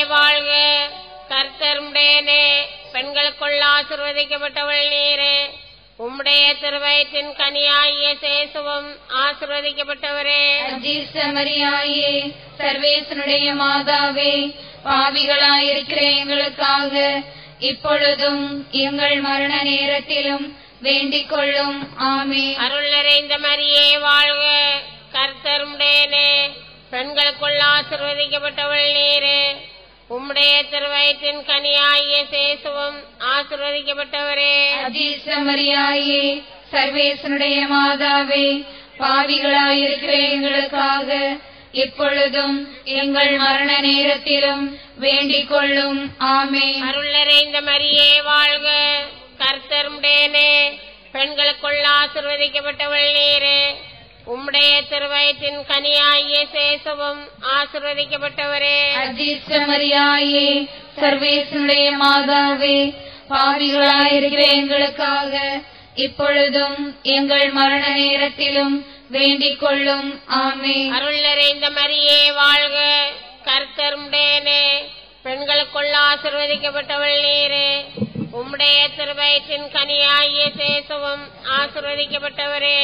வாழ்க கர்த்தர் உடையனே பெண்களுக்குள் ஆசிர்வதிக்கப்பட்டவள் நீரே உம்முடைய திருவயத்தின் கனியாகிய சேசுவும் ஆசிர்வதிக்கப்பட்டவரே அஜீசமரியாயே சர்வேசனுடைய மாதாவே பாவிகளாயிருக்கிற எங்களுக்காக இப்பொழுதும் எங்கள் மரண நேரத்திலும் வேண்டிக் கொள்ளும் ஆமே அருள் நிறைந்த மரியே வாழ்க கர்த்தர் உடையனே பெண்களுக்குள் ஆசிர்வதிக்கப்பட்டவள் நீரே உம்முடைய திருவயத்தின் கனியாகிய சேசுவும் ஆசிர்வதிக்கப்பட்டவரே அஜீசமரியாயே சர்வேசனுடைய மாதாவே பாவிகளாயிருக்கிற எங்களுக்காக இப்பொழுதும் எங்கள் மரண நேரத்திலும் வேண்டிக் கொள்ளும் ஆமே அருள் நிறைந்த மரியே வாழ்க கர்த்தர் உடையனே பெண்களுக்குள் ஆசிர்வதிக்கப்பட்டவள் நீரே உம்முடைய திருவயத்தின் கனியாகிய சேசுவும் ஆசிர்வதிக்கப்பட்டவரே அஜீசமரியாயே சர்வேசனுடைய மாதாவே பாவிகளாயிருக்கிற எங்களுக்காக இப்பொழுதும் எங்கள் மரண நேரத்திலும் வேண்டிக் கொள்ளும் ஆமே அருள் நிறைந்த மரியே வாழ்க கர்த்தர் உடையனே பெண்களுக்குள் ஆசிர்வதிக்கப்பட்டவள் நீரே உம்முடைய திருவயத்தின் கனியாகிய சேசுவும் ஆசிர்வதிக்கப்பட்டவரே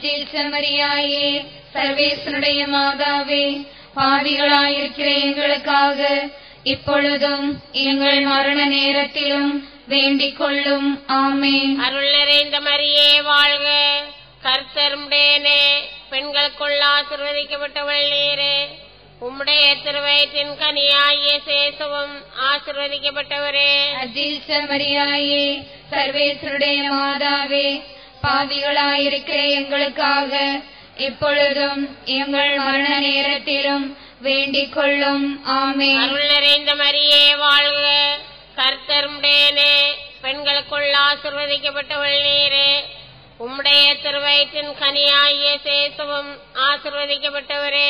அஜீசமரியாயே சர்வேசனுடைய மாதாவே பாவிகளாயிருக்கிற எங்களுக்காக இப்பொழுதும் எங்கள் மரண நேரத்திலும் வேண்டிக் கொள்ளும் ஆமே அருள் நிறைந்த மரியே வாழ்க கர்த்தர் உடையனே பெண்களுக்குள் ஆசிர்வதிக்கப்பட்டவள் நீரே உம்முடைய திருவயத்தின் கனியாகிய சேசுவும் ஆசிர்வதிக்கப்பட்டவரே அஜீசமரியாயே சர்வேசனுடைய மாதாவே பாவிகளாயிருக்கிற எங்களுக்காக இப்பொழுதும் எங்கள் மரண நேரத்திலும் வேண்டிக் கொள்ளும் ஆமே அருள் நிறைந்த மரியே வாழ்க கர்த்தர் உடையனே பெண்களுக்குள் ஆசிர்வதிக்கப்பட்டவள் நீரே உம்முடைய திருவயத்தின் கனியாகிய சேசுவும் ஆசிர்வதிக்கப்பட்டவரே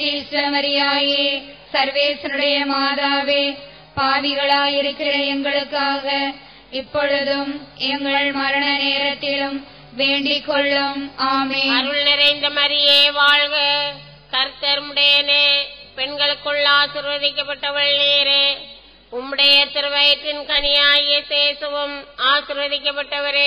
அஜீசமரியாயே சர்வேசனுடைய மாதாவே பாவிகளாயிருக்கிற எங்களுக்காக இப்பொழுதும் எங்கள் மரண நேரத்திலும் வேண்டிக் கொள்ளும் ஆமே அருள் நிறைந்த மரியே வாழ்க கர்த்தர் உடையனே பெண்களுக்குள் ஆசிர்வதிக்கப்பட்டவள் நீரே உம்முடைய திருவயத்தின் கனியாகிய சேசுவும் ஆசிர்வதிக்கப்பட்டவரே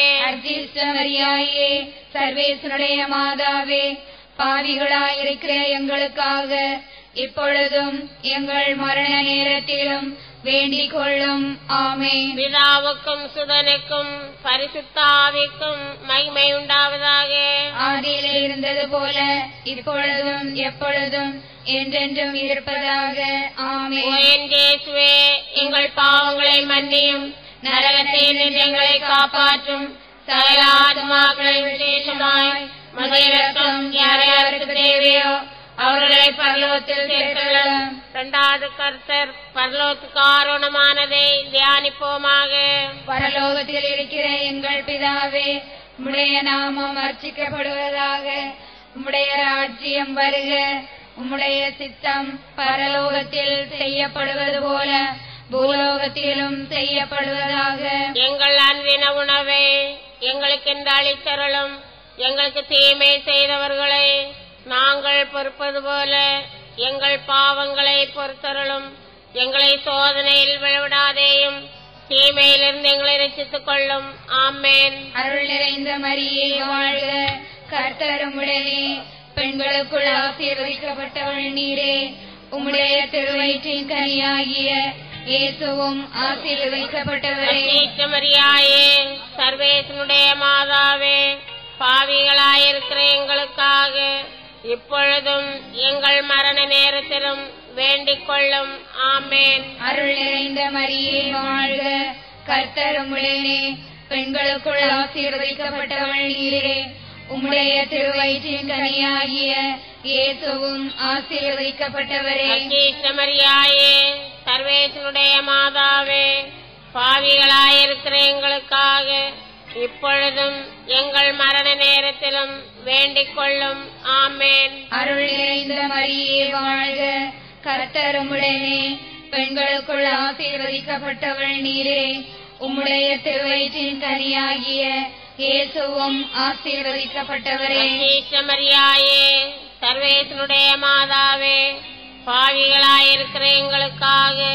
அஜீசமரியாயே சர்வேசனுடைய மாதாவே பாவிகளாயிருக்கிற எங்களுக்காக இப்பொழுதும் எங்கள் மரண நேரத்திலும் வேண்டிக் கொள்ளும் ஆமே பிதாவுக்கும் சுதனுக்கும் பரிசுத்தாவிக்கும் மகிமை உண்டாவதாக ஆதியிலே இருந்தது போல இப்பொழுதும் எப்பொழுதும் என்றென்றும் இருப்பதாக ஆமே ஓ என் இயேசுவே எங்கள் பாவங்களை மன்னியும் நரகத்தை நின்று எங்களை காப்பாற்றும் சகல ஆத்மாக்களை விசேஷமாய் மதியிறக்கம் யார் யாருக்கு தேவையோ அவர்களை பரலோகத்தில் சேர்க்கலாம் இரண்டாவது கர்த்தர் பரலோகத்துக்கு ஆரோணமானதை தியானிப்போமாக பரலோகத்தில் இருக்கிற எங்கள் பிதாவே உம்முடைய நாமம் அர்ச்சிக்கப்படுவதாக உம்முடைய ராஜ்யம் வருக உம்முடைய சித்தம் பரலோகத்தில் செய்யப்படுவது போல பூலோகத்திலும் செய்யப்படுவதாக எங்கள் அன்பின உணவை எங்களுக்கு இந்த அளித்தருளும் எங்களுக்கு தீமை செய்தவர்களை நாங்கள் பொறுப்பது போல எங்கள் பாவங்களை பொறுத்தருளும் எங்களை சோதனையில் விழவிடாதேயும் தீமையிலிருந்து எங்களை ரசித்துக் கொள்ளும் ஆமேன் அருள் நிறைந்த மரியே வாழ்க கர்த்தர் உம்முடனே பெண்களுக்குள் ஆசீர்வதிக்கப்பட்டவள் நீரே உம்முடைய திருவயிற்றின் கனியாகிய இயேசுவும் ஆசீர்வதிக்கப்பட்டவரே மரியாயே சர்வேசனுடைய மாதாவே பாவிகளாயிருக்கிற எங்களுக்காக இப்பொழுதும் எங்கள் மரண நேரத்திலும் வேண்டிக் கொள்ளும் ஆமேன் அருள் நிறைந்த மரியே வாழ்க கர்த்தர் உம்முடனே பெண்களுக்குள் ஆசீர்வதிக்கப்பட்டவள் நீரே உம்முடைய திருவயிற்றின் கனியாகிய இயேசுவும் ஆசீர்வதிக்கப்பட்டவரே மரியாயே சர்வேசனுடைய மாதாவே பாவிகளாயிருக்கிற எங்களுக்காக இப்பொழுதும் எங்கள் மரண நேரத்திலும் வேண்டிக் கொள்ளும் ஆமேன் அருள் நிறைந்த மரியே வாழ்க கர்த்தர் உம்முடனே பெண்களுக்குள் ஆசீர்வதிக்கப்பட்டவள் நீரே உம்முடைய திருவயிற்றின் கனியாகிய இயேசுவும் ஆசீர்வதிக்கப்பட்டவரே மரியாயே சர்வேசனுடைய மாதாவே பாவிகளாயிருக்கிற எங்களுக்காக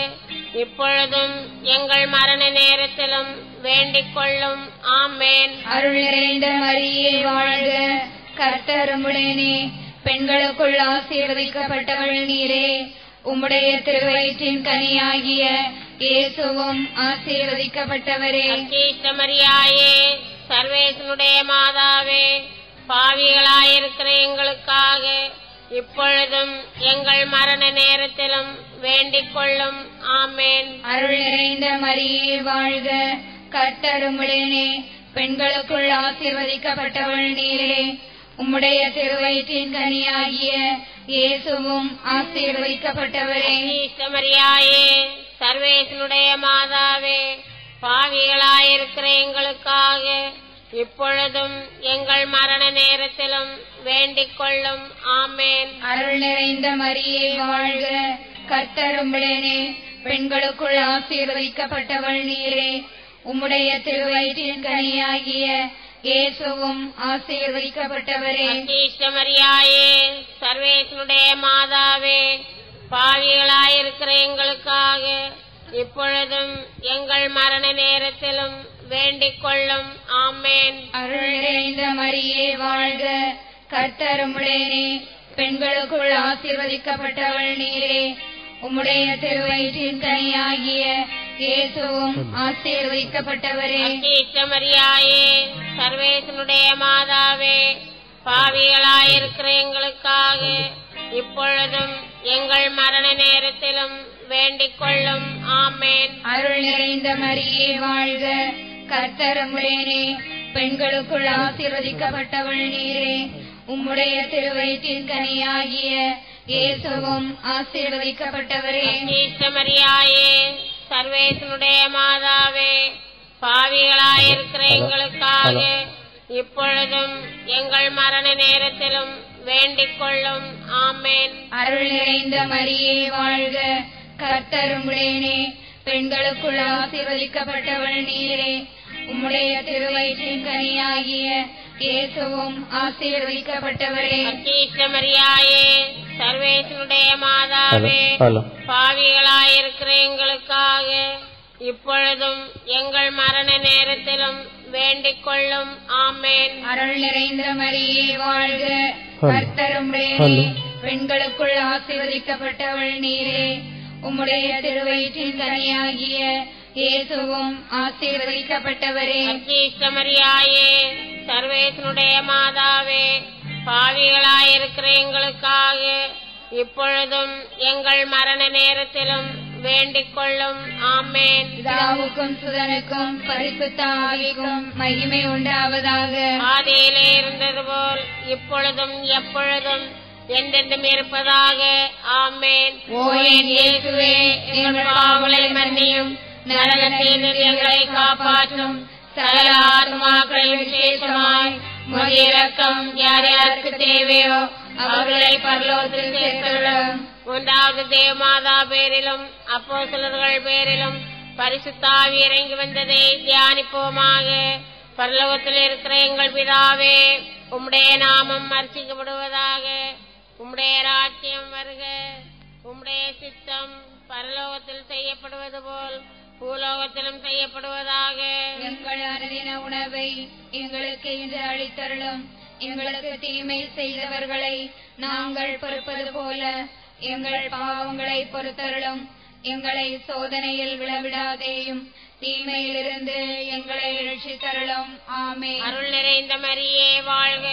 இப்பொழுதும் எங்கள் மரண நேரத்திலும் வேண்டிக் கொள்ளும் ஆமேன் அருள் நிறைந்த மரியே வாழ்க கர்த்தருமுடனே பெண்களுக்குள் ஆசீர்வதிக்கப்பட்டவள் நீரே உம்முடைய திருவயிற்றின் கனியாகிய இயேசுவும் ஆசீர்வதிக்கப்பட்டவரே அச்சீஷ்டமரியாயே சர்வேசனுடைய மாதாவே பாவிகளாயிருக்கிற எங்களுக்காக இப்பொழுதும் எங்கள் மரண நேரத்திலும் வேண்டிக் கொள்ளும் ஆமேன் அருள் நிறைந்த மரியே வாழ்க கர்த்தருமுடனே பெண்களுக்குள் ஆசீர்வதிக்கப்பட்டவள் நீரே உம்முடைய திருவயிற்றின் கனியாகிய இயேசுவும் ஆசீர்வதிக்கப்பட்டவரே அச்சீஷ்டமரியாயே சர்வேசனுடைய மாதாவே பாவிகளாயிருக்கிற எங்களுக்காக இப்பொழுதும் எங்கள் மரண நேரத்திலும் வேண்டிக் கொள்ளும் ஆமேன் அருள் நிறைந்த மரியே வாழ்க கர்த்தருமுடனே பெண்களுக்குள் ஆசீர்வதிக்கப்பட்டவள் நீரே உம்முடைய திருவயிற்றின் கனியாகிய இயேசுவும் ஆசீர்வதிக்கப்பட்டவரே அச்சீஷ்டமரியாயே சர்வேசனுடைய மாதாவே பாவிகளாயிருக்கிற எங்களுக்காக இப்பொழுதும் எங்கள் மரண நேரத்திலும் வேண்டிக் கொள்ளும் ஆமேன் அருள் நிறைந்த மரியே வாழ்க கர்த்தருமுடனே பெண்களுக்குள் ஆசீர்வதிக்கப்பட்டவள் நீரே உம்முடைய திருவயிற்றின் கனியாகிய இயேசுவும் ஆசீர்வதிக்கப்பட்டவரே அச்சீஷ்டமரியாயே சர்வேசனுடைய மாதாவே பாவிகளாயிருக்கிற எங்களுக்காக இப்பொழுதும் எங்கள் மரண நேரத்திலும் வேண்டிக் கொள்ளும் ஆமேன் அருள் நிறைந்த மரியே வாழ்க கர்த்தருமுடனே பெண்களுக்குள் ஆசீர்வதிக்கப்பட்டவள் நீரே உம்முடைய திருவயிற்றின் கனியாகிய இயேசுவும் ஆசீர்வதிக்கப்பட்டவரே அச்சீஷ்டமரியாயே சர்வேசனுடைய மாதாவே பாவிகளாயிருக்கிற எங்களுக்காக இப்பொழுதும் எங்கள் மரண நேரத்திலும் வேண்டிக் கொள்ளும் ஆமேன் அருள் நிறைந்த மரியே வாழ்க கர்த்தருமுடனே பெண்களுக்குள் ஆசீர்வதிக்கப்பட்டவள் நீரே உம்முடைய திருவயிற்றின் கனியாகிய இயேசுவும் ஆசீர்வதிக்கப்பட்டவரே அச்சீஷ்டமரியாயே சர்வேசனுடைய மாதாவே பாவிகளாயிருக்கிற எங்களுக்காக இப்பொழுதும் எங்கள் மரண நேரத்திலும் வேண்டிக் கொள்ளும் ஆமேன் அருள் நிறைந்த மரியே வாழ்க கர்த்தருமுடனே பெண்களுக்குள் ஆசீர்வதிக்கப்பட்டவள் நீரே உம்முடைய திருவயிற்றின் கனியாகிய இயேசுவும் ஆசீர்வதிக்கப்பட்டவரே அச்சீஷ்டமரியாயே சர்வேசனுடைய மாதாவே பாவிகளாயிருக்கிற எங்களுக்காக இப்பொழுதும் எங்கள் மரண நேரத்திலும் வேண்டிக் கொள்ளும் ஆமேன் பிதாவுக்கும் சுதனுக்கும் பரிசுத்த ஆவிக்கும் மகிமை உண்டாவதாக ஆதியிலே இருந்தது போல் இப்பொழுதும் எப்பொழுதும் என்றென்றும் இருப்பதாக ஆமேன் ஓ என் இயேசுவே எங்கள் பாவங்களை மன்னியும் நரகத்தில் எங்களை காப்பாற்றும் சகல ஆத்மாக்களையும் விசேஷமாய் உமது இரக்கம் யார் யாருக்கு தேவையோ அவர்களை பரலோகத்தில் சேர்த்துள்ளோம் மூன்றாவது தேவமாதா பேரிலும் அப்போஸ்தலர்கள் பேரிலும் பரிசுத்தாவி இறங்கி வந்ததை தியானிப்போமாக பரலோகத்தில் இருக்கிற எங்கள் பிதாவே உம்முடைய நாமம் அர்ச்சிக்கப்படுவதாக உம்முடைய ராஜ்யம் வருக உம்முடைய சித்தம் பரலோகத்தில் செய்யப்படுவது போல் பூலோகத்திலும் செய்யப்படுவதாக எங்கள் அனுதின உணவை எங்களுக்கு இன்று அளித்தருளும் எங்களுக்கு தீமை செய்தவர்களை நாங்கள் பொறுப்பது போல எங்கள் பாவங்களை பொறுத்தருளும் எங்களை சோதனையில் விழவிடாதேயும் தீமையிலிருந்து எங்களை ரட்சித்தருளும் ஆமே அருள் நிறைந்த மரியே வாழ்க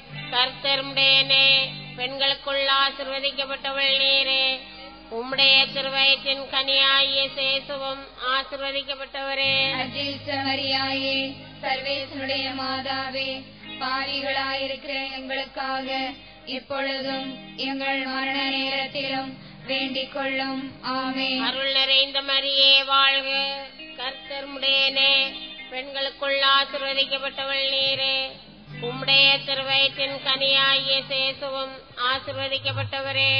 கர்த்தருடையனே பெண்களுக்குள் ஆசிர்வதிக்கப்பட்டவள் நீரே உம்முடைய திருவயிற்றின் கனியாகிய சேசுவும் ஆசிர்வதிக்கப்பட்டவரே மரியாயே சர்வேசனுடைய மாதாவே பாவிகளாயிருக்கிற எங்களுக்காக இப்பொழுதும் எங்கள் மரண நேரத்திலும் வேண்டிக் கொள்ளும் ஆமே அருள் நிறைந்த மரியே வாழ்க கர்த்தருடையனே பெண்களுக்குள் ஆசிர்வதிக்கப்பட்டவள் நீரே உம்முடைய திருவயிற்றின் கனியாகிய சேசுவும் ஆசிர்வதிக்கப்பட்டவரே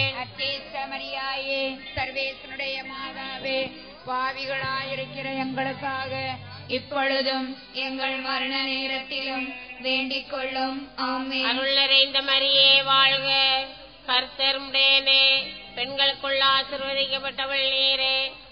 மரியாயே சர்வேசனுடைய மாதாவே பாவிகளாயிருக்கிற எங்களுக்காக இப்பொழுதும் எங்கள் மரண நேரத்திலும் வேண்டிக் கொள்ளும் ஆமே அருள் நிறைந்த மரியே வாழ்க கர்த்தருடையனே பெண்களுக்குள் ஆசிர்வதிக்கப்பட்டவள் நீரே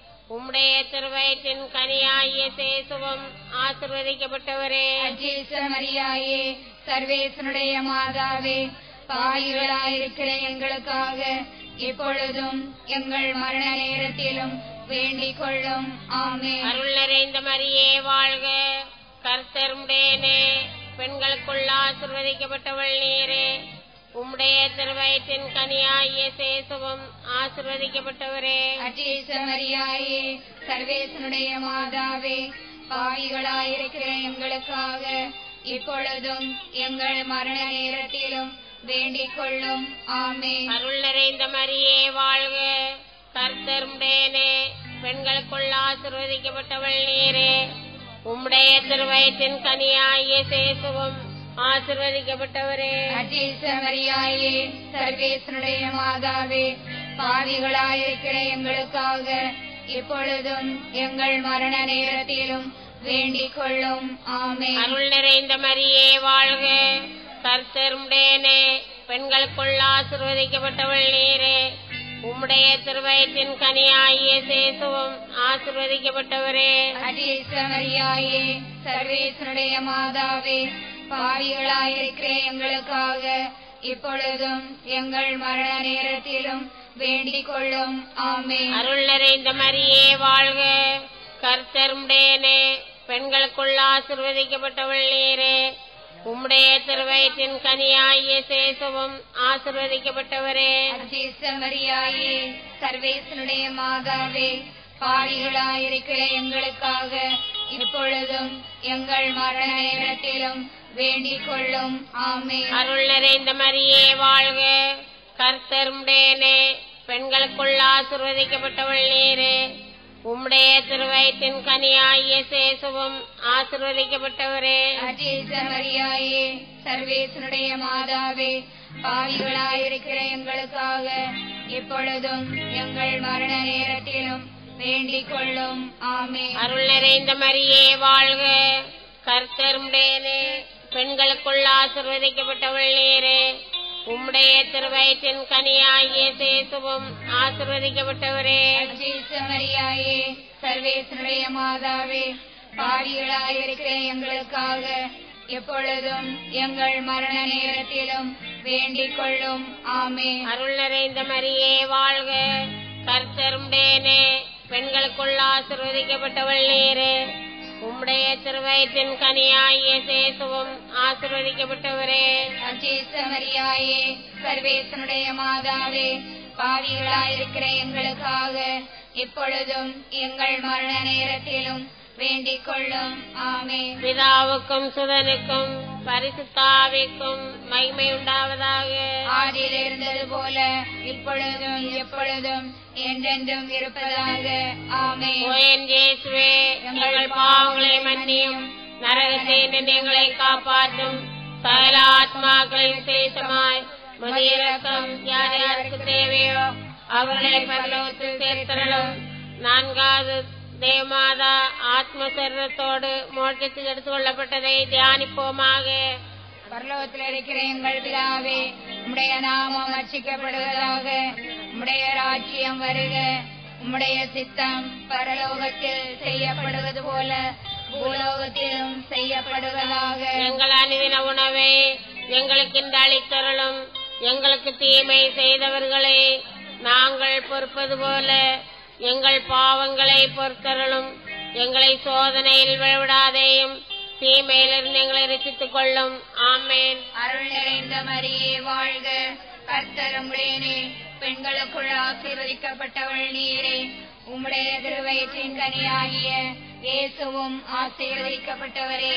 உம்முடைய திருவயிற்றின் கனியாகிய சேசுவும் ஆசிர்வதிக்கப்பட்டவரே அஜேச மரியாயே சர்வேசனுடைய மாதாவே பாவிகளாயிருக்கிற எங்களுக்காக இப்பொழுதும் எங்கள் மரண நேரத்திலும் வேண்டிக் கொள்ளும் ஆமே அருள் நிறைந்த மரியே வாழ்க கர்த்தர் உம்முடையனே பெண்களுக்குள் ஆசிர்வதிக்கப்பட்டவள் நீரே உம்முடைய திருவயிற்றின் கனியாகிய சேசுவும் ஆசிர்வதிக்கப்பட்டவரே அஜேச மரியாயே சர்வேசனுடைய மாதாவே பாவிகளாயிருக்கிற எங்களுக்காக இப்பொழுதும் எங்கள் மரண நேரத்திலும் வேண்டிக் கொள்ளும் ஆமே அருள் நிறைந்த மரியே வாழ்க கர்த்தர் உம்முடையனே பெண்களுக்குள் ஆசிர்வதிக்கப்பட்டவள் நீரே உம்முடைய திருவயிற்றின் கனியாகிய சேசுவும் ஆசிர்வதிக்கப்பட்டவரே அஜேச மரியாயே சர்வேசனுடைய மாதாவே பாவிகளாயிருக்கிற எங்களுக்காக இப்பொழுதும் எங்கள் மரண நேரத்திலும் வேண்டிக் கொள்ளும் ஆமே அருள் நிறைந்த மரியே வாழ்க கர்த்தர் உம்முடையனே பெண்களுக்குள் ஆசிர்வதிக்கப்பட்டவள் நீரே உம்முடைய திருவயிற்றின் கனியாகிய சேசுவும் ஆசிர்வதிக்கப்பட்டவரே அஜேச மரியாயே சர்வேசனுடைய மாதாவே பாவிகளாயிருக்கிற எங்களுக்காக இப்பொழுதும் எங்கள் மரண நேரத்திலும் வேண்டிக் கொள்ளும் ஆமே அருள் நிறைந்த மரியே வாழ்க கர்த்தர் உம்முடையனே பெண்களுக்குள் ஆசிர்வதிக்கப்பட்டவள் நீரே உம்முடைய திருவயிற்றின் கனியாகிய சேசுவும் ஆசிர்வதிக்கப்பட்டவரே அஜேச மரியாயே சர்வேசனுடைய மாதாவே பாவிகளாயிருக்கிற எங்களுக்காக இப்பொழுதும் எங்கள் மரண நேரத்திலும் வேண்டிக் கொள்ளும் ஆமே அருள் நிறைந்த மரியே வாழ்க கர்த்தர் உம்முடையனே பெண்களுக்குள் ஆசிர்வதிக்கப்பட்டவள் நீரே உம்முடைய திருவயிற்றின் கனியாகிய சேசுவும் ஆசிர்வதிக்கப்பட்டவரே அஜேச மரியாயே சர்வேசனுடைய மாதாவே பாவிகளாயிருக்கிற எங்களுக்காக இப்பொழுதும் எங்கள் மரண நேரத்திலும் வேண்டிக் கொள்ளும் ஆமே அருள் நிறைந்த மரியே வாழ்க கர்த்தர் உம்முடையனே பெண்களுக்குள் ஆசிர்வதிக்கப்பட்டவள் நீரே உம்முடைய திருவயிற்றின் கனியாகிய சேசுவும் ஆசிர்வதிக்கப்பட்டவரே அஜேச மரியாயே சர்வேசனுடைய மாதாவே பாவிகளாயிருக்கிற எங்களுக்காக எப்பொழுதும் எங்கள் மரண நேரத்திலும் வேண்டிக் கொள்ளும் ஆமே அருள் நிறைந்த மரியே வாழ்க கர்த்தர் உம்முடையனே பெண்களுக்குள் ஆசிர்வதிக்கப்பட்டவள் நீரே உம்முடைய திருவயிற்றின் கனியாகிய சேசுவும் ஆசிர்வதிக்கப்பட்டவரே அஜேச மரியாயே சர்வேசனுடைய மாதாவே பாவிகளாயிருக்கிற எங்களுக்காக இப்பொழுதும் எங்கள் மரண நேரத்திலும் வேண்டிக் கொள்ளும் ஆமே பிதாவுக்கும் சுதனுக்கும் பரிசுத்தாவிக்கும் மகிமை உண்டாவதாக ஆதியில் இருந்தது போல இப்பொழுதும் எப்பொழுதும் என்றென்றும் இருப்பதாக ஆமே ஓயன் இயேசுவே எங்கள் பாவங்களை மன்னியும் நரகத்தை எங்களை காப்பாற்றும் சகல ஆத்மாக்களின் சேஷமாய் முதியிறக்கம் யார் யாருக்கு தேவையோ அவர்களை பரலோகத்தில் சேர்த்தரலும் நான்காவது தேவமாதா ஆத்ம சரீரத்தோடு மோட்சத்தில் எடுத்துக் கொள்ளப்பட்டதை தியானிப்போமாக பரலோகத்தில் இருக்கிற எங்கள் பிதாவே உம்முடைய நாமம் அர்ச்சிக்கப்படுவதாக உம்முடைய ராஜ்யம் வருக உம்முடைய சித்தம் பரலோகத்தில் செய்யப்படுவது போல பூலோகத்திலும் செய்யப்படுவதாக எங்கள் அனுதின உணவை எங்களுக்கு இந்த அளித்தருளும் எங்களுக்கு தீமை செய்தவர்களே நாங்கள் பொறுப்பது போல எங்கள் பாவங்களை பொறுத்தருளும் எங்களை சோதனையில் விழவிடாதேயும் தீமையிலிருந்து எங்களை ரசித்துக் கொள்ளும் ஆமேன் அருள் நிறைந்த மரியே வாழ்க கர்த்தர் உம்முடையனே பெண்களுக்குள் ஆசீர்வதிக்கப்பட்டவள் நீரே உம்முடைய திருவயிற்றின் கனியாகிய இயேசுவும் ஆசீர்வதிக்கப்பட்டவரே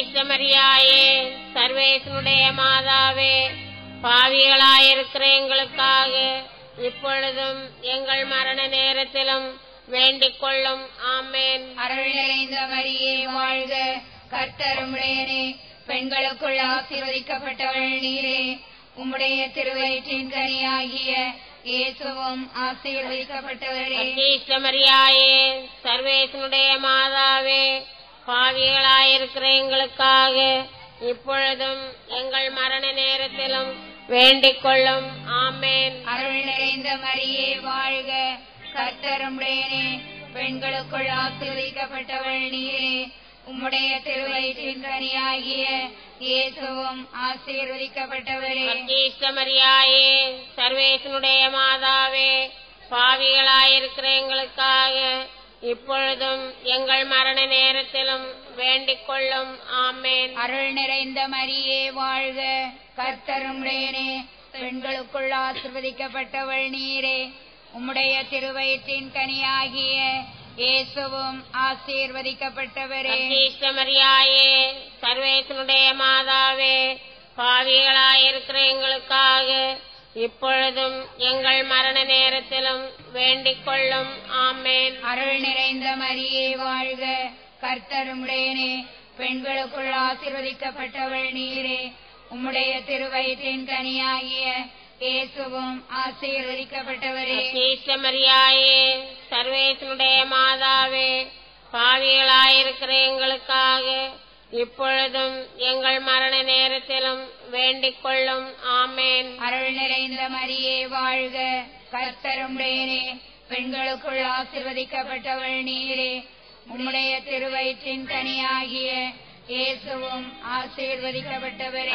மரியாயே சர்வேசனுடைய மாதாவே பாவிகளாயிருக்கிற எங்களுக்காக இப்பொழுதும் எங்கள் மரண நேரத்திலும் வேண்டிக் கொள்ளும் ஆமேன் அருள் நிறைந்த மரியே வாழ்க கர்த்தர் உம்முடையனே பெண்களுக்குள் ஆசீர்வதிக்கப்பட்டவள் நீரே உம்முடைய திருவயிற்றின் கனியாகிய இயேசுவும் ஆசீர்வதிக்கப்பட்டவரே மரியாயே சர்வேசனுடைய மாதாவே பாவிகளாயிருக்கிற எங்களுக்காக இப்பொழுதும் எங்கள் மரண நேரத்திலும் வேண்டிக் கொள்ளும் ஆமேன் அருள் நிறைந்த மரியே வாழ்க கர்த்தர் உம்முடையனே பெண்களுக்குள் ஆசீர்வதிக்கப்பட்டவள் நீரே உம்முடைய திருவயிற்றின் கனியாகிய இயேசுவும் ஆசீர்வதிக்கப்பட்டவரே மரியாயே சர்வேசனுடைய மாதாவே பாவிகளாயிருக்கிற எங்களுக்காக இப்பொழுதும் எங்கள் மரண நேரத்திலும் வேண்டிக் கொள்ளும் ஆமேன் அருள் நிறைந்த மரியே வாழ்க கர்த்தருமுடையனே பெண்களுக்குள் ஆசிர்வதிக்கப்பட்டவள் நீரே உம்முடைய திருவயிற்றின் கனியாகிய இயேசுவும் ஆசீர்வதிக்கப்பட்டவரே மரியாயே சர்வேசனுடைய மாதாவே பாவிகளாயிருக்கிற எங்களுக்காக இப்பொழுதும் எங்கள் மரண நேரத்திலும் வேண்டிக் கொள்ளும் ஆமேன் அருள் நிறைந்த மரியே வாழ்க கர்த்தருமுடையனே பெண்களுக்குள் ஆசிர்வதிக்கப்பட்டவள் நீரே உம்முடைய திருவயிற்றின் கனியாகிய இயேசுவும் ஆசீர்வதிக்கப்பட்டவரே மரியாயே சர்வேசனுடைய மாதாவே பாவிகளாயிருக்கிற எங்களுக்காக இப்பொழுதும் எங்கள் மரண நேரத்திலும் வேண்டிக் கொள்ளும் ஆமேன் அருள் நிறைந்த மரியே வாழ்க கர்த்தருமுடையனே பெண்களுக்குள் ஆசிர்வதிக்கப்பட்டவள் நீரே உம்முடைய திருவயிற்றின் கனியாகிய இயேசுவும் ஆசீர்வதிக்கப்பட்டவரே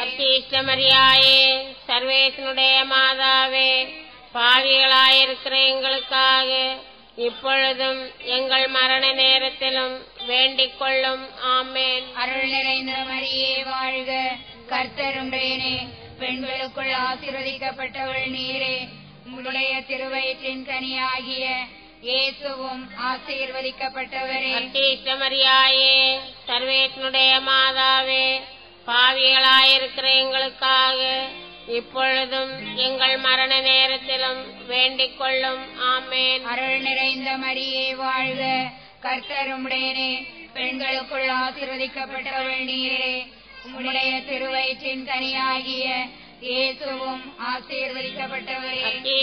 மரியாயே சர்வேசனுடைய மாதாவே பாவிகளாயிருக்கிற எங்களுக்காக இப்பொழுதும் எங்கள் மரண நேரத்திலும் வேண்டிக் கொள்ளும் ஆமேன் அருள் நிறைந்த மரியே வாழ்க கர்த்தருடையனே பெண்களுக்குள் ஆசீர்வதிக்கப்பட்டவள் நீரே உம்முடைய திருவயிற்றின் கனியாகிய இயேசுவும் ஆசீர்வதிக்கப்பட்டவரே மரியாயே சர்வேசனுடைய மாதாவே பாவிகளாயிருக்கிற எங்களுக்காக இப்பொழுதும் எங்கள் மரண நேரத்திலும் வேண்டிக் கொள்ளும் ஆமேன் அருள் நிறைந்த மரியே வாழ்க கர்த்தருமுடையனே பெண்களுக்குள் ஆசீர்வதிக்கப்பட்டவள் நீரே உம்முடைய திருவயிற்றின் கனியாகிய இயேசுவும் ஆசீர்வதிக்கப்பட்டவரே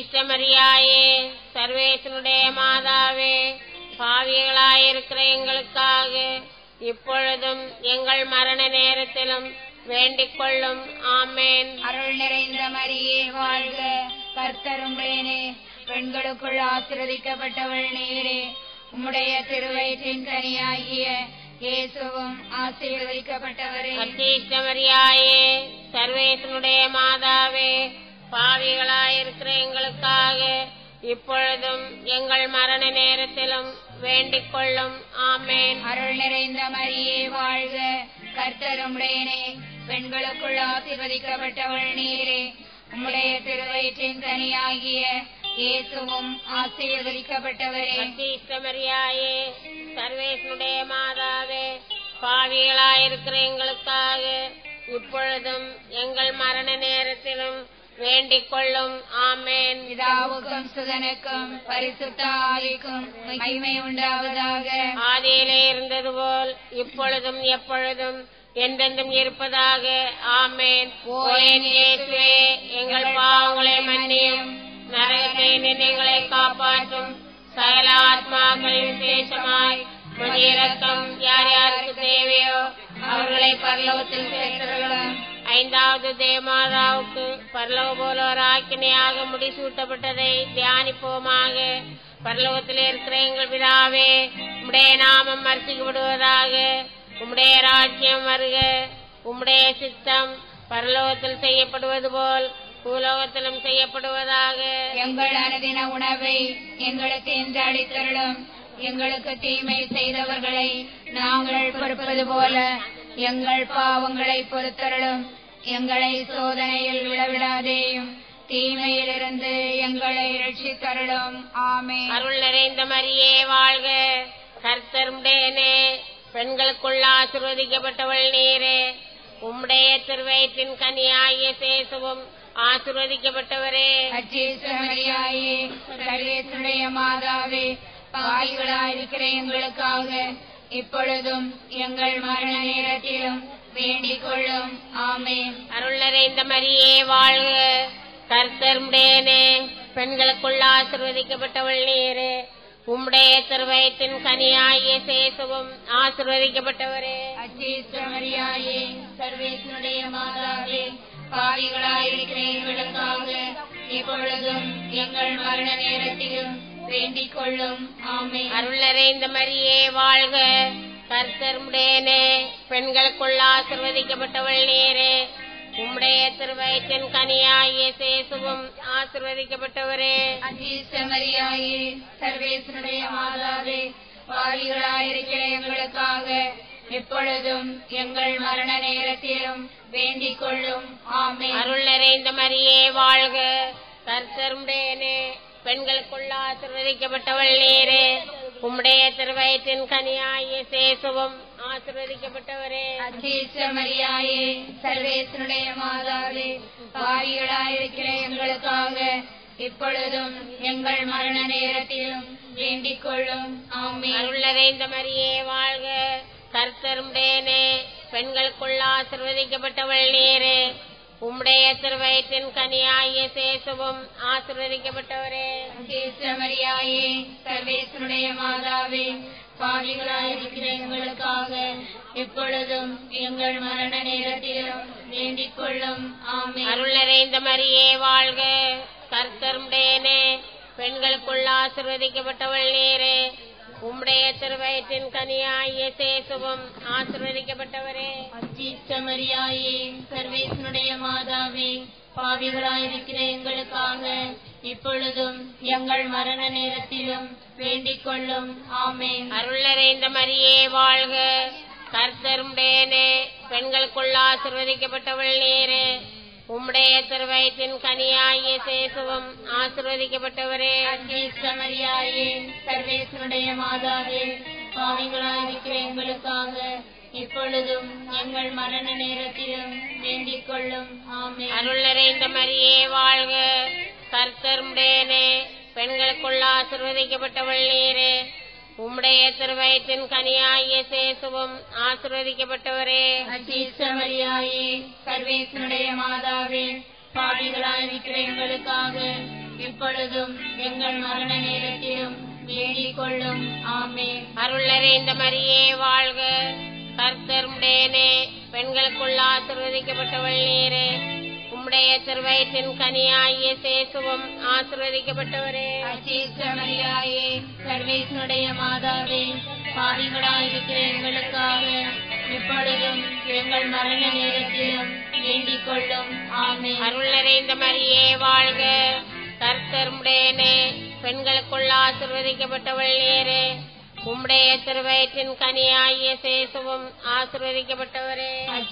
மரியாயே சர்வேசனுடைய மாதாவே பாவிகளாயிருக்கிற எங்களுக்காக இப்பொழுதும் எங்கள் மரண நேரத்திலும் வேண்டிக் கொள்ளும் ஆமேன் அருள் நிறைந்த மரியே வாழ்க கர்த்தருமுடையனே பெண்களுக்குள் ஆசீர்வதிக்கப்பட்டவள் நீரே உம்முடைய திருவயிற்றின் கனியாகிய இயேசுவும் ஆசீர்வதிக்கப்பட்டவரே மரியாயே சர்வேசனுடைய மாதாவே பாவிகளாயிருக்கிற எங்களுக்காக இப்பொழுதும் எங்கள் மரண நேரத்திலும் வேண்டிக் கொள்ளும் ஆமேன் அருள் நிறைந்த மரியே வாழ்க கர்த்தருமுடையனே பெண்களுக்குள் ஆசீர்வதிக்கப்பட்டவள் நீரே உம்முடைய திருவயிற்றின் கனியாகிய இயேசுவும் ஆசீர்வதிக்கப்பட்டவரே மரியாயே சர்வேசனுடைய மாதாவே பாவிகளாயிருக்கிற எங்களுக்காக இப்பொழுதும் எங்கள் மரண நேரத்திலும் வேண்டிக் கொள்ளும் ஆமேன் பிதாவுக்கும் சுதனுக்கும் பரிசுத்த ஆவிக்கும் மகிமை உண்டாவதாக ஆதியிலே இருந்தது போல் இப்பொழுதும் எப்பொழுதும் என்றென்றும் இருப்பதாக ஆமேன் ஓ என் இயேசுவே எங்கள் பாவங்களை மன்னியும் நரகத்தை நினைகளை காப்பாற்றும் சகல ஆத்மாக்களின் விசேஷமாய் உமது இரக்கம் யார் யாருக்கு தேவையோ அவர்களை பரலோகத்தில் சேர்த்தருளும் ஐந்தாவது தேவமாதாவுக்கு பரலோக போல ஒரு ஆக்கினையாக முடிசூட்டப்பட்டதை தியானிப்போமாக பரலோகத்தில் இருக்கிற எங்கள் பிதாவே உம்முடைய நாமம் மறுத்துவிடுவதாக உம்முடைய ராஜ்யம் வருக உம்முடைய சித்தம் பரலோகத்தில் செய்யப்படுவது போல் பூலோகத்திலும் செய்யப்படுவதாக எங்கள் அனுதின உணவை எங்களுக்கு என்று அளித்தருளும் எங்களுக்கு தீமை செய்தவர்களை நாங்கள் பொறுப்பது போல எங்கள் பாவங்களை பொறுத்தருளும் எங்களை சோதனையில் விழவிடாதேயும் தீமையிலிருந்து எங்களை ரட்சித்தருளும் ஆமே அருள் நிறைந்த மரியே வாழ்க கர்த்தருடனே பெண்களுக்குள் ஆசிர்வதிக்கப்பட்டவள் நீரே உம்முடைய திருவயிற்றின் கனியாகிய சேசுவும் ஆசிர்வதிக்கப்பட்டவரே அச்சேஸ்வரியாயே சர்வேசுடைய மாதாவே பாவிகளாயிருக்கிற எங்களுக்காக இப்பொழுதும் எங்கள் மரண நேரத்திலும் வேண்டிக் கொள்ளும் ஆமேன் அருள் நிறைந்த மரியே வாழ்க கர்த்தருடனே பெண்களுக்குள் ஆசிர்வதிக்கப்பட்டவள் நீரே உம்முடைய திருவயத்தின் கனியாகிய சேசுவும் ஆசிர்வதிக்கப்பட்டவரே அச்சேஸ்வரியாயே சர்வேசுடைய மாதாவே பாவிகளாயிருக்கிற எங்களுக்காக இப்பொழுதும் எங்கள் மரண நேரத்திலும் வேண்டிக் கொள்ளும் ஆமென் அருள் நிறைந்த மரியே வாழ்க கர்த்தர் உடையனே பெண்களுக்குள் ஆசிர்வதிக்கப்பட்டவள் நீரே உம்முடைய திருவயிற்றின் கனியாகிய சேசுவும் ஆசிர்வதிக்கப்பட்டவரே அஜீசமரியாயே சர்வேசனுடைய மாதாவே பாவிகளாயிருக்கிற எங்களுக்காக எப்பொழுதும் எங்கள் மரண நேரத்திலும் வேண்டிக் கொள்ளும் ஆமென் அருள் நிறைந்த மரியே வாழ்க கர்த்தர் உடையனே பெண்களுக்குள் ஆசிர்வதிக்கப்பட்டவள் நீரே உம்முடைய திருவயிற்றின் கனியாகிய சேசுவும் ஆசிர்வதிக்கப்பட்டவரே அஜீசமரியாயே சர்வேசனுடைய மாதாவே பாவிகளாயிருக்கிற எங்களுக்காக இப்பொழுதும் எங்கள் மரண நேரத்திலும் வேண்டிக் கொள்ளும் ஆமென் அருள் நிறைந்த மரியே வாழ்க கர்த்தர் உடையனே பெண்களுக்குள் ஆசிர்வதிக்கப்பட்டவள் நீரே உம்முடைய திருவயிற்றின் கனியாகிய சேசுவும் ஆசிர்வதிக்கப்பட்டவரே மரியாயே சர்வேசனுடைய மாதாவே பாவிகளாயிருக்கிற எங்களுக்காக எப்பொழுதும் எங்கள் மரண நேரத்திலும் வேண்டிக் கொள்ளும் ஆமென் அருள் நிறைந்த மரியே வாழ்க கர்த்தர் உடையனே பெண்களுக்குள் ஆசிர்வதிக்கப்பட்டவள் நீரே உம்முடைய திருவயிற்றின் கனியாகிய சேசுவும் ஆசிர்வதிக்கப்பட்டவரே மரியாயே சர்வேசனுடைய மாதாவே பாவிகளாயிருக்கிற எங்களுக்காக இப்பொழுதும் எங்கள் மரண நேரத்திலும் வேண்டிக் கொள்ளும் ஆமென் அருள் நிறைந்த மரியே வாழ்க கர்த்தர் உடையனே பெண்களுக்குள் ஆசிர்வதிக்கப்பட்டவள் நீரே உம்முடைய திருவயிற்றின் கனியாகிய சேசுவும் ஆசிர்வதிக்கப்பட்டவரே மரியாயே சர்வேசனுடைய மாதாவே பாவிகளாயிருக்கிற எங்களுக்காக இப்பொழுதும் எங்கள் மரண நேரத்திலும் வேண்டிக் கொள்ளும் ஆமென் அருள் நிறைந்த மரியே வாழ்க கர்த்தர் உடையனே பெண்களுக்குள் ஆசிர்வதிக்கப்பட்டவள் நீரே உம்முடைய திருவயிற்றின் கனியாகிய சேசுவும் ஆசிர்வதிக்கப்பட்டவரே மரியாயே சர்வேசனுடைய மாதாவே பாவிகளாயிருக்கிற எங்களுக்காக இப்பொழுதும் எங்கள் மரண நேரத்திலும் வேண்டிக் கொள்ளும் ஆமென் அருள் நிறைந்த மரியே வாழ்க கர்த்தர் உடையனே பெண்களுக்குள் ஆசிர்வதிக்கப்பட்டவள் நீரே உம்முடைய திருவயிற்றின் கனியாகிய சேசுவும் ஆசிர்வதிக்கப்பட்டவரே மரியாயே சர்வேசனுடைய மாதாவே பாவிகளாயிருக்கிற எங்களுக்காக இப்பொழுதும் எங்கள் மரண நேரத்திலும் வேண்டிக் கொள்ளும் ஆமென் அருள் நிறைந்த மரியே வாழ்க கர்த்தர் உடையனே பெண்களுக்குள் ஆசிர்வதிக்கப்பட்டவள் நீரே உம்முடைய திருவயிற்றின் கனியாகிய சேசுவும் ஆசிர்வதிக்கப்பட்டவரே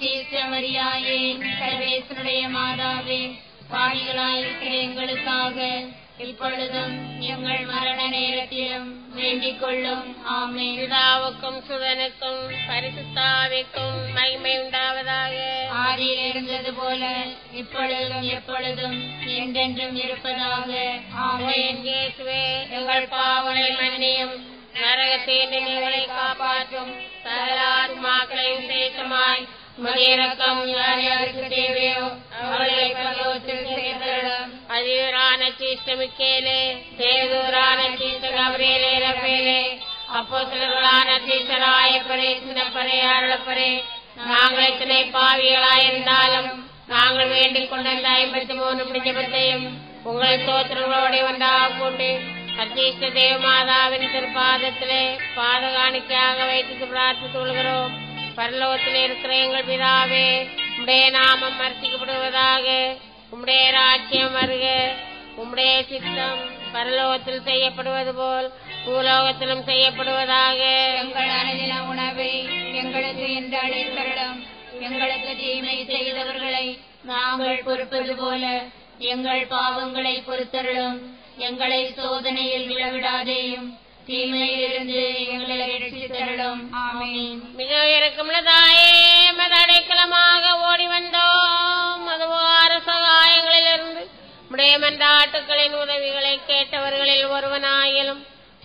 மரியாயே சர்வேசனுடைய மாதாவே பாவிகளாயிருக்கிற எங்களுக்காக இப்பொழுதும் எங்கள் மரண நேரத்திலும் வேண்டிக் கொள்ளும் ஆமென் பிதாவுக்கும் சுதனுக்கும் பரிசுத்தாவிக்கும் மகிமை உண்டாவதாக ஆதியில் இருந்தது போல இப்பொழுதும் எப்பொழுதும் என்றென்றும் இருப்பதாக ஆமென் இயேசுவே எங்கள் பாவங்களை மன்னியும் நரகத்தின் நினைவுகளை காப்பாற்றும் சகல ஆத்மாக்களையும் சேஷமாய் மதியிறக்கம் யார் யாருக்கு தேவையோ அவர்களை பரலோகத்தில் சேர்த்தருளும் அதியூரான சீஷ்டமிக்கேலே தேவதூரான சீஷ்ட கபரேலே ரபேலே அப்போஸ்தலர்களான சீசராயப்பரே சின்னப்பரே அருளப்பரே நாங்கள் இத்தனை பாவிகளாயிருந்தாலும் நாங்கள் வேண்டிக் கொண்ட இந்த ஐம்பத்தி மூணு பிடிச்சபத்தையும் உங்களை தோற்றங்களோட ஒன்றாக கொண்டு அத்தீஷ்ட தேவமாதாவின் திருப்பாதத்திலே பாதகாணிக்கையாக வைத்து பிரார்த்தித்துக் கொள்கிறோம் பரலோகத்தில் இருக்கிற எங்கள் பிதாவே உம்முடைய நாமம் மர்த்திக்கப்படுவதாக உம்முடைய ராஜ்யம் வருக உம்முடைய சித்தம் பரலோகத்தில் செய்யப்படுவது போல் பூலோகத்திலும் செய்யப்படுவதாக எங்கள் அனுதின உணவை எங்களுக்கு என்று அழைத்தருளும் எங்களுக்கு தீமை செய்தவர்களை நாங்கள் பொறுப்பது போல எங்கள் பாவங்களை பொறுத்தருளும் எங்களை சோதனையில் விழவிடாதேயும் தீமையிலிருந்து எங்களை ரட்சித்தருளும் ஆமென் மிக இறக்கமுள்ள தாயே மத அடைக்கலமாக ஓடி வந்தோம் அதுவார சகாயங்களிலிருந்து உடைய மன்றாட்டுக்களின் உதவிகளை கேட்டவர்களில் ஒருவனாயிலும்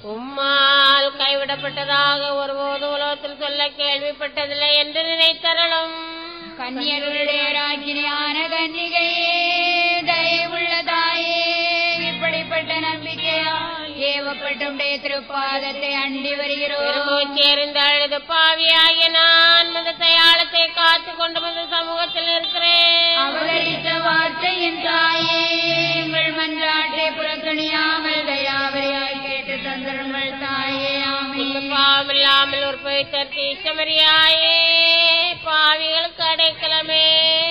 உம்மால் கைவிடப்பட்டதாக ஒருபோது உலகத்தில் சொல்ல கேள்விப்பட்டதில்லை என்று நினைத்தரலும் கன்னியர்களுடைய ராஜினியான கன்னிகையே தயவுள்ள தாயே இப்படிப்பட்ட நம்பிக்கையால் ஏவப்பட்டுடைய திருப்பாதத்தை அண்டி வருகிறோம் சேர்ந்து அழுது பாவியாகிய நான் மத தயாளத்தை காத்து கொண்டு மத சமூகத்தில் இருக்கிறேன் அவதரித்த வார்த்தையின் தாயே எங்கள் மன்றாட்டை புறக்கணியாமல் தயாவரையாய் கேட்டு உற்பவித்தர் தீசமரியாயே பாவிகளுக்கு அடைக்கலமே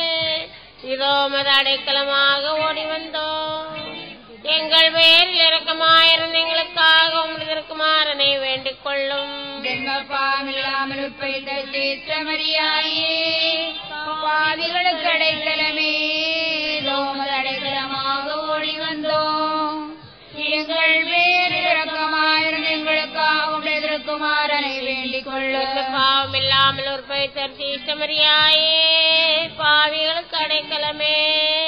இதோ மத அடைக்கலமாக ஓடி வந்தோம் எங்கள் பேரில் இறக்கமாயிருந்து எங்களுக்காக உமது குமாரனை வேண்டிக் கொள்ளும் ஜென்மப்பாமில்லாமல் உட்பயித்த சேத்தமரியாயே பாவிகளுக்கு அடைக்கலமே தோமது அடைக்கலமாக ஓடி வந்தோம் எங்கள் பேர் இறக்கமாயிருந்து எங்களுக்காக எதிர்க்குமாறனை வேண்டிக் கொள்ளும் பாவம் இல்லாமல் உற்பவித்தர் தீசமரியாயே பாவிகளுக்கு அடைக்கலமே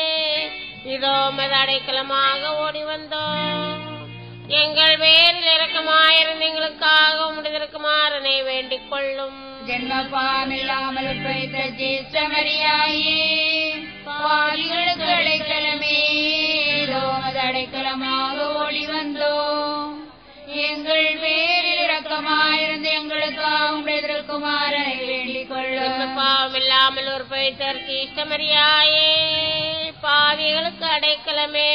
இதோ மத அடைக்கலமாக ஓடி வந்தோம் எங்கள் பேரில் இறக்கமாயிருந்து எங்களுக்காக உமது குமாரனை வேண்டிக் கொள்ளும் ஜென்மப்பாமில்லாமல் உட்பயித்த சேத்தமரியாயே பாவிகளுக்கு அடைக்கலமே தோமது அடைக்கலமாக ஓடி வந்தோம் எங்கள் பேரில் இரக்கமாயிருந்து எங்களுக்காக எதிர்க்குமாறனை வேண்டிக் கொள்ளும் பாவம் இல்லாமல் உற்பவித்தர் தீசமரியாயே பாவிகளுக்கு அடைக்கலமே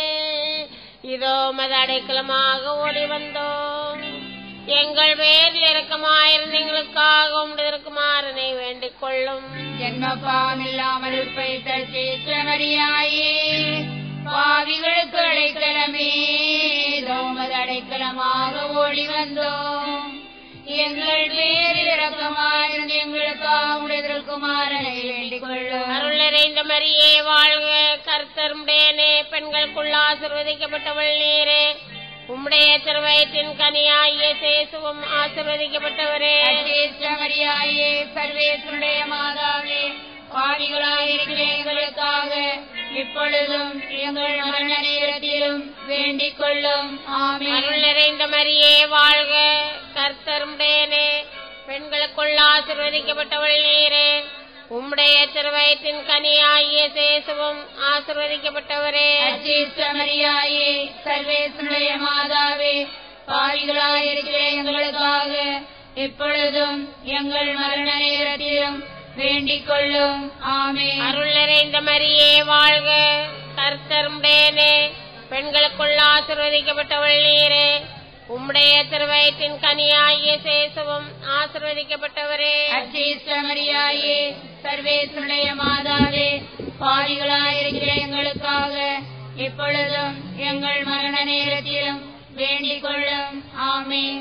இதோ மத அடைக்கலமாக ஓடி வந்தோம் எங்கள் பேரில் இறக்கமாயிருந்து எங்களுக்காக உமது குமாரனை வேண்டிக் கொள்ளும் ஜென்மப்பாமில்லாமல் உட்பயித்த சேத்தமரியாயே பாவிகளுக்கு அடைக்கலமே தோமது அடைக்கலமாக ஓடி வந்தோம் எங்கள் பேரில் இரக்கமாயிருந்து எங்களுக்காக எதிர்க்குமாறனை வேண்டிக் கொள்ளும் அருள் நிறைந்த மரியே வாழ்க கர்த்தர் உடையனே பெண்களுக்குள் ஆசிர்வதிக்கப்பட்டவள் நீரே உம்முடைய திருவயத்தின் கனியாகிய சேசுவும் ஆசிர்வதிக்கப்பட்டவரே மரியாயே சர்வேசனுடைய மாதாவே பாவிகளாயிருக்கிற எங்களுக்காக இப்பொழுதும் எங்கள் மரண நேரத்திலும் வேண்டிக் கொள்ளும் ஆமென் அருள் நிறைந்த மரியே வாழ்க கர்த்தர் உடையனே பெண்களுக்குள் ஆசிர்வதிக்கப்பட்டவள் நீரே உம்முடைய திருவயத்தின் கனியாகிய சேசுவும் ஆசிர்வதிக்கப்பட்டவரே மரியாயே சர்வேசனுடைய மாதாவே பாவிகளாயிருக்கிற எங்களுக்காக இப்பொழுதும் எங்கள் மரண நேரத்திலும் வேண்டிக் கொள்ளும் ஆமென் அருள் நிறைந்த மரியே வாழ்க கர்த்தர் உடையனே பெண்களுக்குள் ஆசிர்வதிக்கப்பட்டவள் நீரே உம்முடைய திருவயத்தின் கனியாகிய சேசுவும் ஆசிர்வதிக்கப்பட்டவரே மரியாயே சர்வேசனுடைய மாதாவே பாவிகளாயிருக்கிற எங்களுக்காக இப்பொழுதும் எங்கள் மரண நேரத்திலும் வேண்டிக் கொள்ளும் ஆமென்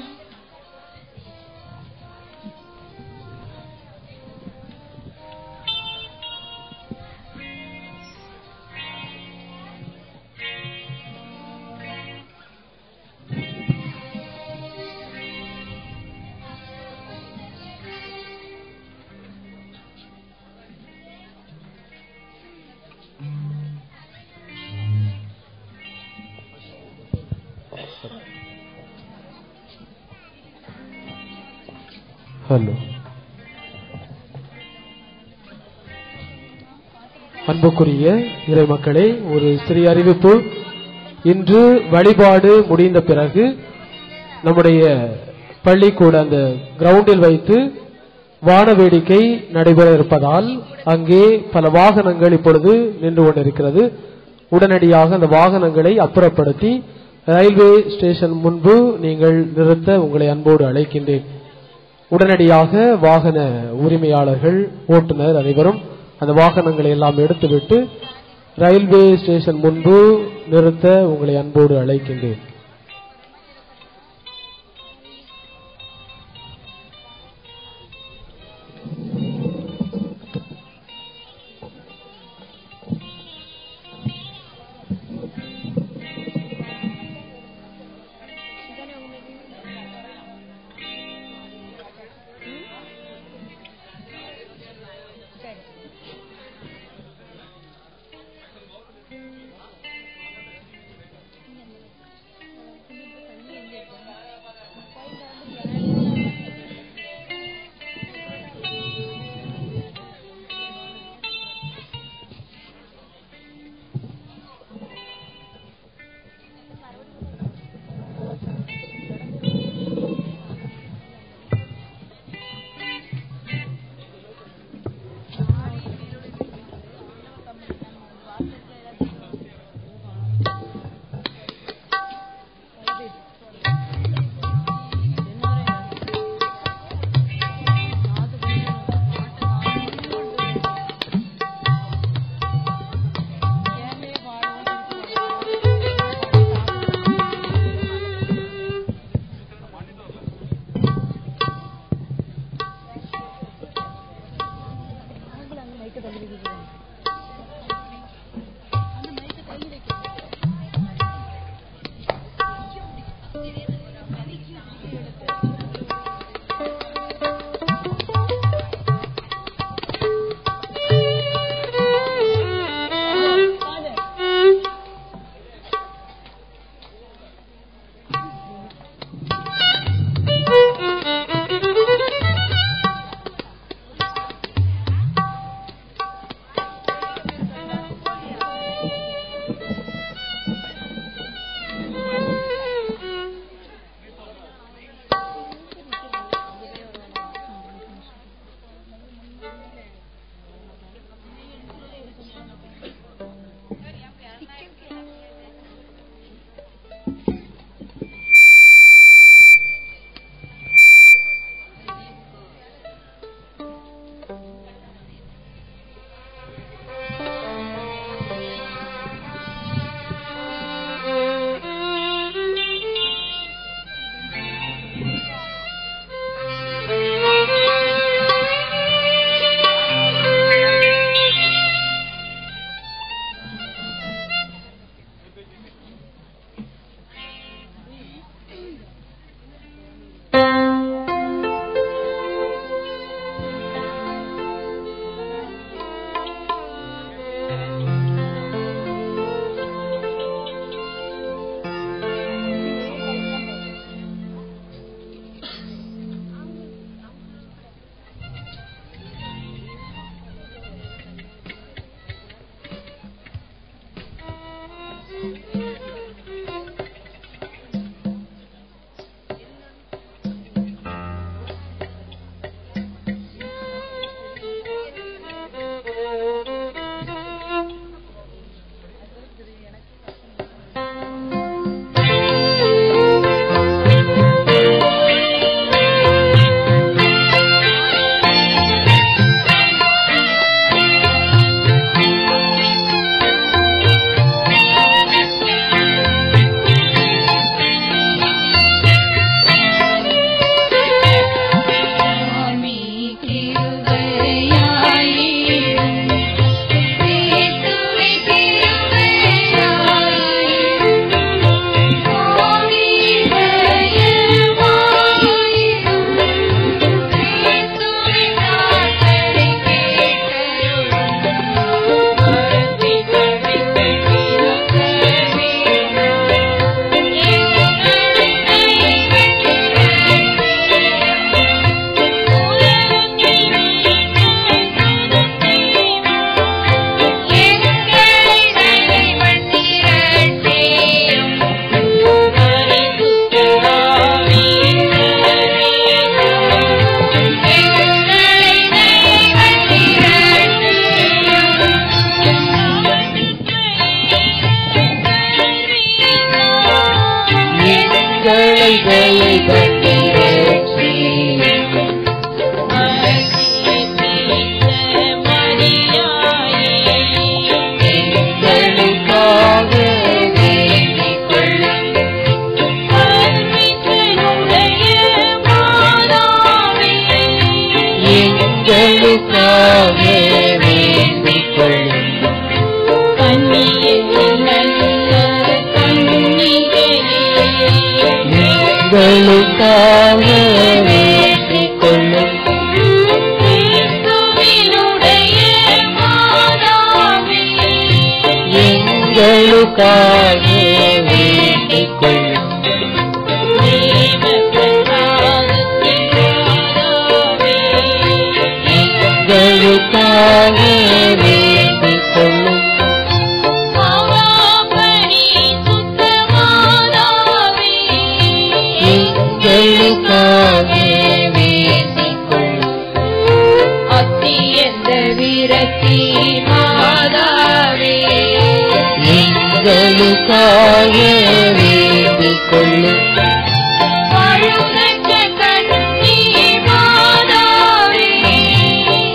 ஹலோ அன்புக்குரிய இறை மக்களே ஒரு சிறிய அறிவிப்பு இன்று வழிபாடு முடிந்த பிறகு நம்முடைய பள்ளிக்கூட அந்த கிரவுண்டில் வைத்து வான வேடிக்கை நடைபெற இருப்பதால் அங்கே பல வாகனங்கள் இப்பொழுது நின்று கொண்டிருக்கிறது உடனடியாக அந்த வாகனங்களை அப்புறப்படுத்தி ரயில்வே ஸ்டேஷன் முன்பு நீங்கள் நிறுத்த உங்களை அன்போடு அழைக்கின்றேன் உடனடியாக வாகன உரிமையாளர்கள் ஓட்டுநர் அனைவரும் அந்த வாகனங்களை எல்லாம் எடுத்துவிட்டு ரயில்வே ஸ்டேஷன் முன்பு நிறுத்த உங்களை அன்போடு அழைக்கின்றேன்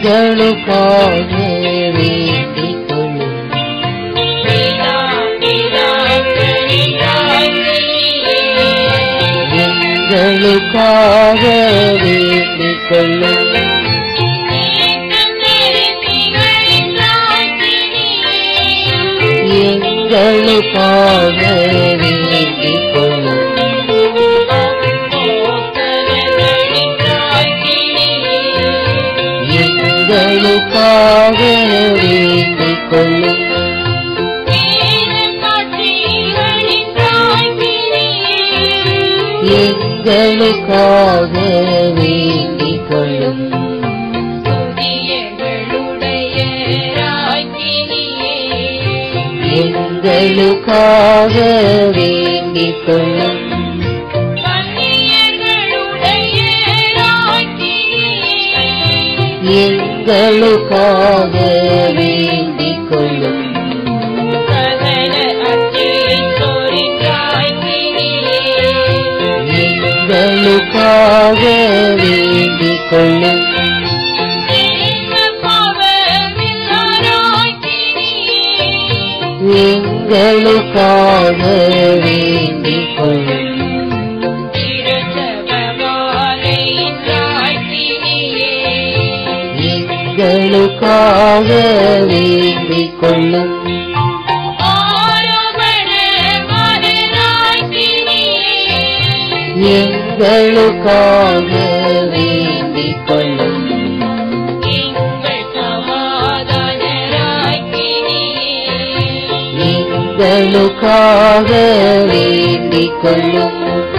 எங்களுக்காக வேண்டிக் கொள்ளும் பிதா பிதாக்களின் ராஜ்ஞியே எங்களுக்காக வேண்டிக் கொள்ளும் எங்களுக்காக வேண்டிக் கொள்ளும் எங்களுக்காக வேண்டிக் கொள்ளும் எங்களுக்காக வேண்டிக் கொள்ளும் எங்களுக்காக வேண்டிக் கொள்ளும் எங்களுக்காக வேண்டிக் கொள்ளும் எங்களுக்காக வேண்டிக் கொள்ளும் எங்களுக்காக வேண்டிக் கொள்ளும் எங்களுக்காக வேண்டிக் கொள்ளும் எங்களுக்காக வேண்டிக் கொள்ளும் எங்களுக்காக வேண்டிக் கொள்ளும்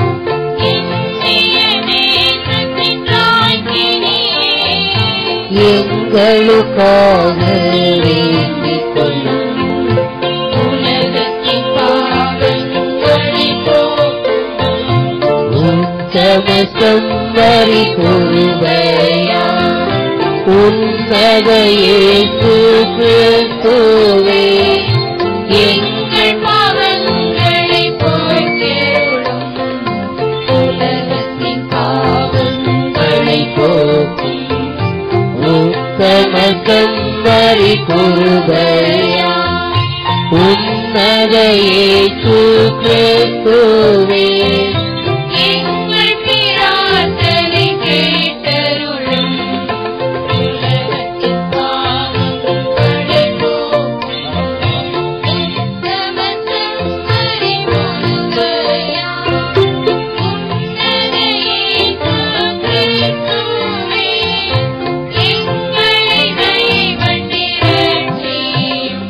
எங்களுக்காக வேண்டிக் கொள்ளும் உத்தமசம் வரி குருபையா உன்னதையே கிறிஸ்துவே எங்கள் பாவங்களை போக்கிடும் உலகத்தின் பாவங்களை போக்கும் உத்தமசம் வரி குருபையா உன்னதையே கிறிஸ்துவே எங்கள் பிரார்த்தனை கேட்டருளும் உலகத்தின் பாவங்களை போக்கும் உத்தமசம் அறிவுரையா உன்னத இயேசு கிறிஸ்துவே எங்களை கைவிட்டு ரட்சியும்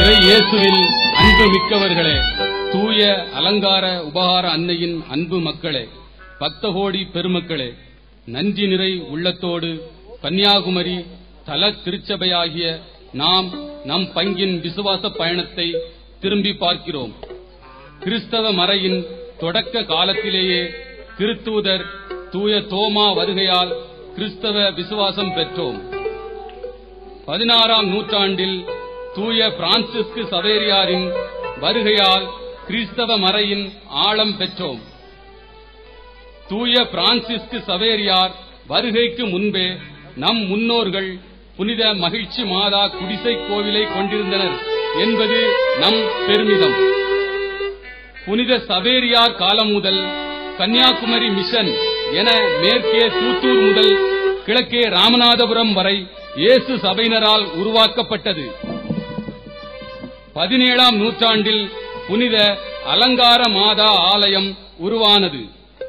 இறை இயேசுவில் அன்பு மிக்கவர்களே தூய அலங்கார உபகார அன்னையின் அன்பு மக்களே பக்த கோடி பெருமக்களே நன்றி நிறை உள்ளத்தோடு கன்னியாகுமரி தல திருச்சபையாகிய நாம் நம் பங்கின் விசுவாச பயணத்தை திரும்பி பார்க்கிறோம் கிறிஸ்தவ மறையின் தொடக்க காலத்திலேயே திருத்தூதர் தூய தோமா வருகையால் கிறிஸ்தவ விசுவாசம் பெற்றோம் பதினாறாம் நூற்றாண்டில் தூய பிரான்சிஸ்கு சவேரியாரின் வருகையால் கிறிஸ்தவ மறையின் ஆழம் பெற்றோம் தூய பிரான்சிஸ்கு சவேரியார் வருகைக்கு முன்பே நம் முன்னோர்கள் புனித மகிழ்ச்சி மாதா குடிசை கோவிலை கொண்டிருந்தனர் என்பது நம் பெருமிதம் புனித சவேரியார் காலம் முதல் கன்னியாகுமரி மிஷன் என மேற்கே தூத்தூர் முதல் கிழக்கே ராமநாதபுரம் வரை இயேசு சபையினரால் உருவாக்கப்பட்டது பதினேழாம் நூற்றாண்டில் புனித அலங்கார மாதா ஆலயம் உருவானது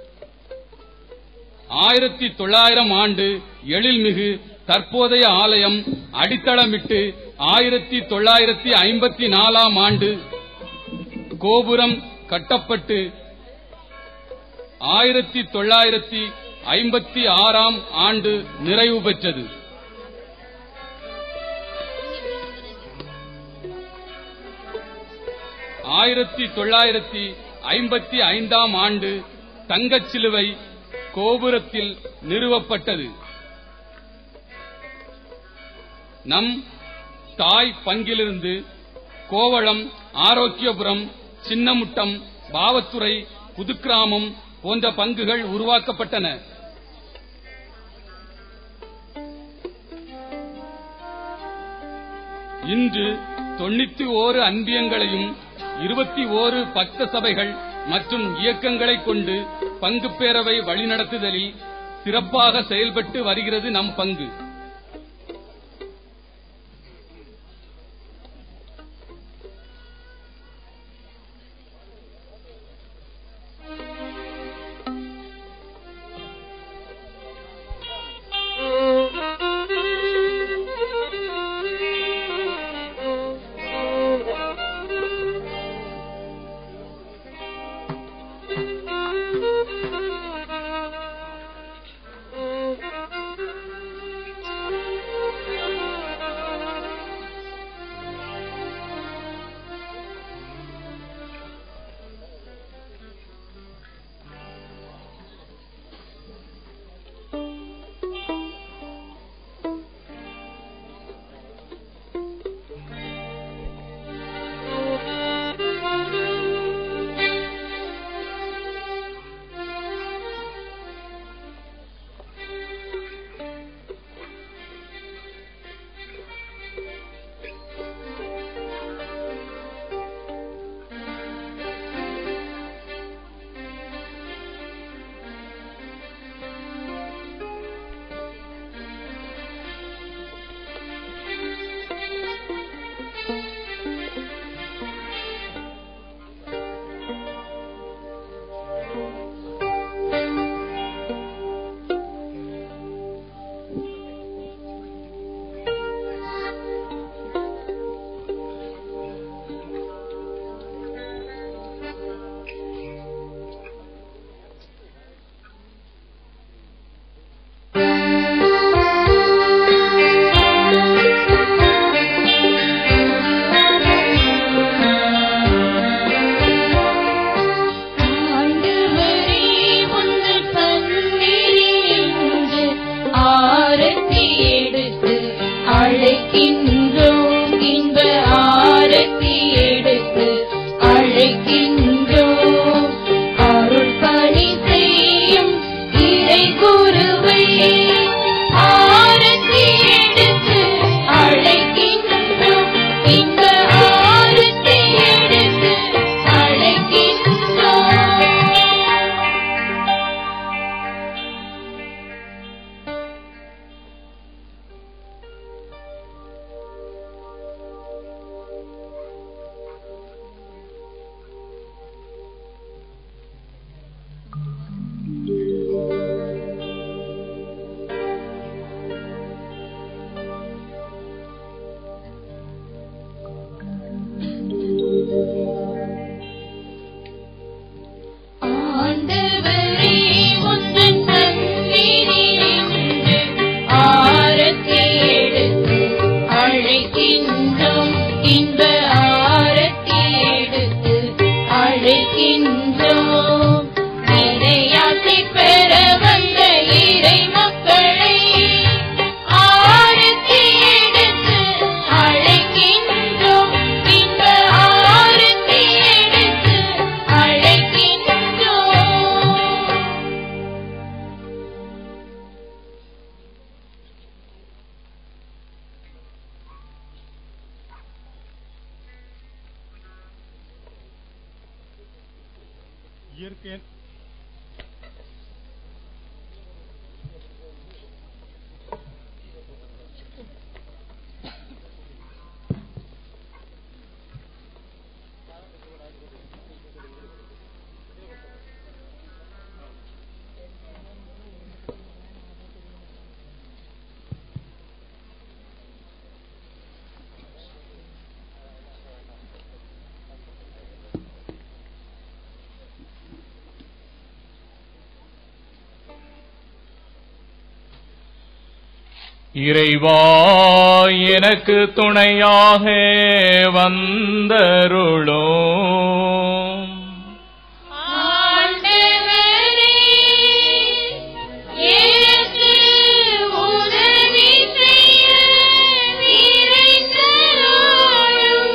ஆயிரத்தி தொள்ளாயிரம் ஆண்டு எழில்மிகு தற்போதைய ஆலயம் அடித்தளமிட்டு ஆயிரத்தி தொள்ளாயிரத்தி ஐம்பத்தி நாலாம் ஆண்டு கோபுரம் கட்டப்பட்டு ஆயிரத்தி தொள்ளாயிரத்தி ஐம்பத்தி ஆறாம் ஆண்டு நிறைவு பெற்றது ஆயிரத்தி தொள்ளாயிரத்தி ஐம்பத்தி ஐந்தாம் ஆண்டு தங்கச் சிலுவை கோபுரத்தில் நிறுவப்பட்டது நம் தாய் பங்கிலிருந்து கோவளம் ஆரோக்கியபுரம் சின்னமுட்டம் பாவத்துறை புதுக்கிராமம் போன்ற பங்குகள் உருவாக்கப்பட்டன இன்று தொண்ணூத்தி ஓரு அன்பியங்களையும் இருபத்தி ஓரு பக்த சபைகள் மற்றும் இயக்கங்களை கொண்டு பங்கு பேரவை வழிநடத்துதலில் சிறப்பாக செயல்பட்டு வருகிறது நம் பங்கு ஆண்டவரே உங்கள் பந்திரின்று ஆரத்தி எடுத்து அழைக்கின்றோம் இன்ப ஆரத்தி எடுத்து அழைக்கின்றோம் அருள் பணி செய்யும் இறை குருவை ஆரத்தி எடுத்து அழைக்கின்றோம் இன்ப ஆரத்தி எடுத்து அழைக்கின்றோம் இயற்கை இறைவா எனக்கு துணையாக வந்தருளும் ஆண்டவரே எனக்கு உதவி செய்ய விரைந்தருளும்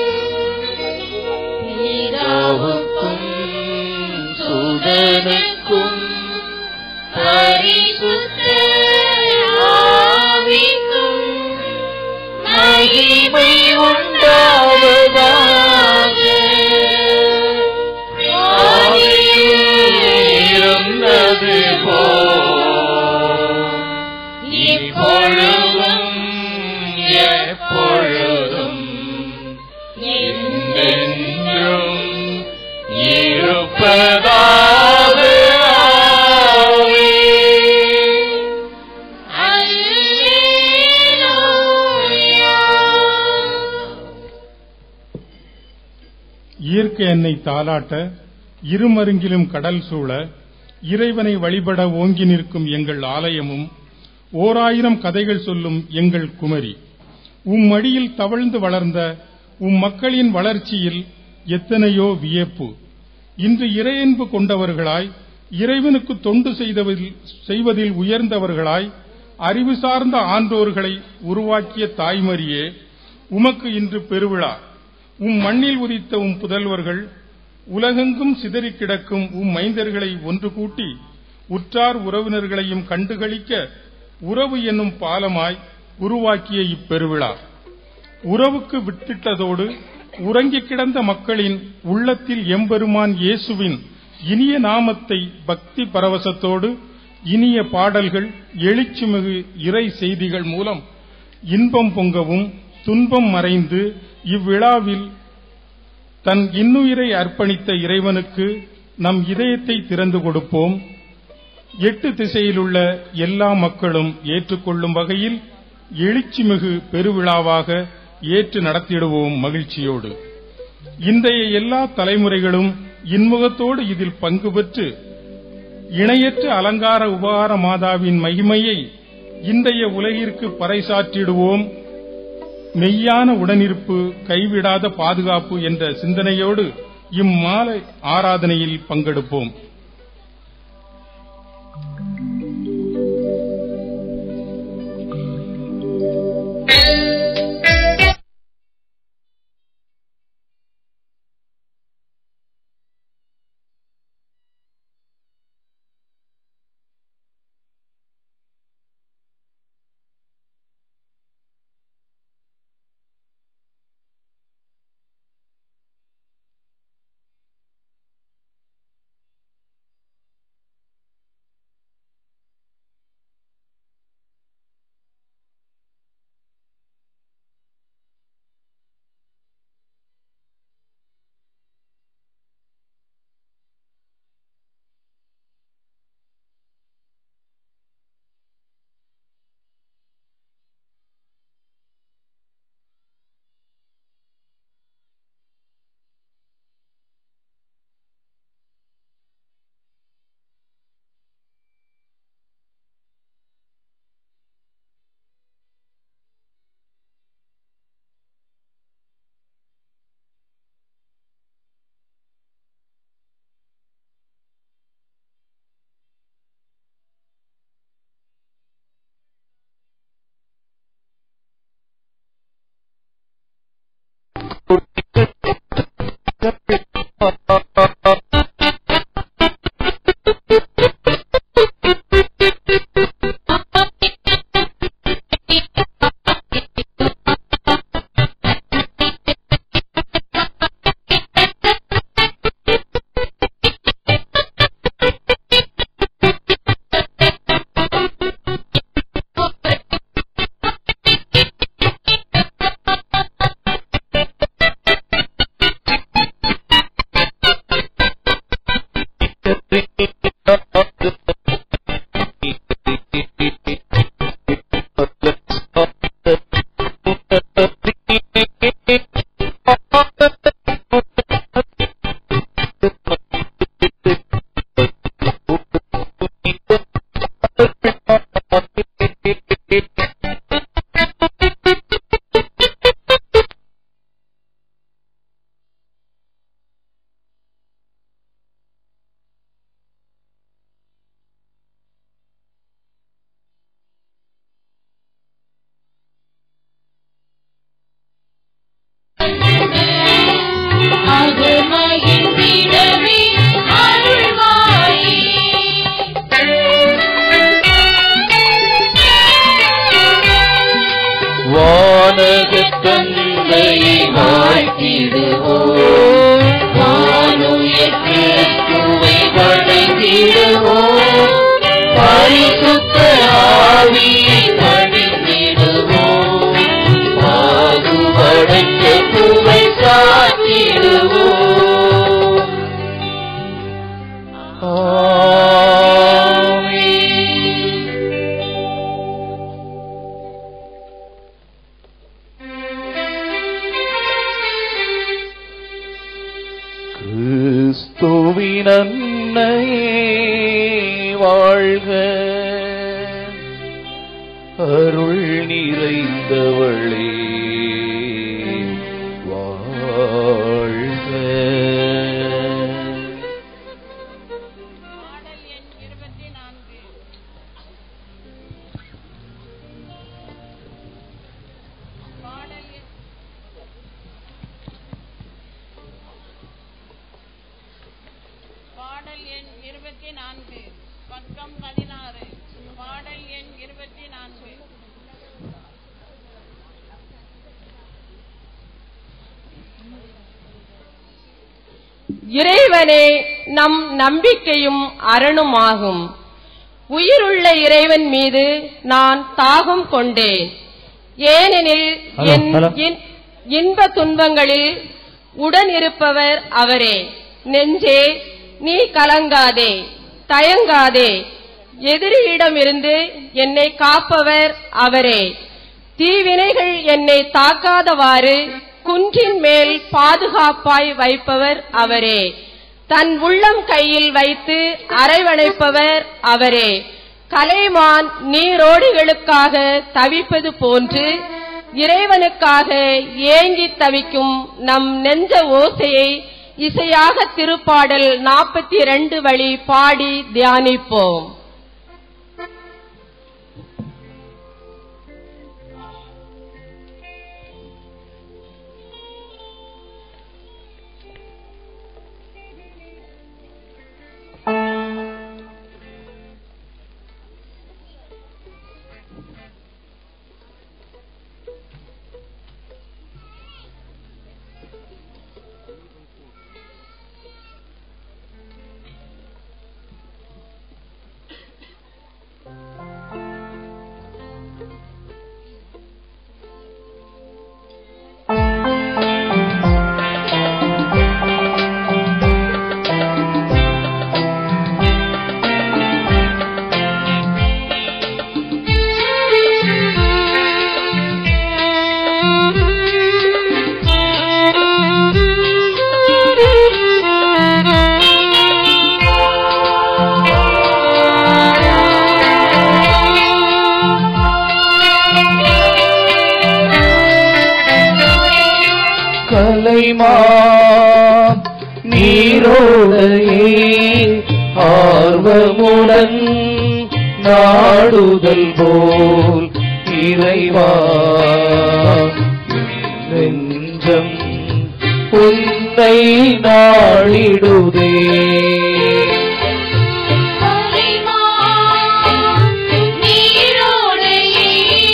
பிதாவுக்கும் சுதனுக்கும் பரிசுத்த ஆவிக்கும் மகிமை உண்டாவதாக ஆதியில் இருந்தது போல் இப்பொழுதும் எப்பொழுதும் என்றென்றும் இருப்பதாக இயற்கை என்னை தாலாட்ட இருமருங்கிலும் கடல் சூழ இறைவனை வழிபட ஓங்கி நிற்கும் எங்கள் ஆலயமும் ஓராயிரம் கதைகள் சொல்லும் எங்கள் குமரி உம் மடியில் தவழ்ந்து வளர்ந்த உம் மக்களின் வளர்ச்சியில் எத்தனையோ வியப்பு இன்று இறையன்பு கொண்டவர்களாய் இறைவனுக்கு தொண்டு செய்தவதில் செய்வதில் உயர்ந்தவர்களாய் அறிவு சார்ந்த ஆன்றோர்களை உருவாக்கிய தாய்மரியே உமக்கு இன்று பெருவிழா உம் மண்ணில் உதித்த உம் புதல்வர்கள் உலகெங்கும் சிதறிக் கிடக்கும் உம் மைந்தர்களை ஒன்று கூட்டி உற்றார் உறவினர்களையும் கண்டுகளிக்க உறவு என்னும் பாலமாய் உருவாக்கிய இப்பெருவிழா உறவுக்கு வித்திட்டதோடு உறங்கிக் கிடந்த மக்களின் உள்ளத்தில் எம்பெருமான் இயேசுவின் இனிய நாமத்தை பக்தி பரவசத்தோடு இனிய பாடல்கள் எழுச்சிமிகு இறை செய்திகள் மூலம் இன்பம் பொங்கவும் துன்பம் மறைந்து இவ்விழாவில் தன் இன்னுயிரை அர்ப்பணித்த இறைவனுக்கு நம் இதயத்தை திறந்து கொடுப்போம் எட்டு திசையிலுள்ள எல்லா மக்களும் ஏற்றுக்கொள்ளும் வகையில் எழுச்சிமிகு பெருவிழாவாக ஏற்று நடத்திடுவோம் மகிழ்ச்சியோடு இன்றைய எல்லா தலைமுறைகளும் இன்முகத்தோடு இதில் பங்கு பெற்று இணையற்ற அலங்கார உபகார மாதாவின் மகிமையை இன்றைய உலகிற்கு பறைசாற்றிடுவோம் மெய்யான உடனிருப்பு கைவிடாத பாதுகாப்பு என்ற சிந்தனையோடு இம்மாலை ஆராதனையில் பங்கெடுப்போம் அது மகிழ்ந்திடவே அருள்வாயே வானகத் தந்தையை வாழ்த்திடுவோம் வானுயர் கிறிஸ்துவை வணங்கிடுவோம் பரிசுத்த ஆவியை பணிந்திடுவோம் பாகுபடைத்த புகை சாத்திடுவோம் ஆமென். கிறிஸ்துவின் அன்னையே வாழ்க அருள் நிறைந்தவளே வாழ்க பாடல் எண் இருபத்தி நான்கு பாடல் எண் பாடல் எண் இருபத்தி நான்கு பக்கம் பதினாறு பாடல் எண் இருபத்தி நான்கு இறைவனே நம் நம்பிக்கையும் அரணுமாகும் உயிருள்ள இறைவன் மீது நான் தாகம் கொண்டேன் ஏனெனில் என் இன்- இன்ப துன்பங்களில் உடன் இருப்பவர் அவரே நெஞ்சே நீ கலங்காதே தயங்காதே எதிரியிடமிருந்து என்னை காப்பவர் அவரே தீவினைகள் என்னை தாக்காதவாறு குன்றின் மேல் பாதுகாப்பாய் வைப்பவர் அவரே தன் உள்ளம் கையில் வைத்து அரவணைப்பவர் அவரே கலைமான் நீரோடிகளுக்காக தவிப்பது போன்று இறைவனுக்காக ஏங்கித் தவிக்கும் நம் நெஞ்ச ஓசையை இசையாக திருப்பாடல் நாற்பத்தி இரண்டு வழி பாடி தியானிப்போம் கலைமா நீரோடையே ஆர்வமுடன் நாடுதல் போல் இறைவா என் நெஞ்சம் உன்னை நாடிடுதே கலைமா நீரோடையே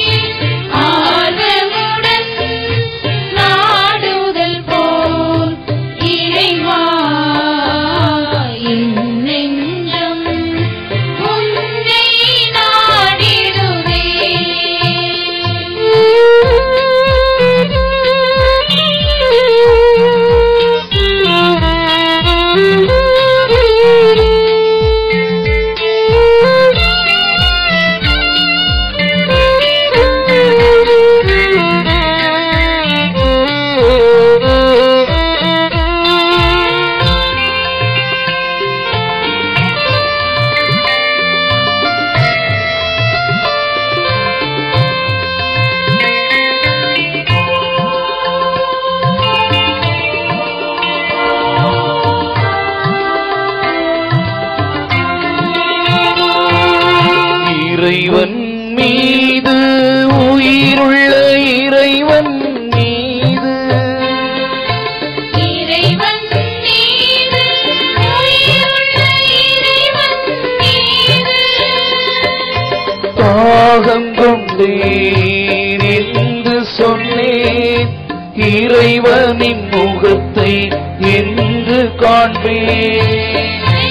ஆர்வமுடன் நாடுதல் போல் இறைவா என் நெஞ்சம் உன்னை நாடிடுதே இறைவன் மீது இறைவன் மீது உயிருள்ள இறைவன் மீது தாகம் கொண்டேன் என்று சொன்னேன் இறைவனின் முகத்தை என்று காண்பேன்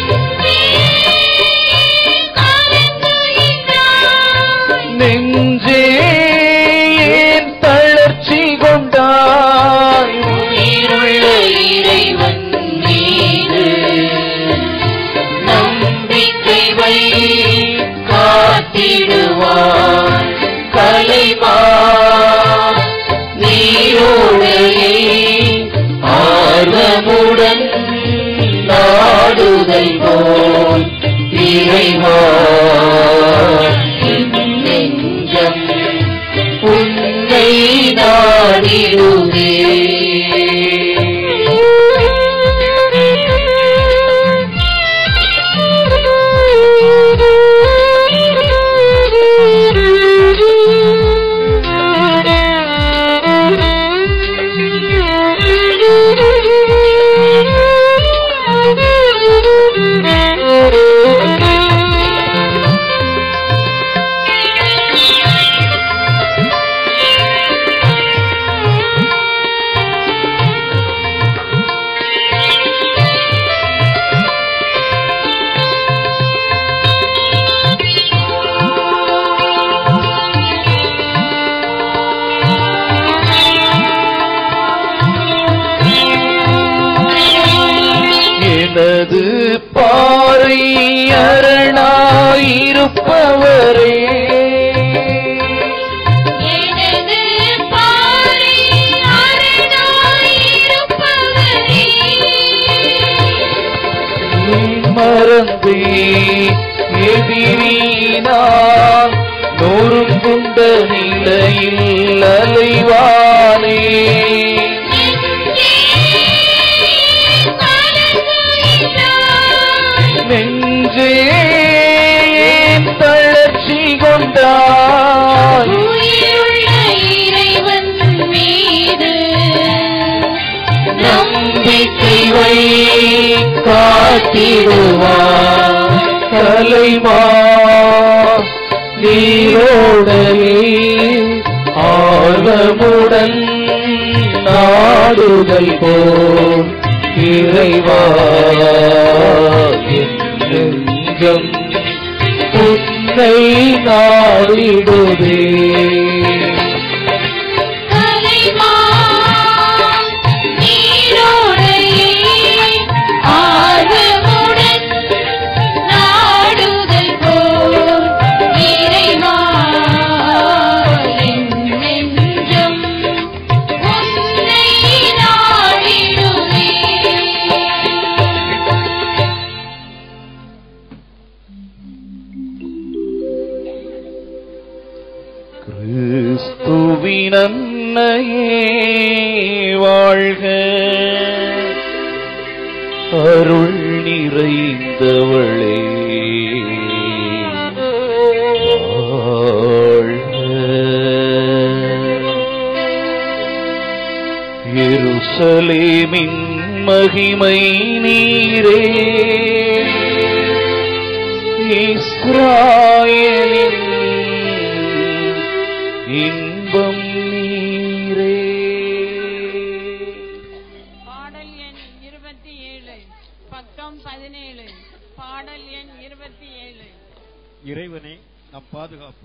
நெஞ்சே ஏன் தளர்ச்சி கொண்டாய் உயிருள்ள இறைவன் மீது நம்பிக்கை வை காத்திடுவார் கலைமா நீரோடையை ஆர்வமுடன் நாடுதல் போல் இறைவா என் நெஞ்சம் உன்னை நாடிடுவே எனது பாறை அரணாயிருப்பவரே எனது பாறை அரணாயிருப்பவரே நீ மறந்தே எதிரினா நொறுங்குண்ட நிலையில் அலைவானே நெஞ்சே ஏன் தளர்ச்சி கொண்டாய் உயிருள்ள இறைவன் மீது நம்பிக்கை வை காத்திடுவார் கலைமா நீரோடையே ஆர்வமுடன் நாடுதல் போல் இறைவா என் நெஞ்சம் உன்னை நாடிடுவே கலைமா நீரோடையே ஆர்வமுடன் நாடுதல் போல் இறைவா என் நெஞ்சம் உன்னை நாடிடுவே கிறிஸ்துவின் அன்னையே வாழ்க அருள் நிறைந்தவளே வாழ்க எருசலேமின் மகிமை நீரே இஸ்ராயலின் இன்பம் நீரே பாடல் எண் இருபத்தி ஏழு பக்கம் பதினேழு பாடல் எண் இருபத்தி ஏழு இறைவனே நம் பாதுகாப்பு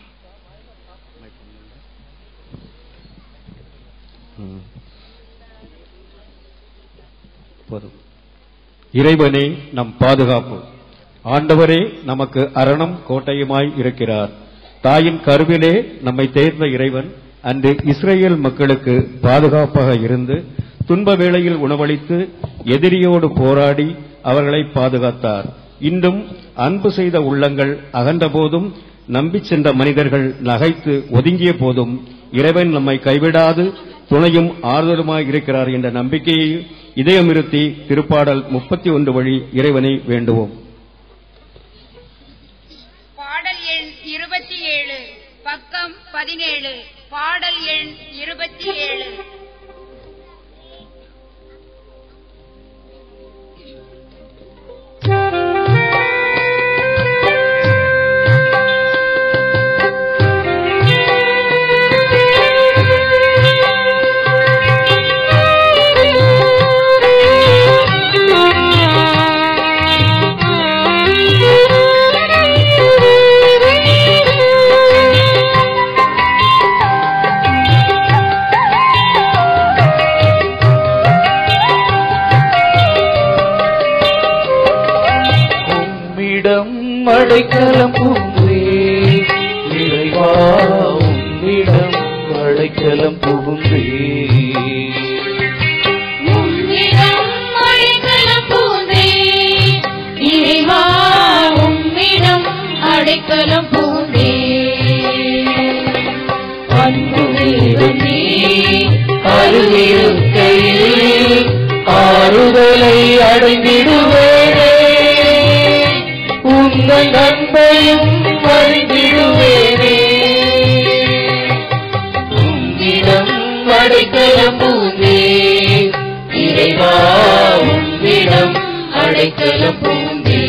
போதும். இறைவனே நம் பாதுகாப்பு ஆண்டவரே நமக்கு அரணம் கோட்டையுமாய் இருக்கிறார் தாயின் கருவிலே நம்மை தேர்ந்த இறைவன் அன்று இஸ்ரேல் மக்களுக்கு பாதுகாப்பாக இருந்து துன்ப வேளையில் உணவளித்து எதிரியோடு போராடி அவர்களை பாதுகாத்தார் இன்றும் அன்பு செய்த உள்ளங்கள் அகன்ற போதும் நம்பிச் சென்ற மனிதர்கள் நகைத்து ஒதுங்கிய போதும் இறைவன் நம்மை கைவிடாது துணையும் ஆறுதலுமாய் இருக்கிறார் என்ற நம்பிக்கையை இதயமிருத்தி திருப்பாடல் முப்பத்தி ஒன்று வழி இறைவனை வேண்டுவோம் பாடல் எண் இருபத்தி ஏழு பக்கம் பதினேழு பாடல் எண் இருபத்தி ஏழு உம்மிடம் அடைக்கலம் புகுந்தே இறைவா உம்மிடம் அடைக்கலம் புகுந்தே உம்மிடம் அடைக்கலம் பூந்தே இறைவா உம்மிடம் அடைக்கலம் பூந்தே அன்பு தேவனே அருகிருக்கையில் ஆறுதலை அடைந்திடுவேனே உங்கள் அன்பையும் அறிந்திடுவேனே உம்மிடம் அடைக்கலம் பூந்தே இறைவா உம்மிடம் அடைக்கலம் பூந்தே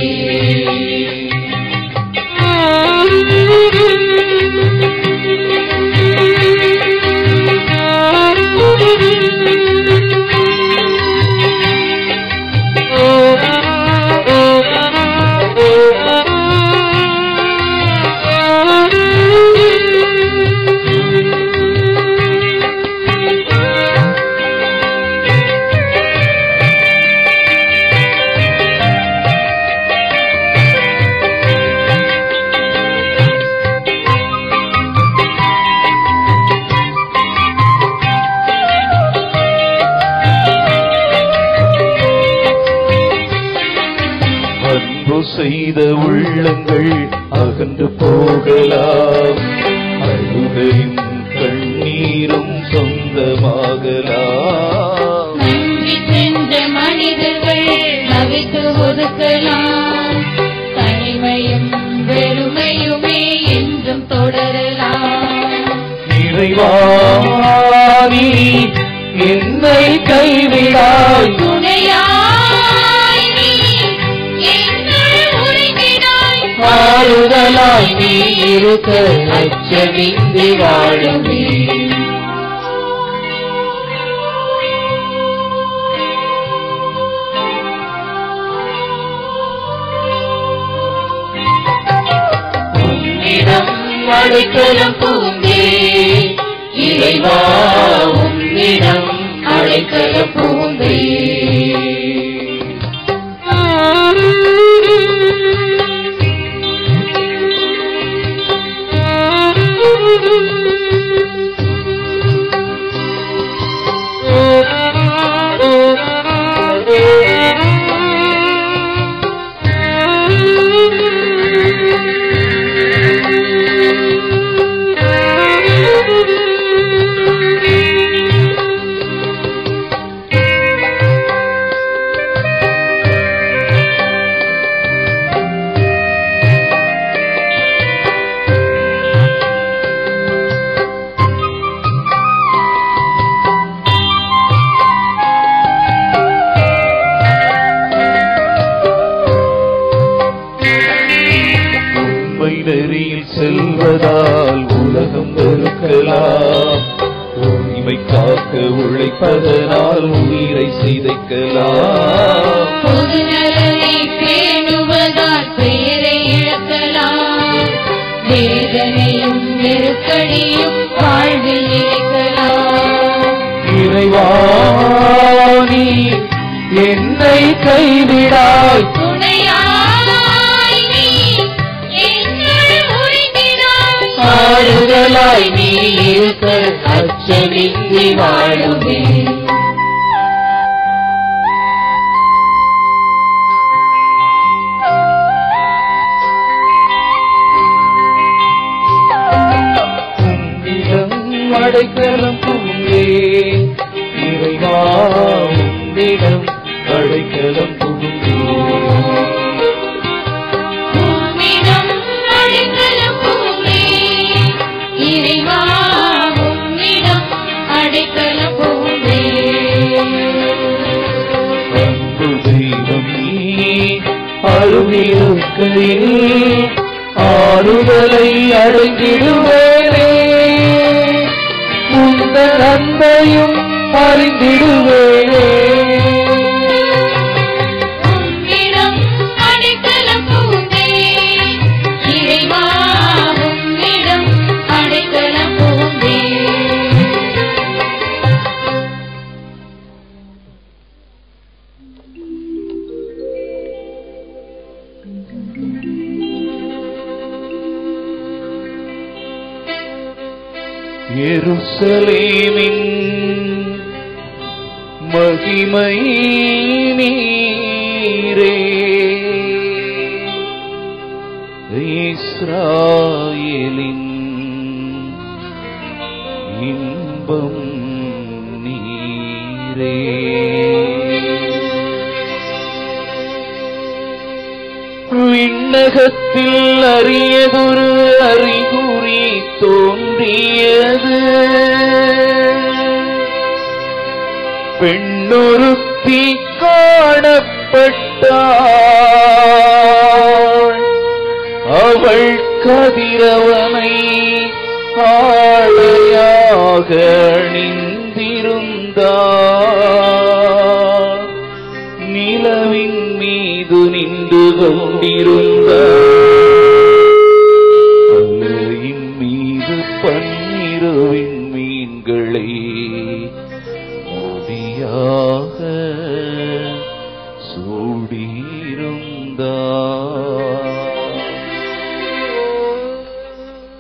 அன்பு செய்த உள்ளங்கள் அகன்று போகலாம் அழுகையும் கண்ணீரும் சொந்தமாகலாம் நன்றி சென்ற மனிதர்கள் நவித்து ஒதுக்கலாம் தனிமையும் வெறுமையுமே என்றும் தொடரலாம் இறைவாணி என்னை கைவிடாய் துணையாய் நீ என்னை உரிமையாய் ஆறுதலாய் நீ இருக்க அச்சமின்றி வாழுமே உன்னிடம் அடைக்கலம் பூந்தே இறைவா உன்னிடம் அடைக்கலம் பூந்தே உண்மை நெறியில் செல்வதால் உலகம் வெறுக்கலாம் உரிமை காக்க உழைப்பதனால் உயிரை சிதைக்கலாம் பொது நலனை பேணுவதால் பெயரை இழக்கலாம் வேதனையும் நெருக்கடியும் வாழ்வில் இழைக்கலாம் இறைவாணி என்னை கைவிடாய் துணையாய் நீ என்னை உரிமையாய் ஆறுதலாய் நீ இருக்க அச்சமின்றி வாழுமே உன்னிடம் அடைக்கலம் புகுந்தே இறைவா உன்னிடம் அடைக்கலம் புகுந்தே உம்மிடம் அடைக்கலம் பூவே இறைவா உம் அடைக்கலம் புகுந்தே அன்பு தெய்வம் நீ அருகிருக்கையில் ஆறுதலை அடைந்திடுவேனே உங்கள் அன்பையும் அறிந்திடுவேனே உம்மிடம் அடைக்கலம் புகுந்தே இறைவா உம்மிடம் அடைக்கலம் புகுந்தே எருசலேமின் மகிமை நீரே இஸ்ராயேலின் இன்பம் நீரே விண்ணகத்தில் அரியதொரு அறிகுறி தோன்றியது பெண்ணொருத்தி காணப்பட்டாள் அவள் கதிரவனை ஆடையாக அணிந்திருந்தாள் நிலவின் மீது நின்று கொண்டிருந்தாயின் மீது பன்னிரவின் மீன்களை முடியாக சூடியிருந்தார்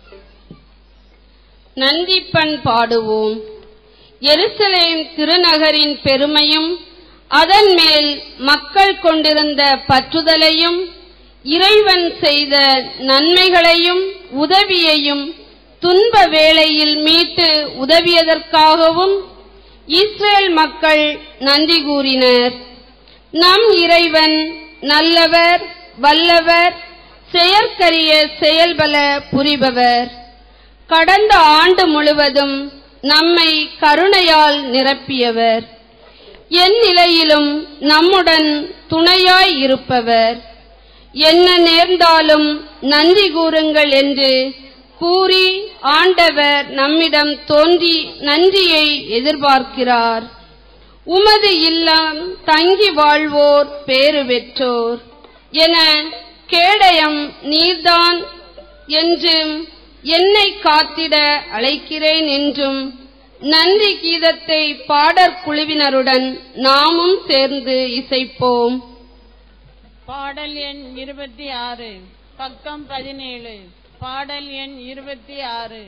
நந்திப்பண் பாடுவோம் எருசலேம் திருநகரின் பெருமையும் அதன் மேல் மக்கள் கொண்டிருந்த பற்றுதலையும் இறைவன் செய்த நன்மைகளையும் உதவியையும் துன்ப வேளையில் மீட்டு உதவியதற்காகவும் இஸ்ரேல் மக்கள் நன்றி கூறினர் நம் இறைவன் நல்லவர் வல்லவர் செயற்கரிய செயல்பல புரிபவர் கடந்த ஆண்டு முழுவதும் நம்மை கருணையால் நிரப்பியவர் என் நிலையிலும் நம்முடன் துணையாய் இருப்பவர் என்ன நேர்ந்தாலும் நன்றி கூறுங்கள் என்று கூறி ஆண்டவர் நம்மிடம் தோன்றி நன்றியை எதிர்பார்க்கிறார் உமது இல்லம் தங்கி வாழ்வோர் பேறு பெற்றோர் என கேடயம் நீர்தான் என்றும் என்னை காத்திட அழைக்கிறேன் என்றும் நன்றி கீதத்தை பாடற் குழுவினருடன் நாமும் சேர்ந்து இசைப்போம் பாடல் எண் இருபத்தி ஆறு பக்கம் பதினேழு பாடல் எண் இருபத்தி ஆறு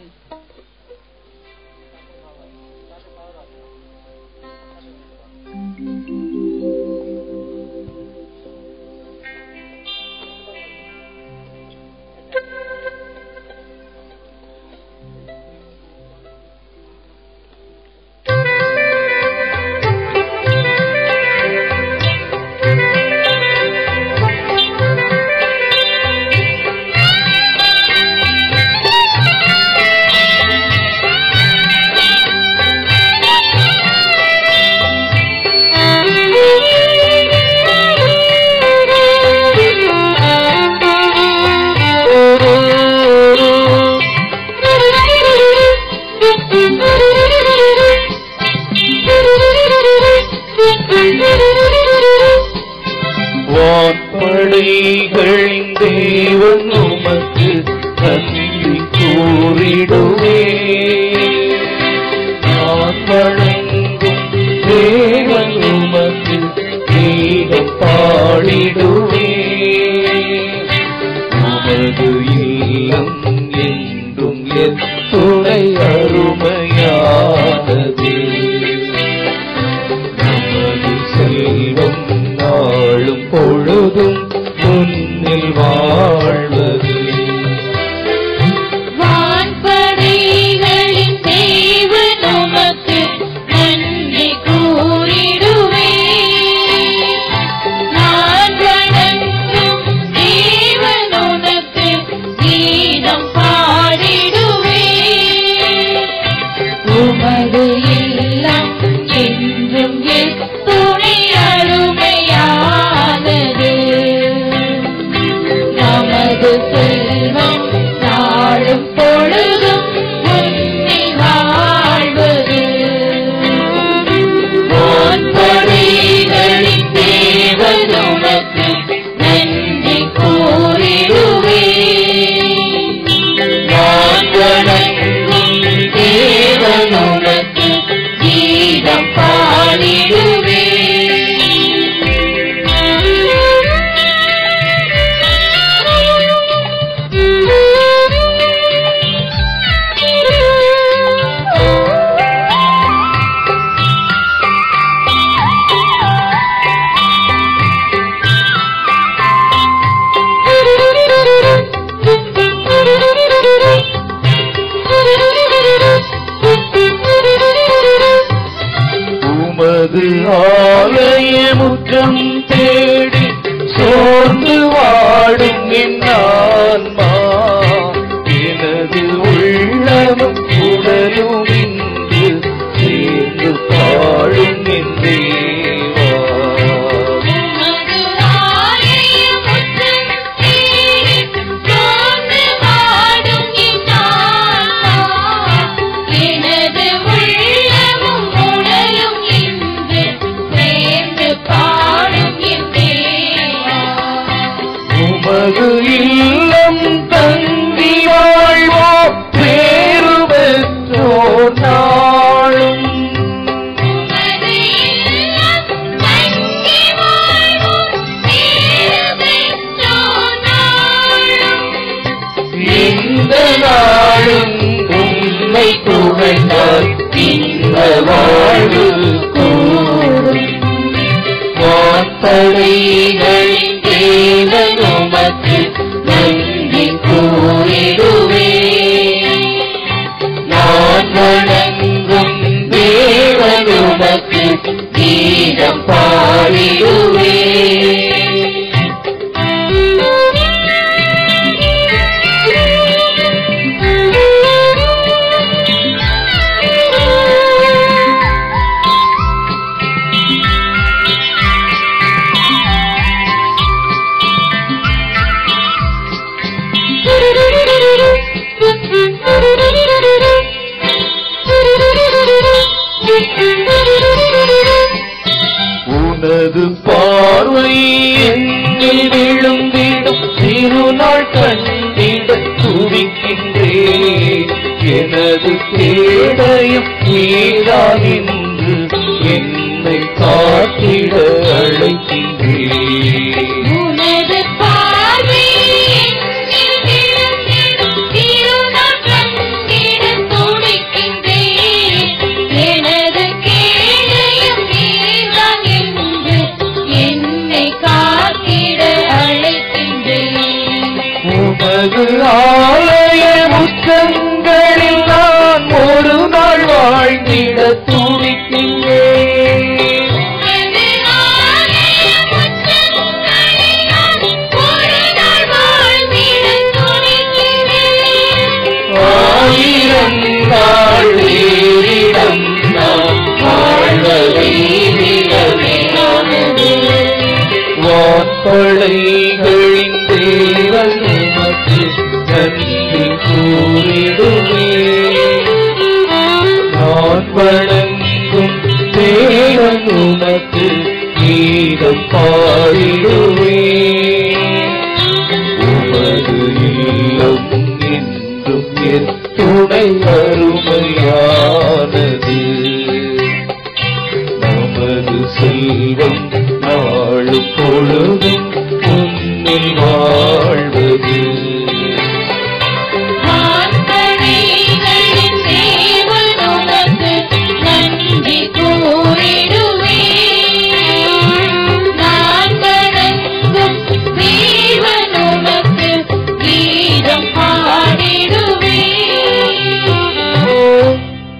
வான்படைகளின் தேவன் உமக்கு நன்றி கூறிடுவே நான் வணங்கும் தேவன் உமக்கு கீதம் பாடிடுவே உமது இல்லம் என்றும் எத்துணை அருமையானதே நமது செல்வம் நாளும் பொழுதும் முன்னில் வாழ்வதே உமது ஆலய முற்றம் தேடி சோர்ந்து வாடும் என் ஆன்மா எனது உள்ளமும் உடலும் இன்று சேர்ந்து பாடும் என் தேவா உமது ஆலய முற்றம் தேடி சோர்ந்து வாடும் என் ஆன்மா, எனது உள்ளமும் உடலும் இன்று சேர்ந்து பாடும் என் தேவா. உமது இல்லம் தங்கி வாழ்வோ பேரு பெற்றோர் நாளும் உமது இல்லம் தங்கி வாழ்வோம் பேறு பெற்றோர் நாளும். இந்த நாளும் உண்மை புகழ்ந்தால் இந்த வாழ்வு கூடும் வார்த்தைகளின் தேவன் உமக்கு நன்றி கூறிடுவே நான் வணங்கும் தேவன் உமக்கு கீதம் பாடிடுவே உனது பார்வை என்னில் விழுந்திடும் திருநாள் கண்டிட துடிக்கின்றேன் எனது தேடையும் நீதான் என்று என்னை காத்திட அழைக்கின்றேன் உனது பார்வை என்னில் விழுந்திடும் திருநாள் கண்டிட துடிக்கின்றேன். எனது கேளையும் நீதான் என்று என்னை காத்திட அழைக்கின்றேன் உமது ஆலய முற்றங்களில் நான் ஒரு நாள் வாழ்ந்திட துடிக்கின்றேன் உமது ஆலய முற்றங்களில் நான் ஒரு நாள் வாழ்ந்திட துடிக்கின்றேன். ஆயிரம் நாள் வேறிடம் நாம் வாழ்வதை நிலவிலானது வான்படைகளின் தேவன் உமக்கு நன்றி கூறிடுவே நான் வணங்கும் தேவன் உனக்கு கீதம் பாடிடுவே உமது இல்லம் என்றும் என் துணை அருமையானது நமது செல்வம் நாளும் பொழுதும் உன்னில் வாழ்வது ஆண்படைகளின் தேவன் உனக்கு நன்றி கூறிடுவேன். நான் வணங்கும் தேவன் உனக்கு கீதம் பாடிடுவேன்.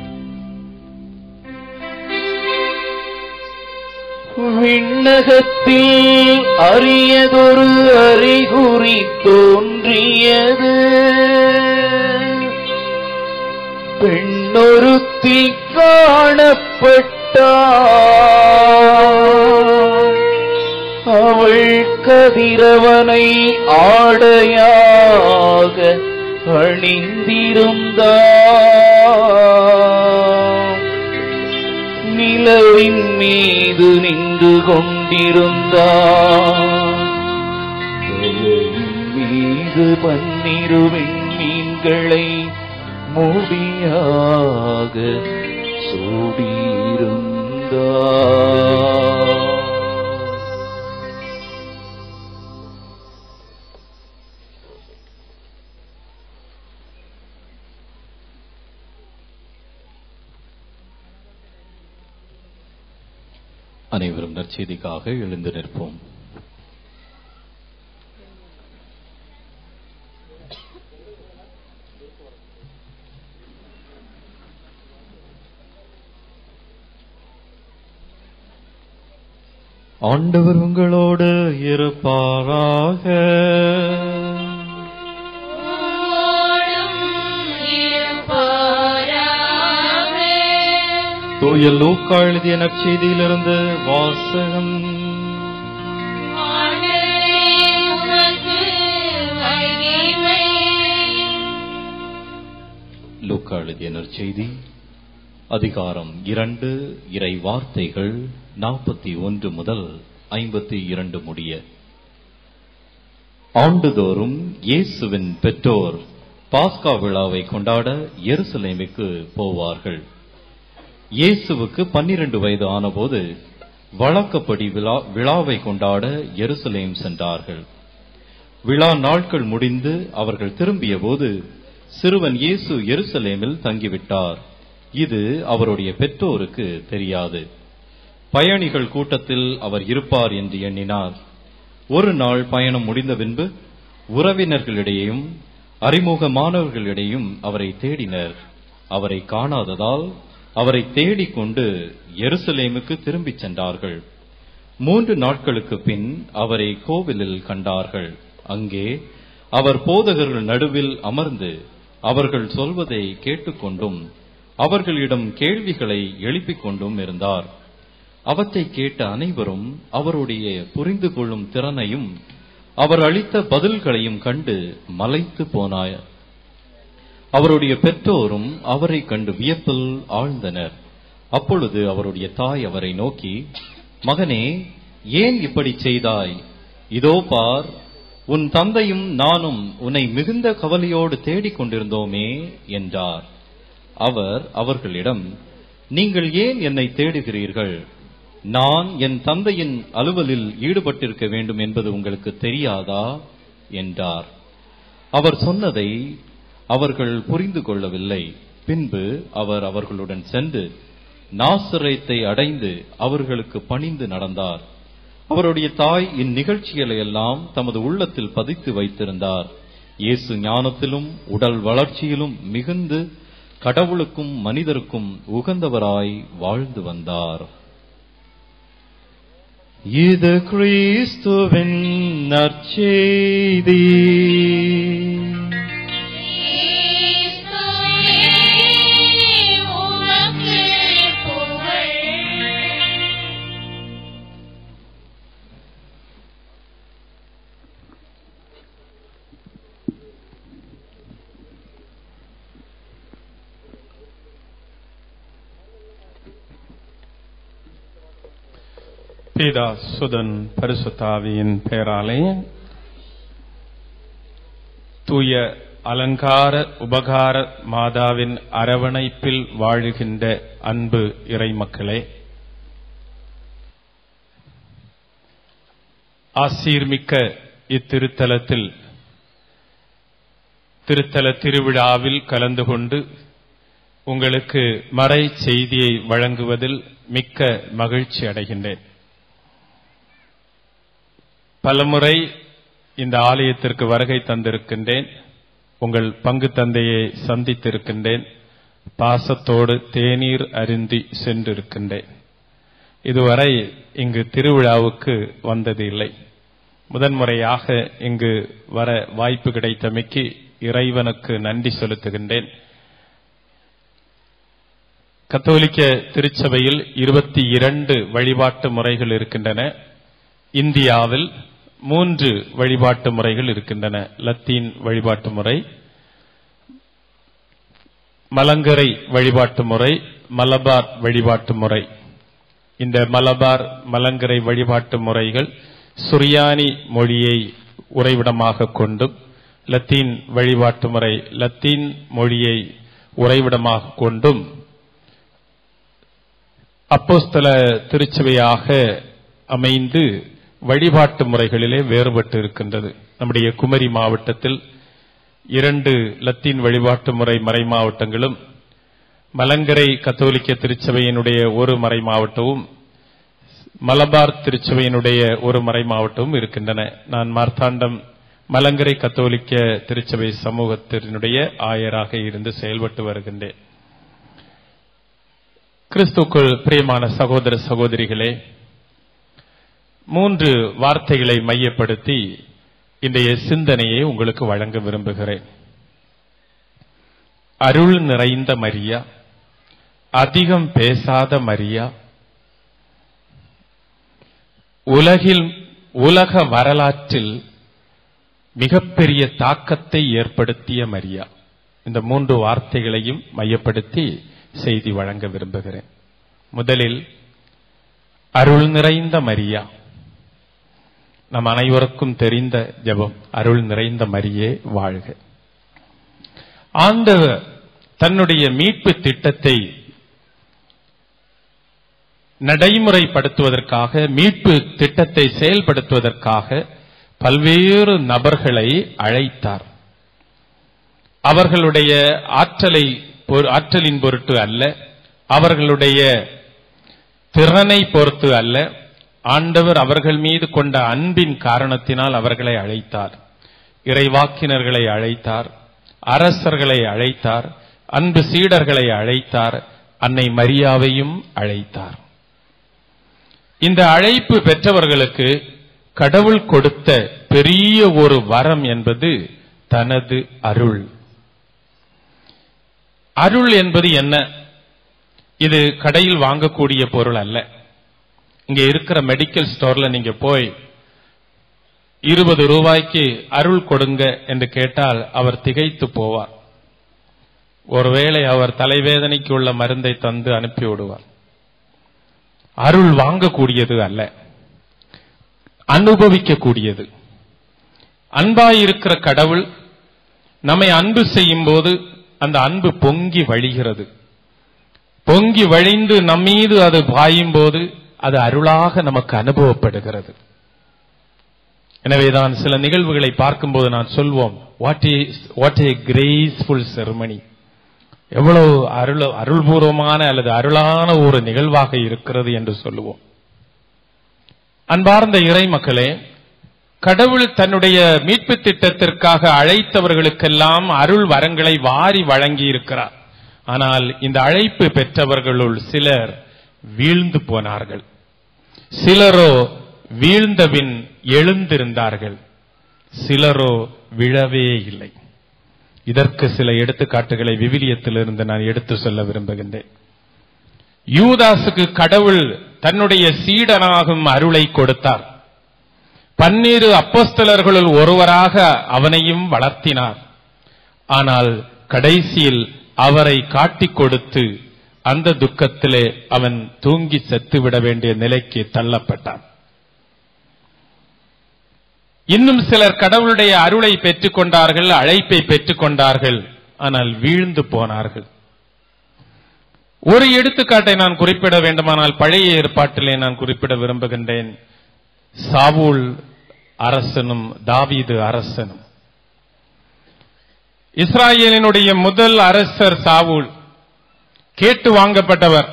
விண்ணகத்தில் அரியதொரு அறிகுறி தோன்றியது பெண்ணொருத்தி காணப்பட்டாள் அவள் கதிரவனை ஆடையாக அணிந்திருந்தாள் நிலவின் மீது நின்று கொண்டிருந்தார் தலையின் மீது பன்னிருவின் மீன்களை முடியாக சூடியிருந்தார் அனைவரும் நற்செய்திக்காக எழுந்து நிற்போம் ஆண்டவர் உங்களோடு இருப்பாராக தூய லூக்கா எழுதிய நற்செய்தியிலிருந்து வாசகம் லூக்கா எழுதிய நற்செய்தி அதிகாரம் இரண்டு இறை வார்த்தைகள் நாற்பத்தி ஒன்று முதல் ஐம்பத்தி இரண்டு முடிய ஆண்டுதோறும் இயேசுவின் பெற்றோர் பாஸ்கா விழாவை கொண்டாட எருசலேமுக்கு போவார்கள் இயேசுவுக்கு பன்னிரண்டு வயது ஆனபோது வழக்கப்படி விழா விழாவை கொண்டாட எருசலேம் சென்றார்கள் விழா நாட்கள் முடிந்து அவர்கள் திரும்பிய போது சிறுவன் இயேசு எருசலேமில் தங்கிவிட்டார் இது அவருடைய பெற்றோருக்கு தெரியாது பயணிகள் கூட்டத்தில் அவர் இருப்பார் என்று எண்ணினார் ஒரு நாள் பயணம் முடிந்த பின்பு உறவினர்களிடையேயும் அறிமுகமானவர்களிடையும் அவரை தேடினர் அவரை காணாததால் அவரை தேடிக்கொண்டு எருசலேமுக்கு திரும்பிச் சென்றார்கள் மூன்று நாட்களுக்கு பின் அவரை கோவிலில் கண்டார்கள் அங்கே அவர் போதகர்கள் நடுவில் அமர்ந்து அவர்கள் சொல்வதை கேட்டுக்கொண்டும் அவர்களிடம் கேள்விகளை எழுப்பிக் கொண்டும் இருந்தார் அவற்றை கேட்ட அனைவரும் அவருடைய புரிந்து கொள்ளும் திறனையும் அவர் அளித்த பதில்களையும் கண்டு மலைத்து போனார் அவருடைய பெற்றோரும் அவரை கண்டு வியப்பில் ஆழ்ந்தனர் அப்பொழுது அவருடைய தாய் அவரை நோக்கி மகனே ஏன் இப்படி செய்தாய் இதோ பார் உன் தந்தையும் நானும் உன்னை மிகுந்த கவலையோடு தேடிக் கொண்டிருந்தோமே என்றார் அவர் அவர்களிடம் நீங்கள் ஏன் என்னை தேடுகிறீர்கள் நான் என் தந்தையின் அலுவலில் ஈடுபட்டிருக்க வேண்டும் என்பது உங்களுக்கு தெரியாதா என்றார் அவர் சொன்னதை அவர்கள் புரிந்து கொள்ளவில்லை பின்பு அவர் அவர்களுடன் சென்று நாசரேத்தை அடைந்து அவர்களுக்கு பணிந்து நடந்தார் அவருடைய தாய் இந்நிகழ்ச்சிகளை எல்லாம் தமது உள்ளத்தில் பதித்து வைத்திருந்தார் இயேசு ஞானத்திலும் உடல் வளர்ச்சியிலும் மிகுந்து கடவுளுக்கும் மனிதருக்கும் உகந்தவராய் வாழ்ந்து வந்தார் இது கிறிஸ்துவின் நற்செய்தி பிதா சுதன் பரிசுத்தாவியின் பெயராலே தூய அலங்கார உபகார மாதாவின் அரவணைப்பில் வாழுகின்ற அன்பு இறைமக்களே ஆசீர்மிக்க இத்திருத்தலத்தில் திருத்தல திருவிழாவில் கலந்து கொண்டு உங்களுக்கு மறை செய்தியை வழங்குவதில் மிக்க மகிழ்ச்சி அடைகின்றேன் பலமுறை இந்த ஆலயத்திற்கு வருகை தந்திருக்கின்றேன் உங்கள் பங்கு தந்தையை சந்தித்திருக்கின்றேன் பாசத்தோடு தேநீர் அருந்தி சென்றிருக்கின்றேன் இதுவரை இங்கு திருவிழாவுக்கு வந்தது இல்லை முதன்முறையாக இங்கு வர வாய்ப்பு கிடைத்தமைக்கு இறைவனுக்கு நன்றி செலுத்துகின்றேன் கத்தோலிக்க திருச்சபையில் இருபத்தி இரண்டு வழிபாட்டு முறைகள் இருக்கின்றன இந்தியாவில் மூன்று வழிபாட்டு முறைகள் இருக்கின்றன லத்தீன் வழிபாட்டு முறை மலங்கரை வழிபாட்டு முறை மலபார் வழிபாட்டு முறை இந்த மலபார் மலங்கரை வழிபாட்டு முறைகள் சுரியானி மொழியை உறைவிடமாக கொண்டும் லத்தீன் வழிபாட்டு முறை லத்தீன் மொழியை உறைவிடமாக கொண்டும் அப்போஸ்தல திருச்சபையாக அமைந்து வழிபாட்டு முறைகளிலே வேறுபட்டு இருக்கின்றது நம்முடைய குமரி மாவட்டத்தில் இரண்டு லத்தீன் வழிபாட்டு முறை மறை மாவட்டங்களும் மலங்கரை கத்தோலிக்க திருச்சபையினுடைய ஒரு மறை மாவட்டமும் மலபார் திருச்சபையினுடைய ஒரு மறை மாவட்டமும் இருக்கின்றன நான் மார்த்தாண்டம் மலங்கரை கத்தோலிக்க திருச்சபை சமூகத்தினுடைய ஆயராக இருந்து செயல்பட்டு வருகின்றேன் கிறிஸ்துக்குள் பிரியமான சகோதர சகோதரிகளே மூன்று வார்த்தைகளை மையப்படுத்தி இன்றைய சிந்தனையை உங்களுக்கு வழங்க விரும்புகிறேன் அருள் நிறைந்த மரியா அதிகம் பேசாத மரியா உலகில் உலக வரலாற்றில் மிகப்பெரிய தாக்கத்தை ஏற்படுத்திய மரியா இந்த மூன்று வார்த்தைகளையும் மையப்படுத்தி செய்தி வழங்க விரும்புகிறேன் முதலில் அருள் நிறைந்த மரியா நம் அனைவருக்கும் தெரிந்த ஜெபம் அருள் நிறைந்த மரியே வாழ்க ஆண்டவர் தன்னுடைய மீட்பு திட்டத்தை நடைமுறைப்படுத்துவதற்காக மீட்பு திட்டத்தை செயல்படுத்துவதற்காக பல்வேறு நபர்களை அழைத்தார் அவர்களுடைய ஆற்றலை பொ- ஆற்றலின் பொருட்டு அல்ல அவர்களுடைய திறனை பொறுத்து அல்ல ஆண்டவர் அவர்கள் மீது கொண்ட அன்பின் காரணத்தினால் அவர்களை அழைத்தார் இறைவாக்கினர்களை அழைத்தார் அரசர்களை அழைத்தார் அன்பு சீடர்களை அழைத்தார் அன்னை மரியாவையும் அழைத்தார் இந்த அழைப்பு பெற்றவர்களுக்கு கடவுள் கொடுத்த பெரிய ஒரு வரம் என்பது தனது அருள் அருள் என்பது என்ன இது கடையில் வாங்கக்கூடிய பொருள் அல்ல இங்க இருக்கிற மெடிக்கல் ஸ்டோர்ல நீங்க போய் இருபது ரூபாய்க்கு அருள் கொடுங்க என்று கேட்டால் அவர் திகைத்து போவார் ஒருவேளை அவர் தலைவேதனைக்கு உள்ள மருந்தை தந்து அனுப்பி விடுவார் அருள் வாங்கக்கூடியது அல்ல அனுபவிக்கக்கூடியது அன்பாயிருக்கிற கடவுள் நம்மை அன்பு செய்யும் போது அந்த அன்பு பொங்கி வழிகிறது பொங்கி வழிந்து நம்மீது அது பாயும் போது அது அருளாக நமக்கு அனுபவப்படுகிறது எனவேதான் சில நிகழ்வுகளை பார்க்கும்போது நான் சொல்வோம் what is what a graceful ceremony எவ்வளவு அருள் அருள்பூர்வமான அல்லது அருளான ஒரு நிகழ்வாக இருக்கிறது என்று சொல்லுவோம் அன்பார்ந்த இறை மக்களே கடவுள் தன்னுடைய மீட்பு திட்டத்திற்காக அழைத்தவர்களுக்கெல்லாம் அருள் வரங்களை வாரி வழங்கி இருக்கிறார் ஆனால் இந்த அழைப்பு பெற்றவர்களுள் சிலர் வீழ்ந்து போனார்கள் சிலரோ வீழ்ந்தபின் எழுந்திருந்தார்கள் சிலரோ விழவே இல்லை இதற்கு சில எடுத்துக்காட்டுகளை விவிலியத்திலிருந்து நான் எடுத்து சொல்ல விரும்புகின்றேன் யூதாசுக்கு கடவுள் தன்னுடைய சீடனாகும் அருளை கொடுத்தார் பன்னிரு அப்போஸ்தலர்களுள் ஒருவராக அவனையும் வளர்த்தினார் ஆனால் கடைசியில் அவரை காட்டிக் கொடுத்து அந்த துக்கத்திலே அவன் தூங்கி செத்துவிட வேண்டிய நிலைக்கு தள்ளப்பட்டான் இன்னும் சிலர் கடவுளுடைய அருளை பெற்றுக் கொண்டார்கள் அழைப்பை பெற்றுக் கொண்டார்கள் ஆனால் வீழ்ந்து போனார்கள் ஒரு எடுத்துக்காட்டை நான் குறிப்பிட வேண்டுமானால் பழைய ஏற்பாட்டிலே நான் குறிப்பிட விரும்புகின்றேன் சாவூல் அரசனும் தாவீது அரசனும் இஸ்ராயேலினுடைய முதல் அரசர் சாவூல் கேட்டு வாங்கப்பட்டவர்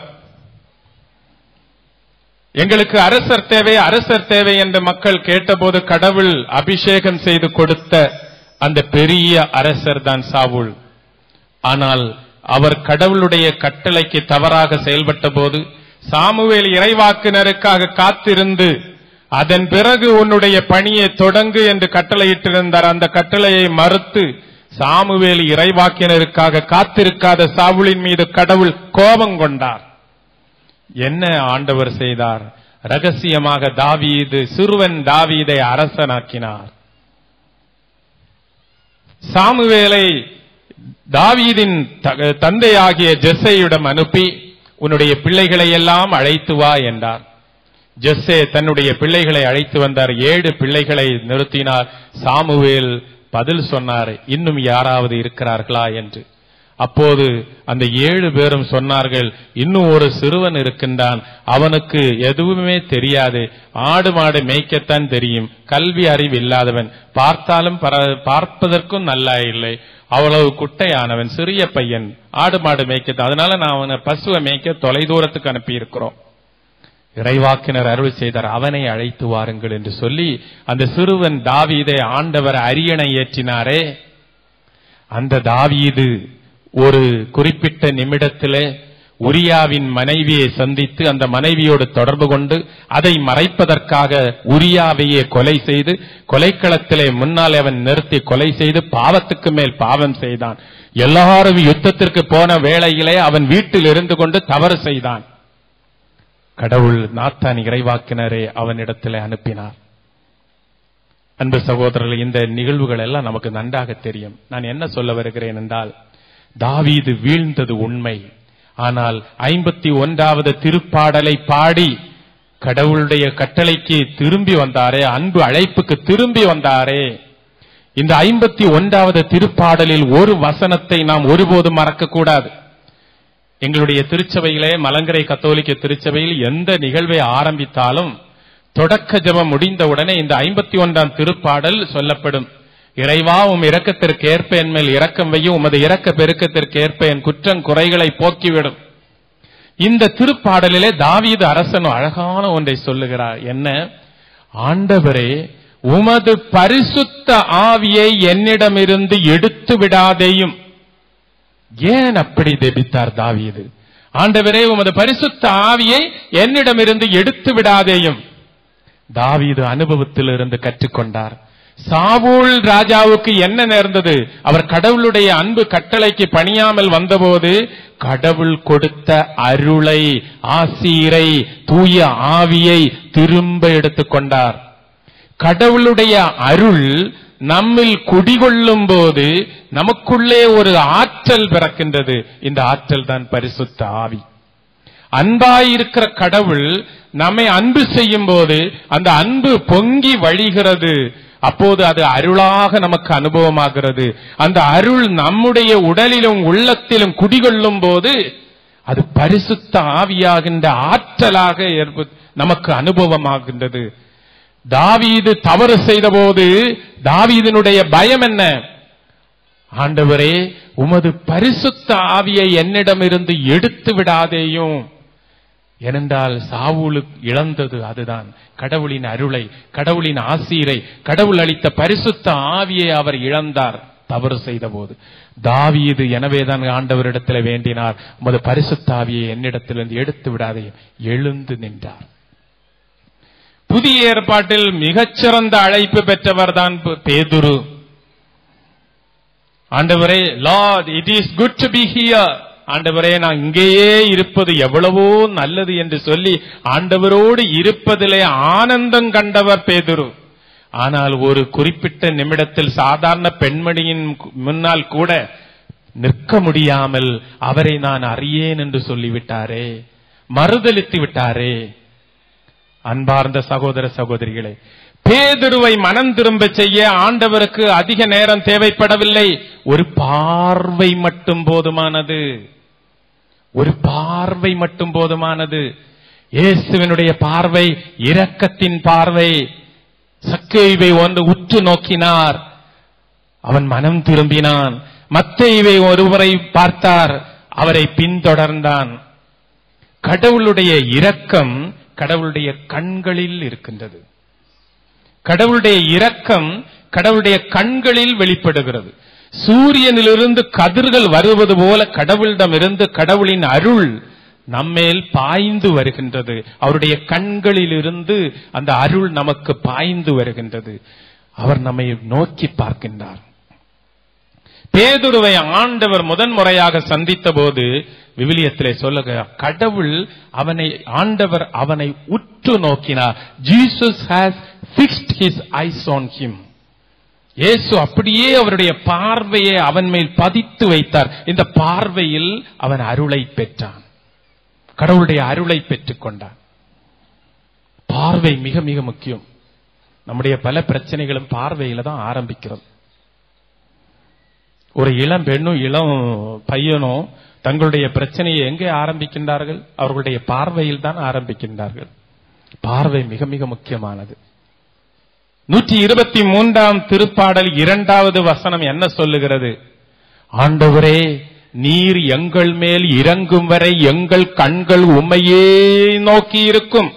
எங்களுக்கு அரசர் தேவை அரசர் தேவை என்று மக்கள் கேட்டபோது கடவுள் அபிஷேகம் செய்து கொடுத்த அந்த பெரிய அரசர் தான் சாவுல் ஆனால் அவர் கடவுளுடைய கட்டளைக்கு தவறாக செயல்பட்ட போது சாமுவேல் இறைவாக்கினருக்காக காத்திருந்து அதன் பிறகு உன்னுடைய பணியை தொடங்கு என்று கட்டளையிட்டிருந்தார் அந்த கட்டளையை மறுத்து சாமுவேல் இறைவாக்கினருக்காக காத்திருக்காத சாவுலின் மீது கடவுள் கோபம் கொண்டார் என்ன ஆண்டவர் செய்தார் ரகசியமாக தாவீது சிறுவன் தாவீதை அரசனாக்கினார் சாமுவேலை தாவீதின் த- தந்தையாகிய ஜெஸ்ஸையிடம் அனுப்பி உன்னுடைய பிள்ளைகளை எல்லாம் அழைத்து வா என்றார் ஜெஸ்ஸே தன்னுடைய பிள்ளைகளை அழைத்து வந்தார் ஏழு பிள்ளைகளை நிறுத்தினார் சாமுவேல் பதில் சொன்னார் இன்னும் யாராவது இருக்கிறார்களா என்று அப்போது அந்த ஏழு பேரும் சொன்னார்கள் இன்னும் ஒரு சிறுவன் இருக்கின்றான் அவனுக்கு எதுவுமே தெரியாது ஆடு மாடு மேய்க்கத்தான் தெரியும் கல்வி அறிவு இல்லாதவன் பார்த்தாலும் பர- பார்ப்பதற்கும் நல்லா இல்லை அவ்வளவு குட்டையானவன் சிறிய பையன் ஆடு மாடு மேய்க்க அதனால நான் அவனை பசுவை மேய்க்க தொலைதூரத்துக்கு அனுப்பி இருக்கிறோம் இறைவாக்கினர் அருள் செய்தார் அவனை அழைத்து வாருங்கள் என்று சொல்லி அந்த சிறுவன் தாவீதை ஆண்டவர் அரியணை ஏற்றினாரே அந்த தாவீது ஒரு குறிப்பிட்ட நிமிடத்திலே உரியாவின் மனைவியை சந்தித்து அந்த மனைவியோடு தொடர்பு கொண்டு அதை மறைப்பதற்காக உரியாவையே கொலை செய்து கொலைக்களத்திலே முன்னால் அவன் நிறுத்தி கொலை செய்து பாவத்துக்கு மேல் பாவம் செய்தான் எல்லாரும் யுத்தத்திற்கு போன வேளையிலே அவன் வீட்டில் இருந்து கொண்டு தவறு செய்தான் கடவுள் நாத்தான் இறைவாக்கினரே அவனிடத்திலே அனுப்பினார் அன்பு சகோதரர்கள் இந்த நிகழ்வுகள் எல்லாம் நமக்கு நன்றாக தெரியும் நான் என்ன சொல்ல வருகிறேன் என்றால் தாவீது வீழ்ந்தது உண்மை ஆனால் ஐம்பத்தி ஒன்றாவது திருப்பாடலை பாடி கடவுளுடைய கட்டளைக்கு திரும்பி வந்தாரே அன்பு அழைப்புக்கு திரும்பி வந்தாரே இந்த ஐம்பத்தி ஒன்றாவது திருப்பாடலில் ஒரு வசனத்தை நாம் ஒருபோதும் மறக்கக்கூடாது எங்களுடைய திருச்சபையிலே மலங்கரை கத்தோலிக்க திருச்சபையில் எந்த நிகழ்வை ஆரம்பித்தாலும் தொடக்க ஜெபம் முடிந்தவுடனே இந்த ஐம்பத்தி ஒன்றாம் திருப்பாடல் சொல்லப்படும் இறைவா உம் இரக்கத்திற்கு ஏற்ப என் மேல் இரக்கம் வையும் உமது இரக்க பெருக்கத்திற்கு ஏற்ப என் குற்றம் குறைகளை போக்கிவிடும் இந்த திருப்பாடலிலே தாவீது அரசன் அழகான ஒன்றை சொல்லுகிறார் என்ன ஆண்டவரே உமது பரிசுத்த ஆவியை என்னிடமிருந்து எடுத்து விடாதேயும் ஏன் அப்படி தெபித்தார் தாவீது ஆண்டவரே உமது பரிசுத்த ஆவியை என்னிடமிருந்து எடுத்து விடாதேயும் தாவீது அனுபவத்திலிருந்து கற்றுக்கொண்டார் சாவூல் ராஜாவுக்கு என்ன நேர்ந்தது அவர் கடவுளுடைய அன்பு கட்டளைக்கு பணியாமல் வந்தபோது கடவுள் கொடுத்த அருளை ஆசீரை தூய ஆவியை திரும்ப எடுத்துக்கொண்டார் கடவுளுடைய அருள் நம்மில் குடிகொள்ளும் போது நமக்குள்ளே ஒரு ஆற்றல் பிறக்கின்றது இந்த ஆற்றல் தான் பரிசுத்த ஆவி அன்பாயிருக்கிற கடவுள் நம்மை அன்பு செய்யும் போது அந்த அன்பு பொங்கி வழிகிறது அப்போது அது அருளாக நமக்கு அனுபவமாகிறது அந்த அருள் நம்முடைய உடலிலும் உள்ளத்திலும் குடிகொள்ளும் போது அது பரிசுத்த ஆவியாகின்ற ஆற்றலாக ஏற்ப- நமக்கு அனுபவமாகின்றது தாவீது தவறு செய்தபோது தாவீதினுடைய பயம் என்ன ஆண்டவரே உமது பரிசுத்த ஆவியை என்னிடமிருந்து எடுத்து விடாதேயும் ஏனென்றால் சாவூலு இழந்தது அதுதான் கடவுளின் அருளை கடவுளின் ஆசீரை கடவுள் அளித்த பரிசுத்த ஆவியை அவர் இழந்தார் தவறு செய்தபோது தாவீது எனவேதான் ஆண்டவரிடத்தில் வேண்டினார் உமது பரிசுத்த ஆவியை என்னிடத்திலிருந்து எடுத்து விடாதேயும் எழுந்து நின்றார் புதிய ஏற்பாட்டில் மிகச்சிறந்த அழைப்பு பெற்றவர் தான் பேதுரு ஆண்டவரே Lord it is good to be here ஆண்டவரே நான் இங்கேயே இருப்பது எவ்வளவோ நல்லது என்று சொல்லி ஆண்டவரோடு இருப்பதிலே ஆனந்தம் கண்டவர் பேதுரு ஆனால் ஒரு குறிப்பிட்ட நிமிடத்தில் சாதாரண பெண்மணியின் முன்னால் கூட நிற்க முடியாமல் அவரை நான் அறியேன் என்று சொல்லிவிட்டாரே மறுதலித்து விட்டாரே அன்பார்ந்த சகோதர சகோதரிகளே பேதுருவை மனம் திரும்ப செய்ய ஆண்டவருக்கு அதிக நேரம் தேவைப்படவில்லை ஒரு பார்வை மட்டும் போதுமானது ஒரு பார்வை மட்டும் போதுமானது இயேசுவினுடைய பார்வை இரக்கத்தின் பார்வை சக்கைவை ஒன்று உற்று நோக்கினார் அவன் மனம் திரும்பினான் மத்தைவை ஒருவரை பார்த்தார் அவரை பின்தொடர்ந்தான் கடவுளுடைய இரக்கம் கடவுளுடைய கண்களில் இருக்கின்றது கடவுளுடைய இரக்கம் கடவுளுடைய கண்களில் வெளிப்படுகிறது சூரியனிலிருந்து கதிர்கள் வருவது போல கடவுளிடமிருந்து கடவுளின் அருள் நம்மேல் பாய்ந்து வருகின்றது அவருடைய கண்களிலிருந்து அந்த அருள் நமக்கு பாய்ந்து வருகின்றது அவர் நம்மை நோக்கி பார்க்கின்றார் பேதுருவை ஆண்டவர் முதன் முறையாக சந்தித்த போது விவிலியத்திலே சொல்லுகிறார் கடவுள் அவனை ஆண்டவர் அவனை உற்று நோக்கினார் Jesus has fixed his eyes on him இயேசு அப்படியே அவருடைய பார்வையை அவன் மேல் பதித்து வைத்தார் இந்த பார்வையில் அவன் அருளை பெற்றான் கடவுளுடைய அருளை பெற்றுக் கொண்டான் பார்வை மிக மிக முக்கியம் நம்முடைய பல பிரச்சனைகளும் பார்வையில தான் ஆரம்பிக்கிறது ஒரு இளம் பெண்ணும் இளம் பையனும் தங்களுடைய பிரச்சனையை எங்கே ஆரம்பிக்கின்றார்கள் அவர்களுடைய பார்வையில் தான் ஆரம்பிக்கின்றார்கள் பார்வை மிக மிக முக்கியமானது நூற்றி இருபத்தி மூன்றாம் திருப்பாடல் இரண்டாவது வசனம் என்ன சொல்லுகிறது ஆண்டவரே நீர் எங்கள் மேல் இறங்கும் வரை எங்கள் கண்கள் உம்மையே நோக்கி இருக்கும்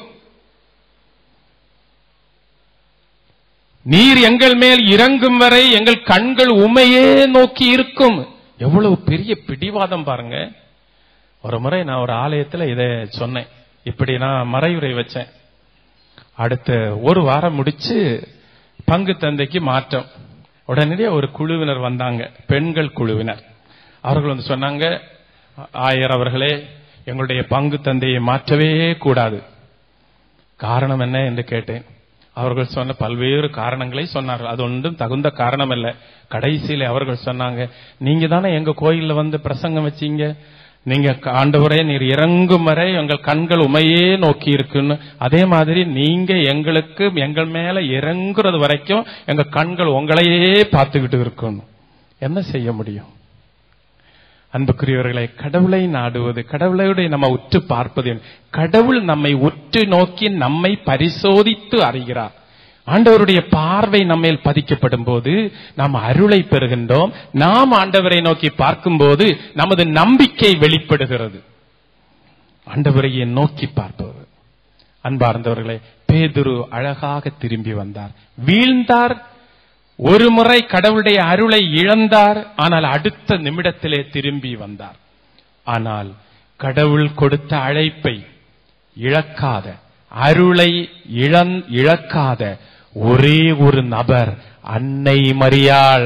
நீர் எங்கள் மேல் இறங்கும் வரை எங்கள் கண்கள் உமையே நோக்கி இருக்கும் எவ்வளவு பெரிய பிடிவாதம் பாருங்க ஒரு முறை நான் ஒரு ஆலயத்துல இதை சொன்னேன் இப்படி நான் மறையுரை வச்சேன் அடுத்த ஒரு வாரம் முடிச்சு பங்கு தந்தைக்கு மாற்றம் உடனடியே ஒரு குழுவினர் வந்தாங்க பெண்கள் குழுவினர் அவர்கள் வந்து சொன்னாங்க ஆயர் அவர்களே எங்களுடைய பங்கு தந்தையை மாற்றவே கூடாது காரணம் என்ன என்று கேட்டேன் அவர்கள் சொன்ன பல்வேறு காரணங்களை சொன்னார்கள் அது ஒன்றும் தகுந்த காரணம் அல்ல கடைசியில அவர்கள் சொன்னாங்க நீங்க தானே எங்க கோயில்ல வந்து பிரசங்கம் வச்சீங்க நீங்க ஆண்டவரே நீர் இறங்கும் வரை எங்கள் கண்கள் உமையே நோக்கி இருக்குன்னு அதே மாதிரி நீங்க எங்களுக்கு எங்கள் மேல இறங்குறது வரைக்கும் எங்க கண்கள் உங்களையே பார்த்துக்கிட்டு இருக்கணும் என்ன செய்ய முடியும் அன்புக்குரியவர்களை கடவுளை நாடுவது கடவுளோட நம்ம உற்று பார்ப்பது என்ன? கடவுள் நம்மை உற்று நோக்கி நம்மை பரிசோதித்து அறிகிறார் ஆண்டவருடைய பார்வை நம்மேல் பதிக்கப்படும் போது நாம் அருளை பெறுகின்றோம் நாம் ஆண்டவரை நோக்கி பார்க்கும்போது நமது நம்பிக்கை வெளிப்படுகிறது ஆண்டவரையே நோக்கி பார்ப்பவர் அன்பார்ந்தவர்களே பேதுரு அழகாக திரும்பி வந்தார் வீழ்ந்தார் ஒரு முறை கடவுளுடைய அருளை இழந்தார் ஆனால் அடுத்த நிமிடத்திலே திரும்பி வந்தார் ஆனால் கடவுள் கொடுத்த அழைப்பை இழக்காத அருளை இழந் இழக்காத ஒரே ஒரு நபர் அன்னை மரியாள்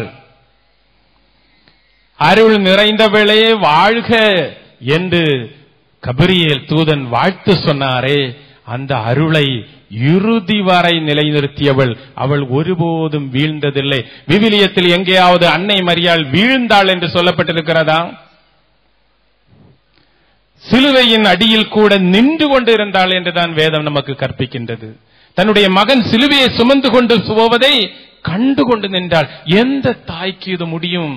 அருள் நிறைந்தவளே வாழ்க என்று கபிரியேல் தூதன் வாழ்த்து சொன்னாரே அந்த அருளை இறுதி வரை நிலைநிறுத்தியவள் அவள் ஒருபோதும் வீழ்ந்ததில்லை விவிலியத்தில் எங்கேயாவது அன்னை மரியாள் வீழ்ந்தாள் என்று சொல்லப்பட்டிருக்கிறதா சிலுவையின் அடியில் கூட நின்று கொண்டு இருந்தாள் என்றுதான் வேதம் நமக்கு கற்பிக்கின்றது தன்னுடைய மகன் சிலுவையை சுமந்து கொண்டு போவதை கண்டு கொண்டு நின்றாள் எந்த தாய்க்கு இது முடியும்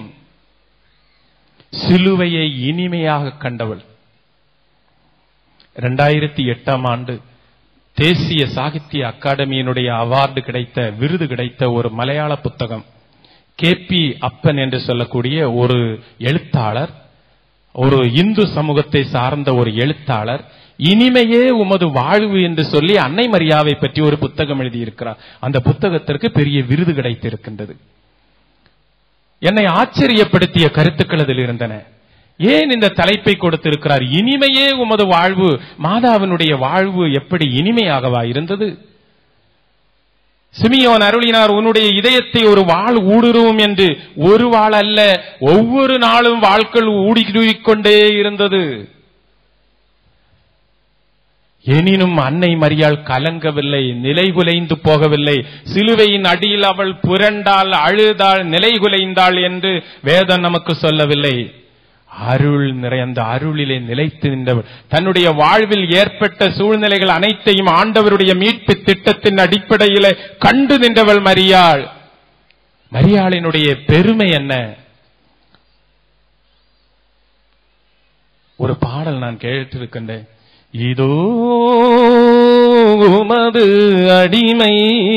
சிலுவையை இனிமையாக கண்டவள் இரண்டாயிரத்தி எட்டாம் ஆண்டு தேசிய சாகித்ய அகாடமியினுடைய அவார்டு கிடைத்த விருது கிடைத்த ஒரு மலையாள புத்தகம் கே பி அப்பன் என்று சொல்லக்கூடிய ஒரு எழுத்தாளர் ஒரு இந்து சமூகத்தை சார்ந்த ஒரு எழுத்தாளர் இனிமையே உமது வாழ்வு என்று சொல்லி அன்னை மரியாவை பற்றி ஒரு புத்தகம் எழுதியிருக்கிறார் அந்த புத்தகத்திற்கு பெரிய விருது கிடைத்திருக்கின்றது என்னை ஆச்சரியப்படுத்திய கருத்துக்கள் அதில் இருந்தன ஏன் இந்த தலைப்பை கொடுத்திருக்கிறார் இனிமையே உமது வாழ்வு மாதாவினுடைய வாழ்வு எப்படி இனிமையாகவா இருந்தது சிமியோன் அருளினார் உன்னுடைய இதயத்தை ஒரு வாழ் ஊடுருவும் என்று ஒரு வாழ் அல்ல ஒவ்வொரு நாளும் வாழ்க்கள் ஊடிக்கொண்டே இருந்தது எனினும் அன்னை மரியாள் கலங்கவில்லை நிலைகுலைந்து போகவில்லை சிலுவையின் அடியில் அவள் புரண்டாள் அழுதாள் நிலைகுலைந்தாள் என்று வேதம் நமக்கு சொல்லவில்லை அருள் நிறைந்த அருளிலே நிலைத்து நின்றவர் தன்னுடைய வாழ்வில் ஏற்பட்ட சூழ்நிலைகள் அனைத்தையும் ஆண்டவருடைய மீட்பு திட்டத்தின் அடிப்படையில கண்டு நின்றவள் மரியாள் மரியாளினுடைய பெருமை என்ன ஒரு பாடல் நான் கேட்டிருக்கின்றேன் இதோ உமது அடிமை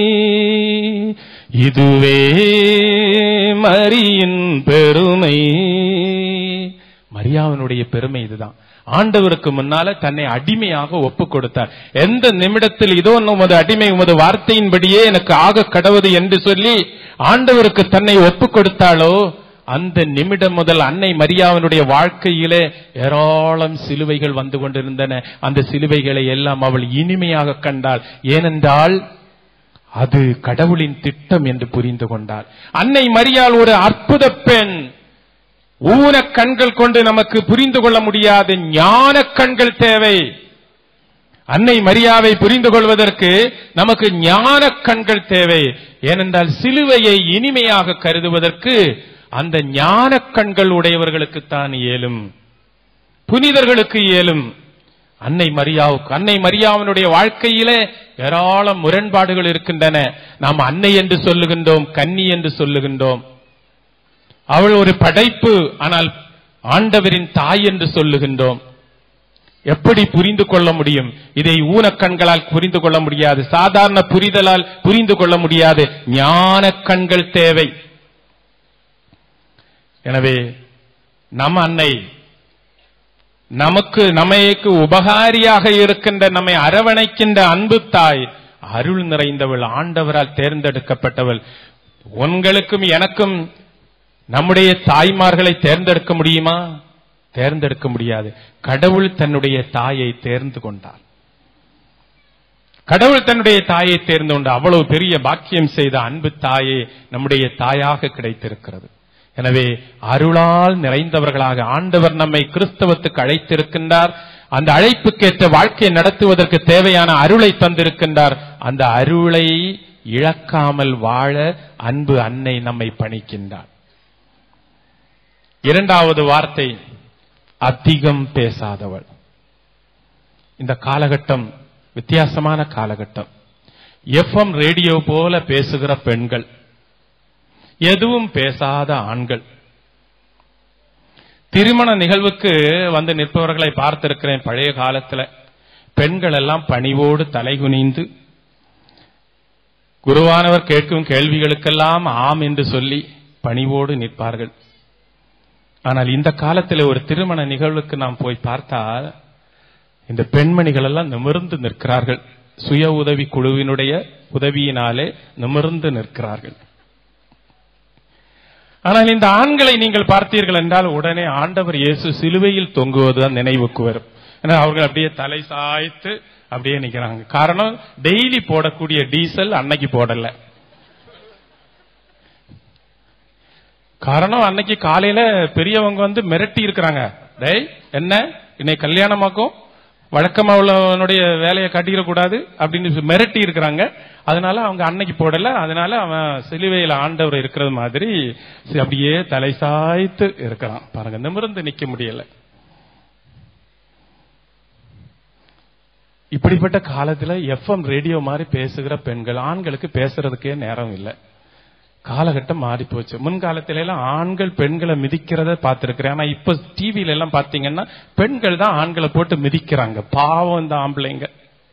இதுவே மரியின் பெருமை மரியாவினுடைய பெருமை இதுதான் ஆண்டவருக்கு முன்னால தன்னை அடிமையாக ஒப்பு கொடுத்தார் எந்த நிமிடத்தில் இதோ உமது அடிமை உமது வார்த்தையின்படியே எனக்கு ஆக கடவுது என்று சொல்லி ஆண்டவருக்கு தன்னை ஒப்பு கொடுத்தாளோ அந்த நிமிடம் முதல் அன்னை மரியாவினுடைய வாழ்க்கையிலே ஏராளம் சிலுவைகள் வந்து கொண்டிருந்தன அந்த சிலுவைகளை எல்லாம் அவள் இனிமையாக கண்டாள் ஏனென்றால் அது கடவுளின் திட்டம் என்று புரிந்து கொண்டாள் அன்னை மரியாள் ஒரு அற்புத பெண் ஊன கண்கள் கொண்டு நமக்கு புரிந்து கொள்ள முடியாத ஞான கண்கள் தேவை அன்னை மரியாவை புரிந்து கொள்வதற்கு நமக்கு ஞான கண்கள் தேவை ஏனென்றால் சிலுவையை இனிமையாக கருதுவதற்கு அந்த ஞான கண்கள் உடையவர்களுக்குத்தான் இயலும் புனிதர்களுக்கு இயலும் அன்னை மரியாவுக்கு அன்னை மரியாவினுடைய வாழ்க்கையிலே ஏராளம் முரண்பாடுகள் இருக்கின்றன நாம் அன்னை என்று சொல்லுகின்றோம் கன்னி என்று சொல்லுகின்றோம் அவள் ஒரு படைப்பு ஆனால் ஆண்டவரின் தாய் என்று சொல்லுகின்றோம் எப்படி புரிந்து கொள்ள முடியும் இதை ஊனக்கண்களால் புரிந்து கொள்ள முடியாது சாதாரண புரிதலால் புரிந்து கொள்ள முடியாது ஞான கண்கள் தேவை எனவே நம் அன்னை நமக்கு நம்மைக்கு உபகாரியாக இருக்கின்ற நம்மை அரவணைக்கின்ற அன்பு தாய் அருள் நிறைந்தவள் ஆண்டவரால் தேர்ந்தெடுக்கப்பட்டவள் உங்களுக்கும் எனக்கும் நம்முடைய தாய்மார்களை தேர்ந்தெடுக்க முடியுமா தேர்ந்தெடுக்க முடியாது கடவுள் தன்னுடைய தாயை தேர்ந்து கொண்டார் கடவுள் தன்னுடைய தாயை தேர்ந்து கொண்டு அவ்வளவு பெரிய பாக்கியம் செய்த அன்பு தாயே நம்முடைய தாயாக கிடைத்திருக்கிறது எனவே அருளால் நிறைந்தவர்களாக ஆண்டவர் நம்மை கிறிஸ்தவத்துக்கு அழைத்திருக்கின்றார் அந்த அழைப்புக்கேற்ற வாழ்க்கையை நடத்துவதற்கு தேவையான அருளை தந்திருக்கின்றார் அந்த அருளை இழக்காமல் வாழ அன்பு அன்னை நம்மை பணிக்கின்றார் இரண்டாவது வார்த்தை அதிகம் பேசாதவள் இந்த காலகட்டம் வித்தியாசமான காலகட்டம் எஃப்எம் ரேடியோ போல பேசுகிற பெண்கள் எதுவும் பேசாத ஆண்கள் திருமண நிகழ்வுக்கு வந்து நிற்பவர்களை பார்த்திருக்கிறேன் பழைய காலத்துல பெண்கள் எல்லாம் பணிவோடு தலைகுனிந்து குருவானவர் கேட்கும் கேள்விகளுக்கெல்லாம் ஆம் என்று சொல்லி பணிவோடு நிற்பார்கள் ஆனால் இந்த காலத்தில் ஒரு திருமண நிகழ்வுக்கு நாம் போய் பார்த்தால் இந்த பெண்மணிகள் எல்லாம் நிமிர்ந்து நிற்கிறார்கள் சுய உதவி குழுவினுடைய உதவியினாலே நிமிர்ந்து நிற்கிறார்கள் ஆனால் இந்த ஆண்களை நீங்கள் பார்த்தீர்கள் என்றால் உடனே ஆண்டவர் இயேசு சிலுவையில் தொங்குவதுதான் நினைவுக்கு வரும் ஏன்னா அவர்கள் அப்படியே தலை சாய்த்து அப்படியே நிக்கிறாங்க காரணம் டெய்லி போடக்கூடிய டீசல் அன்னைக்கு போடல காரணம் அன்னைக்கு காலையில பெரியவங்க வந்து மிரட்டி இருக்கிறாங்க டேய் என்ன இன்னைக்கு கல்யாணமாக்கும் வழக்கமா உள்ளவனுடைய வேலையை காட்டிடக்கூடாது அப்படின்னு சொல்லி மிரட்டி இருக்கிறாங்க அதனால அவங்க அன்னைக்கு போடல அதனால அவன் சிலுவையில் ஆண்டவர் இருக்கிறது மாதிரி சி- அப்படியே தலை சாய்த்து இருக்கிறான் பாருங்க நிமிர்ந்து நிக்க முடியல இப்படிப்பட்ட காலத்துல எஃப்எம் ரேடியோ மாதிரி பேசுகிற பெண்கள் ஆண்களுக்கு பேசுறதுக்கே நேரம் இல்லை காலகட்டம் மாறி போச்சு முன்காலத்தில எல்லாம் ஆண்கள் பெண்களை மிதிக்கிறத பார்த்திருக்கிறேன் ஆனா இப்ப டிவில எல்லாம் பாத்தீங்கன்னா பெண்கள் தான் ஆண்களை போட்டு மிதிக்கிறாங்க பாவம் இந்த ஆம்பளைங்க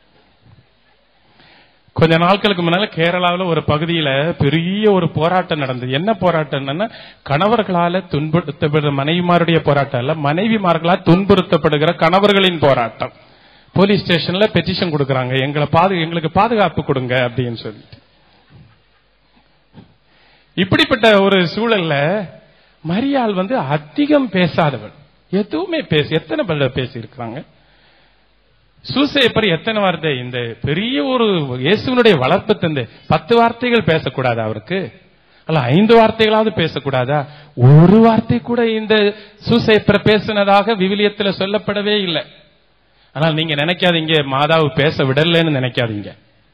கொஞ்ச நாட்களுக்கு முன்னால கேரளாவுல ஒரு பகுதியில பெரிய ஒரு போராட்டம் நடந்தது என்ன போராட்டம்னா கணவர்களால துன்புறுத்தப்படுற மனைவிமாருடைய போராட்டம் இல்ல மனைவிமார்களால் துன்புறுத்தப்படுகிற கணவர்களின் போராட்டம் போலீஸ் ஸ்டேஷன்ல பெட்டிஷன் கொடுக்கறாங்க எங்களை பாது எங்களுக்கு பாதுகாப்பு கொடுங்க அப்படின்னு சொல்லிட்டு இப்படிப்பட்ட ஒரு சூழல்ல மரியாள் வந்து அதிகம் பேசாதவள் எதுவுமே பேச எத்தனை பேர் பேசி இருக்கிறாங்க சூசையப்பர் எத்தனை வார்த்தை இந்த பெரிய ஒரு இயேசுவனுடைய வளர்ப்பு தந்து பத்து வார்த்தைகள் பேசக்கூடாதா அவருக்கு அல்ல ஐந்து வார்த்தைகளாவது பேசக்கூடாதா ஒரு வார்த்தை கூட இந்த சூசையப்பர் பேசினதாக விவிலியத்துல சொல்லப்படவே இல்லை ஆனால் நீங்க நினைக்காதீங்க மாதாவு பேச விடலன்னு நினைக்காதீங்க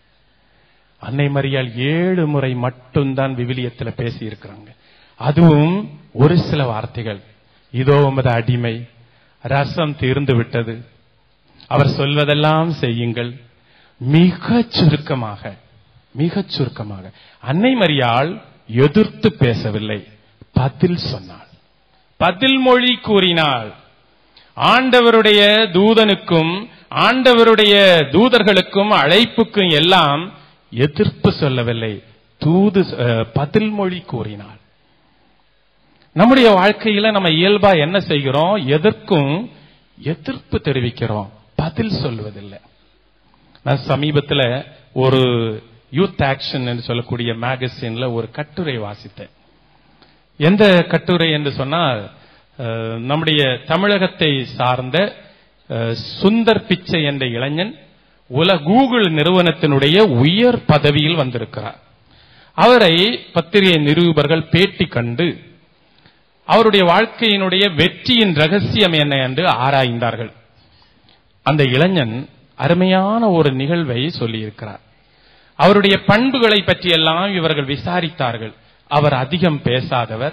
அன்னை மரியாள் ஏழு முறை மட்டும்தான் விவிலியத்துல பேசி இருக்கிறாங்க அதுவும் ஒரு சில வார்த்தைகள் இதோ உமது அடிமை ரசம் தீர்ந்து விட்டது அவர் சொல்வதெல்லாம் செய்யுங்கள் மிகச் சுருக்கமாக மிகச் சுருக்கமாக அன்னை மரியாள் எதிர்த்து பேசவில்லை பதில் சொன்னாள் பதில் மொழி கூறினாள் ஆண்டவருடைய தூதனுக்கும் ஆண்டவருடைய தூதர்களுக்கும் அழைப்புக்கும் எல்லாம் எதிர்ப்பு சொல்லவில்லை தூது அஹ், பதில் மொழி கூறினாள் நம்முடைய வாழ்க்கையில நம்ம இயல்பா என்ன செய்கிறோம் எதற்கும் எதிர்ப்பு தெரிவிக்கிறோம் பதில் சொல்வதில்லை நான் சமீபத்துல ஒரு யூத் ஆக்ஷன் என்று சொல்லக்கூடிய மேகசின்ல ஒரு கட்டுரை வாசித்தேன் எந்த கட்டுரை என்று சொன்னால் அஹ், நம்முடைய தமிழகத்தை சார்ந்த அஹ், சுந்தர் பிச்சை என்ற இளைஞன் உல கூகுள் நிறுவனத்தினுடைய உயர் பதவியில் வந்திருக்கிறார் அவரை பத்திரிகை நிருபர்கள் பேட்டி கண்டு அவருடைய வாழ்க்கையினுடைய வெற்றியின் ரகசியம் என்ன என்று ஆராய்ந்தார்கள் அந்த இளைஞன் அருமையான ஒரு நிகழ்வை சொல்லியிருக்கிறார் அவருடைய பண்புகளை பற்றியெல்லாம் இவர்கள் விசாரித்தார்கள் அவர் அதிகம் பேசாதவர்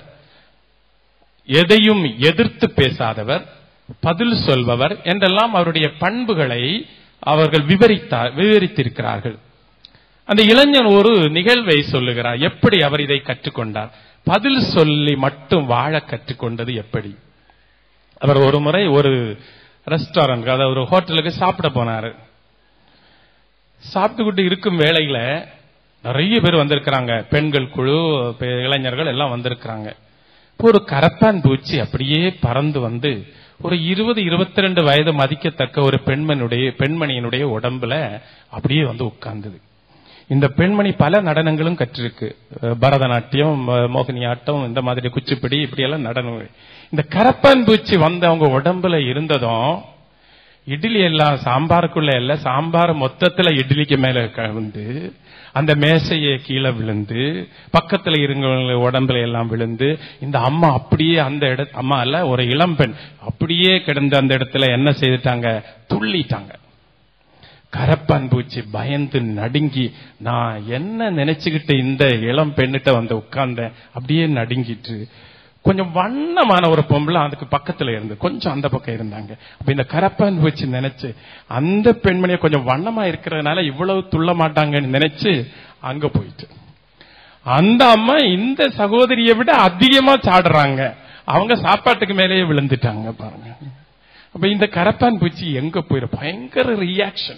எதையும் எதிர்த்து பேசாதவர் பதில் சொல்பவர் என்றெல்லாம் அவருடைய பண்புகளை அவர்கள் விவரித்தார் விவரித்திருக்கிறார்கள் அந்த இளைஞன் ஒரு நிகழ்வை சொல்லுகிறார் எப்படி அவர் இதை கற்றுக்கொண்டார் பதில் சொல்லி மட்டும் வாழ கற்றுக்கொண்டது எப்படி அவர் ஒரு முறை ஒரு ரெஸ்டாரண்ட் அதாவது ஒரு ஹோட்டலுக்கு சாப்பிட போனாரு சாப்பிட்டுக்கிட்டு இருக்கும் வேளையில நிறைய பேர் வந்திருக்கிறாங்க பெண்கள் குழு பெ- இளைஞர்கள் எல்லாம் வந்திருக்கிறாங்க இப்போ ஒரு கரப்பான் பூச்சி அப்படியே பறந்து வந்து ஒரு இருபது இருபத்தி ரெண்டு வயது மதிக்கத்தக்க ஒரு பெண்மனுடைய பெண்மணியினுடைய உடம்புல அப்படியே வந்து உட்கார்ந்தது இந்த பெண்மணி பல நடனங்களும் கற்றிருக்கு அஹ் பரதநாட்டியம் ம- மோகினியாட்டம் இந்த மாதிரி குச்சிப்பிடி இப்படி எல்லாம் நடனம் இந்த கரப்பான் பூச்சி வந்து அவங்க உடம்புல இருந்ததும் இட்லி எல்லாம் சாம்பாருக்குள்ள இல்ல சாம்பார் மொத்தத்துல இட்லிக்கு மேல கவிழ்ந்து அந்த மேசையை கீழே விழுந்து பக்கத்துல இருந்தவங்க உடம்புல எல்லாம் விழுந்து இந்த அம்மா அப்படியே அந்த இட அம்மா இல்ல ஒரு இளம்பெண் அப்படியே கிடந்த அந்த இடத்துல என்ன செய்துட்டாங்க துள்ளிட்டாங்க கரப்பான் பூச்சி பயந்து நடுங்கி நான் என்ன நினைச்சுக்கிட்டு இந்த இளம் பெண்ணிட்ட வந்து உட்கார்ந்தேன் அப்படியே நடுங்கிட்டு கொஞ்சம் வண்ணமான ஒரு பொம்பளை அதுக்கு பக்கத்துல இருந்து கொஞ்சம் அந்த பக்கம் இருந்தாங்க அப்ப இந்த கரப்பான் பூச்சி நினைச்சு அந்த பெண்மணியை கொஞ்சம் வண்ணமா இருக்கிறதுனால இவ்வளவு துள்ள மாட்டாங்கன்னு நினைச்சு அங்க போயிட்டு அந்த அம்மா இந்த சகோதரியை விட அதிகமா சாடுறாங்க அவங்க சாப்பாட்டுக்கு மேலேயே விழுந்துட்டாங்க பாருங்க அப்ப இந்த கரப்பான் பூச்சி எங்க போயிரு பயங்கர ரியாக்ஷன்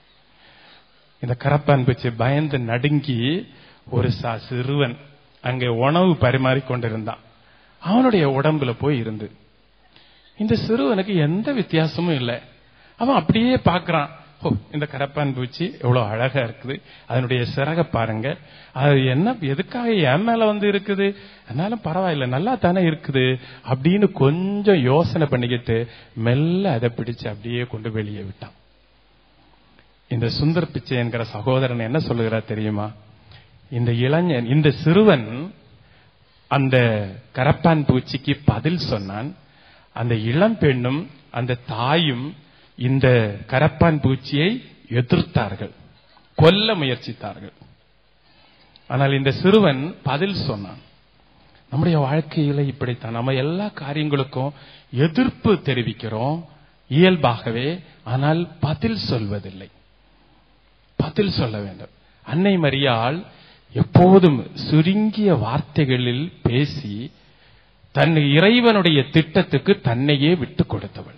இந்த கரப்பான் பூச்சி பயந்து நடுங்கி ஒரு சா சிறுவன் அங்கே உணவு பரிமாறி கொண்டிருந்தான் அவனுடைய உடம்புல போய் இருந்து இந்த சிறுவனுக்கு எந்த வித்தியாசமும் இல்லை அவன் அப்படியே பார்க்கறான் ஓ இந்த கரப்பான் பூச்சி எவ்வளவு அழகா இருக்குது அதனுடைய சிறக பாருங்க அது என்ன எதுக்காக என் மேல வந்து இருக்குது அதனாலும் பரவாயில்ல நல்லா தானே இருக்குது அப்படின்னு கொஞ்சம் யோசனை பண்ணிக்கிட்டு மெல்ல அதை பிடிச்சு அப்படியே கொண்டு வெளியே விட்டான் இந்த சுந்தர் பிச்சை என்கிற சகோதரன் என்ன சொல்லுகிறார் தெரியுமா இந்த இளைஞன் இந்த சிறுவன் அந்த கரப்பான் பூச்சிக்கு பதில் சொன்னான் அந்த இளம் பெண்ணும் அந்த தாயும் இந்த கரப்பான் பூச்சியை எதிர்த்தார்கள் கொல்ல முயற்சித்தார்கள் ஆனால் இந்த சிறுவன் பதில் சொன்னான் நம்முடைய வாழ்க்கையில இப்படித்தான் நம்ம எல்லா காரியங்களுக்கும் எதிர்ப்பு தெரிவிக்கிறோம் இயல்பாகவே ஆனால் பதில் சொல்வதில்லை பதில் சொல்ல வேண்டும் அன்னை மரியாள் எப்போதும் சுருங்கிய வார்த்தைகளில் பேசி தன் இறைவனுடைய திட்டத்துக்கு தன்னையே விட்டுக் கொடுத்தவள்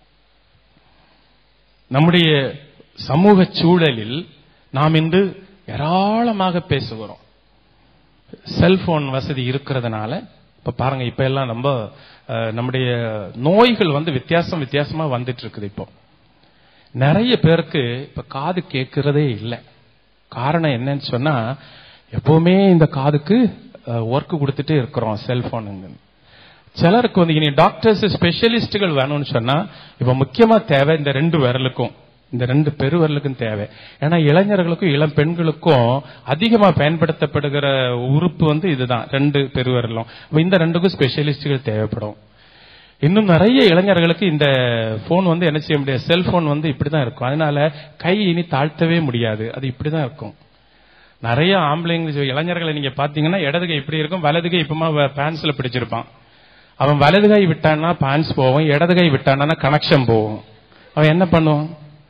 நம்முடைய சமூக சூழலில் நாம் இன்று ஏராளமாக பேசுகிறோம் செல்போன் வசதி இருக்கிறதுனால இப்ப பாருங்க இப்ப எல்லாம் நம்ம அஹ், நம்முடைய நோய்கள் வந்து வித்தியாசம் வித்தியாசமா வந்துட்டு இருக்குது இப்போ நிறைய பேருக்கு இப்ப காது கேட்கிறதே இல்லை காரணம் என்னன்னு சொன்னா எப்பவுமே இந்த காதுக்கு ஒர்க் கொடுத்துட்டே இருக்கிறோம் செல்போனுங்க சிலருக்கு வந்து இனி டாக்டர்ஸ் ஸ்பெஷலிஸ்டுகள் வேணும்னு சொன்னா இப்ப முக்கியமா தேவை இந்த ரெண்டு விரலுக்கும் இந்த ரெண்டு பெருவிரலுக்கும் தேவை ஏன்னா இளைஞர்களுக்கும் இளம் பெண்களுக்கும் அதிகமா பயன்படுத்தப்படுகிற உறுப்பு வந்து இதுதான் ரெண்டு பெருவிரலும் அப்ப இந்த ரெண்டுக்கும் ஸ்பெஷலிஸ்டுகள் தேவைப்படும் இன்னும் நிறைய இளைஞர்களுக்கு இந்த போன் வந்து என்ன செய்ய முடியாது செல்போன் வந்து இப்படிதான் இருக்கும் அதனால கை இனி தாழ்த்தவே முடியாது அது இப்படிதான் இருக்கும் நிறைய ஆம்பளைங்க இளைஞர்களை நீங்க பாத்தீங்கன்னா இடது கை இப்படி இருக்கும் வலது கை இப்பமா பேன்ஸ்ல பிடிச்சிருப்பான் அவன் வலது கை விட்டான்னா பேன்ஸ் போகும் இடது கை விட்டான்னா கனெக்ஷன் போகும் அவன் என்ன பண்ணுவான்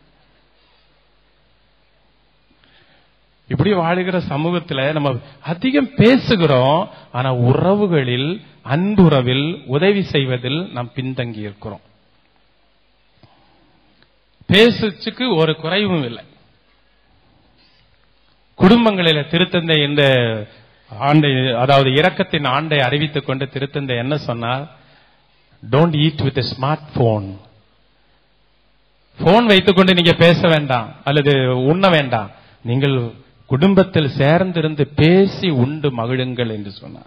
இப்படி வாழுகிற சமூகத்துல நம்ம அதிகம் பேசுகிறோம் ஆனா உறவுகளில் அன்புறவில் உதவி செய்வதில் நாம் பின்தங்கி இருக்கிறோம் பேசுச்சுக்கு ஒரு குறைவும் இல்லை குடும்பங்களில திருத்தந்தை இந்த ஆண்டை அதாவது இரக்கத்தின் ஆண்டை அறிவித்துக் கொண்டு திருத்தந்தை என்ன சொன்னார் don't eat with smart phone phone வைத்துக்கொண்டு நீங்க பேச வேண்டாம் அல்லது உண்ண வேண்டாம் நீங்கள் குடும்பத்தில் சேர்ந்திருந்து பேசி உண்டு மகிழுங்கள் என்று சொன்னார்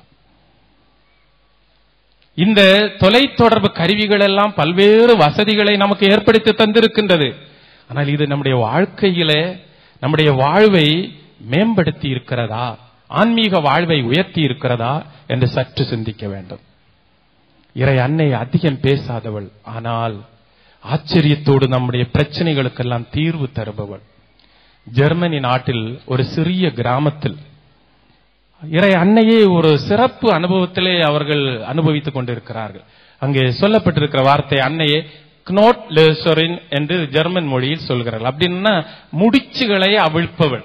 இந்த தொலைத்தொடர்பு கருவிகள் எல்லாம் பல்வேறு வசதிகளை நமக்கு ஏற்படுத்தி தந்திருக்கின்றது ஆனால் இது நம்முடைய வாழ்க்கையிலே நம்முடைய வாழ்வை மேம்படுத்தி இருக்கிறதா ஆன்மீக வாழ்வை உயர்த்தி இருக்கிறதா என்று சற்று சிந்திக்க வேண்டும் இறை அன்னை அதிகம் பேசாதவள் ஆனால் ஆச்சரியத்தோடு நம்முடைய பிரச்சனைகளுக்கெல்லாம் தீர்வு தருபவள் ஜெர்மனி நாட்டில் ஒரு சிறிய கிராமத்தில் இறை அன்னையே ஒரு சிறப்பு அனுபவத்திலே அவர்கள் அனுபவித்துக் கொண்டிருக்கிறார்கள் அங்கே சொல்லப்பட்டிருக்கிற வார்த்தை அன்னையே knot löserin என்று ஜெர்மன் மொழியில் சொல்கிறார்கள் அப்படின்னா முடிச்சுகளை அவிழ்ப்பவள்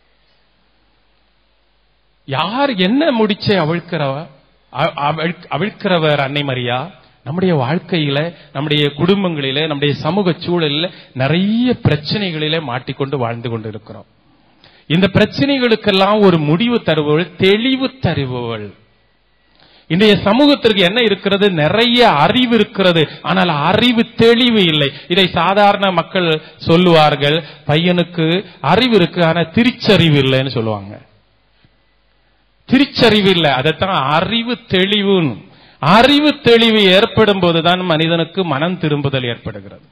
யார் என்ன முடிச்சை அவிழ்க்கிறவ அ- அவிழ்- அவிழ்க்கிறவர் அன்னை மரியா நம்முடைய வாழ்க்கையில நம்முடைய குடும்பங்களில நம்முடைய சமூக சூழலில் நிறைய பிரச்சனைகளிலே மாட்டிக்கொண்டு வாழ்ந்து கொண்டு இருக்கிறோம் இந்த பிரச்சனைகளுக்கெல்லாம் ஒரு முடிவு தருபவள் தெளிவு தருபவள் இன்றைய சமூகத்திற்கு என்ன இருக்கிறது நிறைய அறிவு இருக்கிறது ஆனால் அறிவு தெளிவு இல்லை இதை சாதாரண மக்கள் சொல்லுவார்கள் பையனுக்கு அறிவு இருக்கு ஆனா திருச்சறிவு இல்லைன்னு சொல்லுவாங்க திருச்சறிவு இல்லை அதைத்தான் அறிவு தெளிவுன்னு அறிவு தெளிவு ஏற்படும் போதுதான் மனிதனுக்கு மனம் திரும்புதல் ஏற்படுகிறது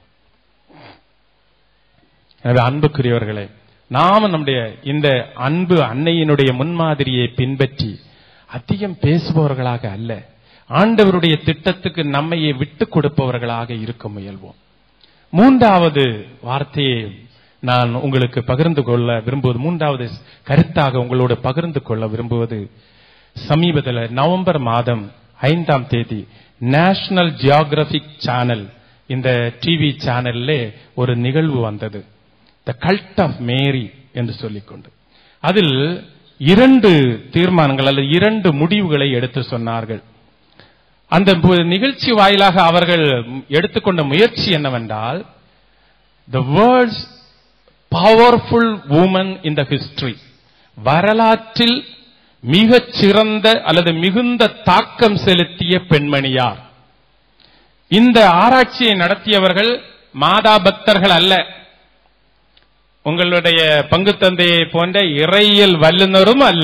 எனவே அன்புக்குரியவர்களே நாம நம்முடைய இந்த அன்பு அன்னையினுடைய முன்மாதிரியை பின்பற்றி அதிகம் பேசுபவர்களாக அல்ல ஆண்டவருடைய திட்டத்துக்கு நம்மையே விட்டு கொடுப்பவர்களாக இருக்க முயல்வோம் மூன்றாவது வார்த்தையை நான் உங்களுக்கு பகிர்ந்து கொள்ள விரும்புவது மூன்றாவது கருத்தாக உங்களோட பகிர்ந்து கொள்ள விரும்புவது சமீபத்தில் நவம்பர் மாதம் ஐந்தாம் தேதி நேஷனல் ஜியோகிராபிக் சேனல் இந்த டிவி சேனல்ல ஒரு நிகழ்வு வந்தது த கல்ட் ஆஃப் மேரி என்று சொல்லிக்கொண்டு அதில் இரண்டு தீர்மானங்கள் அல்லது இரண்டு முடிவுகளை எடுத்து சொன்னார்கள் அந்த பு- நிகழ்ச்சி வாயிலாக அவர்கள் எடுத்துக்கொண்ட முயற்சி என்னவென்றால் the world's powerful woman in the history வரலாற்றில் மிகச் சிறந்த அல்லது மிகுந்த தாக்கம் செலுத்திய பெண்மணியார் இந்த ஆராய்ச்சியை நடத்தியவர்கள் மாதா பக்தர்கள் அல்ல உங்களுடைய பங்கு தந்தையை போன்ற இறையியல் வல்லுநரும் அல்ல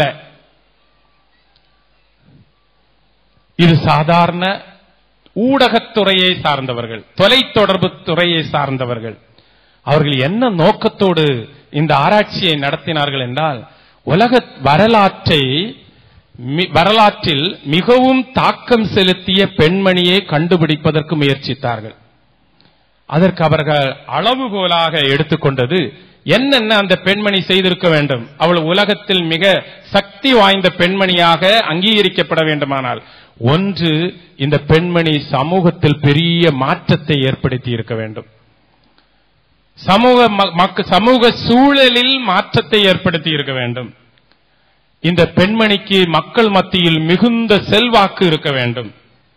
இது சாதாரண ஊடகத்துறையை சார்ந்தவர்கள் தொலைத்தொடர்பு துறையை சார்ந்தவர்கள் அவர்கள் என்ன நோக்கத்தோடு இந்த ஆராய்ச்சியை நடத்தினார்கள் என்றால் உலக வரலாற்றை மி- வரலாற்றில் மிகவும் தாக்கம் செலுத்திய பெண்மணியை கண்டுபிடிப்பதற்கு முயற்சித்தார்கள் அதற்கு அவர்கள் அளவுகோலாக எடுத்துக்கொண்டது என்னென்ன அந்த பெண்மணி செய்திருக்க வேண்டும் அவள் உலகத்தில் மிக சக்தி வாய்ந்த பெண்மணியாக அங்கீகரிக்கப்பட வேண்டுமானால் ஒன்று இந்த பெண்மணி சமூகத்தில் பெரிய மாற்றத்தை ஏற்படுத்தி இருக்க வேண்டும் சமூக ம- மக்க- சமூக சூழலில் மாற்றத்தை ஏற்படுத்தி இருக்க வேண்டும் இந்த பெண்மணிக்கு மக்கள் மத்தியில் மிகுந்த செல்வாக்கு இருக்க வேண்டும்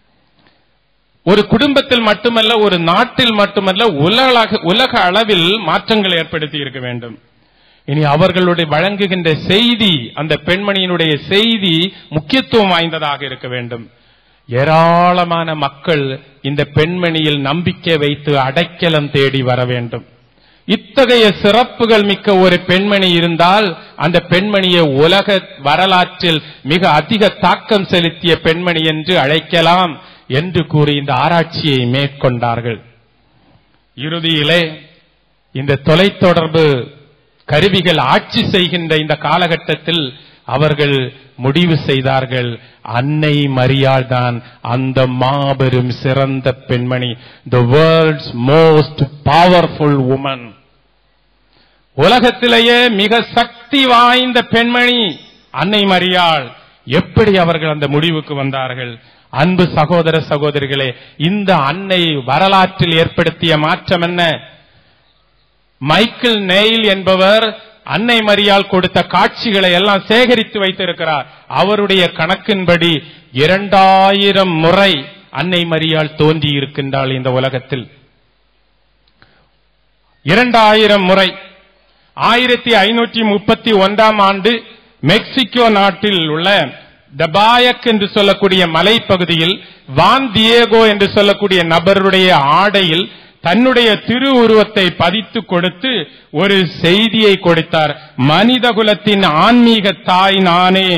ஒரு குடும்பத்தில் மட்டுமல்ல ஒரு நாட்டில் மட்டுமல்ல உலக உலக அளவில் மாற்றங்கள் ஏற்படுத்தி இருக்க வேண்டும் இனி அவர்களுடைய வழங்குகின்ற செய்தி அந்த பெண்மணியினுடைய செய்தி முக்கியத்துவம் வாய்ந்ததாக இருக்க வேண்டும் ஏராளமான மக்கள் இந்த பெண்மணியில் நம்பிக்கை வைத்து அடைக்கலம் தேடி வர வேண்டும் இத்தகைய சிறப்புகள் மிக்க ஒரு பெண்மணி இருந்தால் அந்த பெண்மணியை உலக வரலாற்றில் மிக அதிக தாக்கம் செலுத்திய பெண்மணி என்று அழைக்கலாம் என்று கூறி இந்த ஆராய்ச்சியை மேற்கொண்டார்கள் இறுதியிலே இந்த தொலைத்தொடர்பு கருவிகள் ஆட்சி செய்கின்ற இந்த காலகட்டத்தில் அவர்கள் முடிவு செய்தார்கள் அன்னை மரியாள் தான் அந்த மாபெரும் சிறந்த பெண்மணி the world's most powerful woman உலகத்திலேயே மிக சக்தி வாய்ந்த பெண்மணி அன்னை மரியாள் எப்படி அவர்கள் அந்த முடிவுக்கு வந்தார்கள் அன்பு சகோதர சகோதரிகளே இந்த அன்னை வரலாற்றில் ஏற்படுத்திய மாற்றம் என்ன மைக்கேல் நெயில் என்பவர் அன்னை மரியாள் கொடுத்த காட்சிகளை எல்லாம் சேகரித்து வைத்திருக்கிறார் அவருடைய கணக்கின்படி இரண்டாயிரம் முறை அன்னை மரியாள் தோன்றி இருக்கின்றாள் இந்த உலகத்தில் இரண்டாயிரம் முறை ஆயிரத்தி ஐநூற்றி முப்பத்தி ஒன்றாம் ஆண்டு மெக்சிகோ நாட்டில் உள்ள டபாயக் என்று சொல்லக்கூடிய மலைப்பகுதியில் வான் தியேகோ என்று சொல்லக்கூடிய நபருடைய ஆடையில் தன்னுடைய திரு உருவத்தை பதித்து கொடுத்து ஒரு செய்தியை கொடுத்தார் மனித குலத்தின் ஆன்மீக தாய் நானே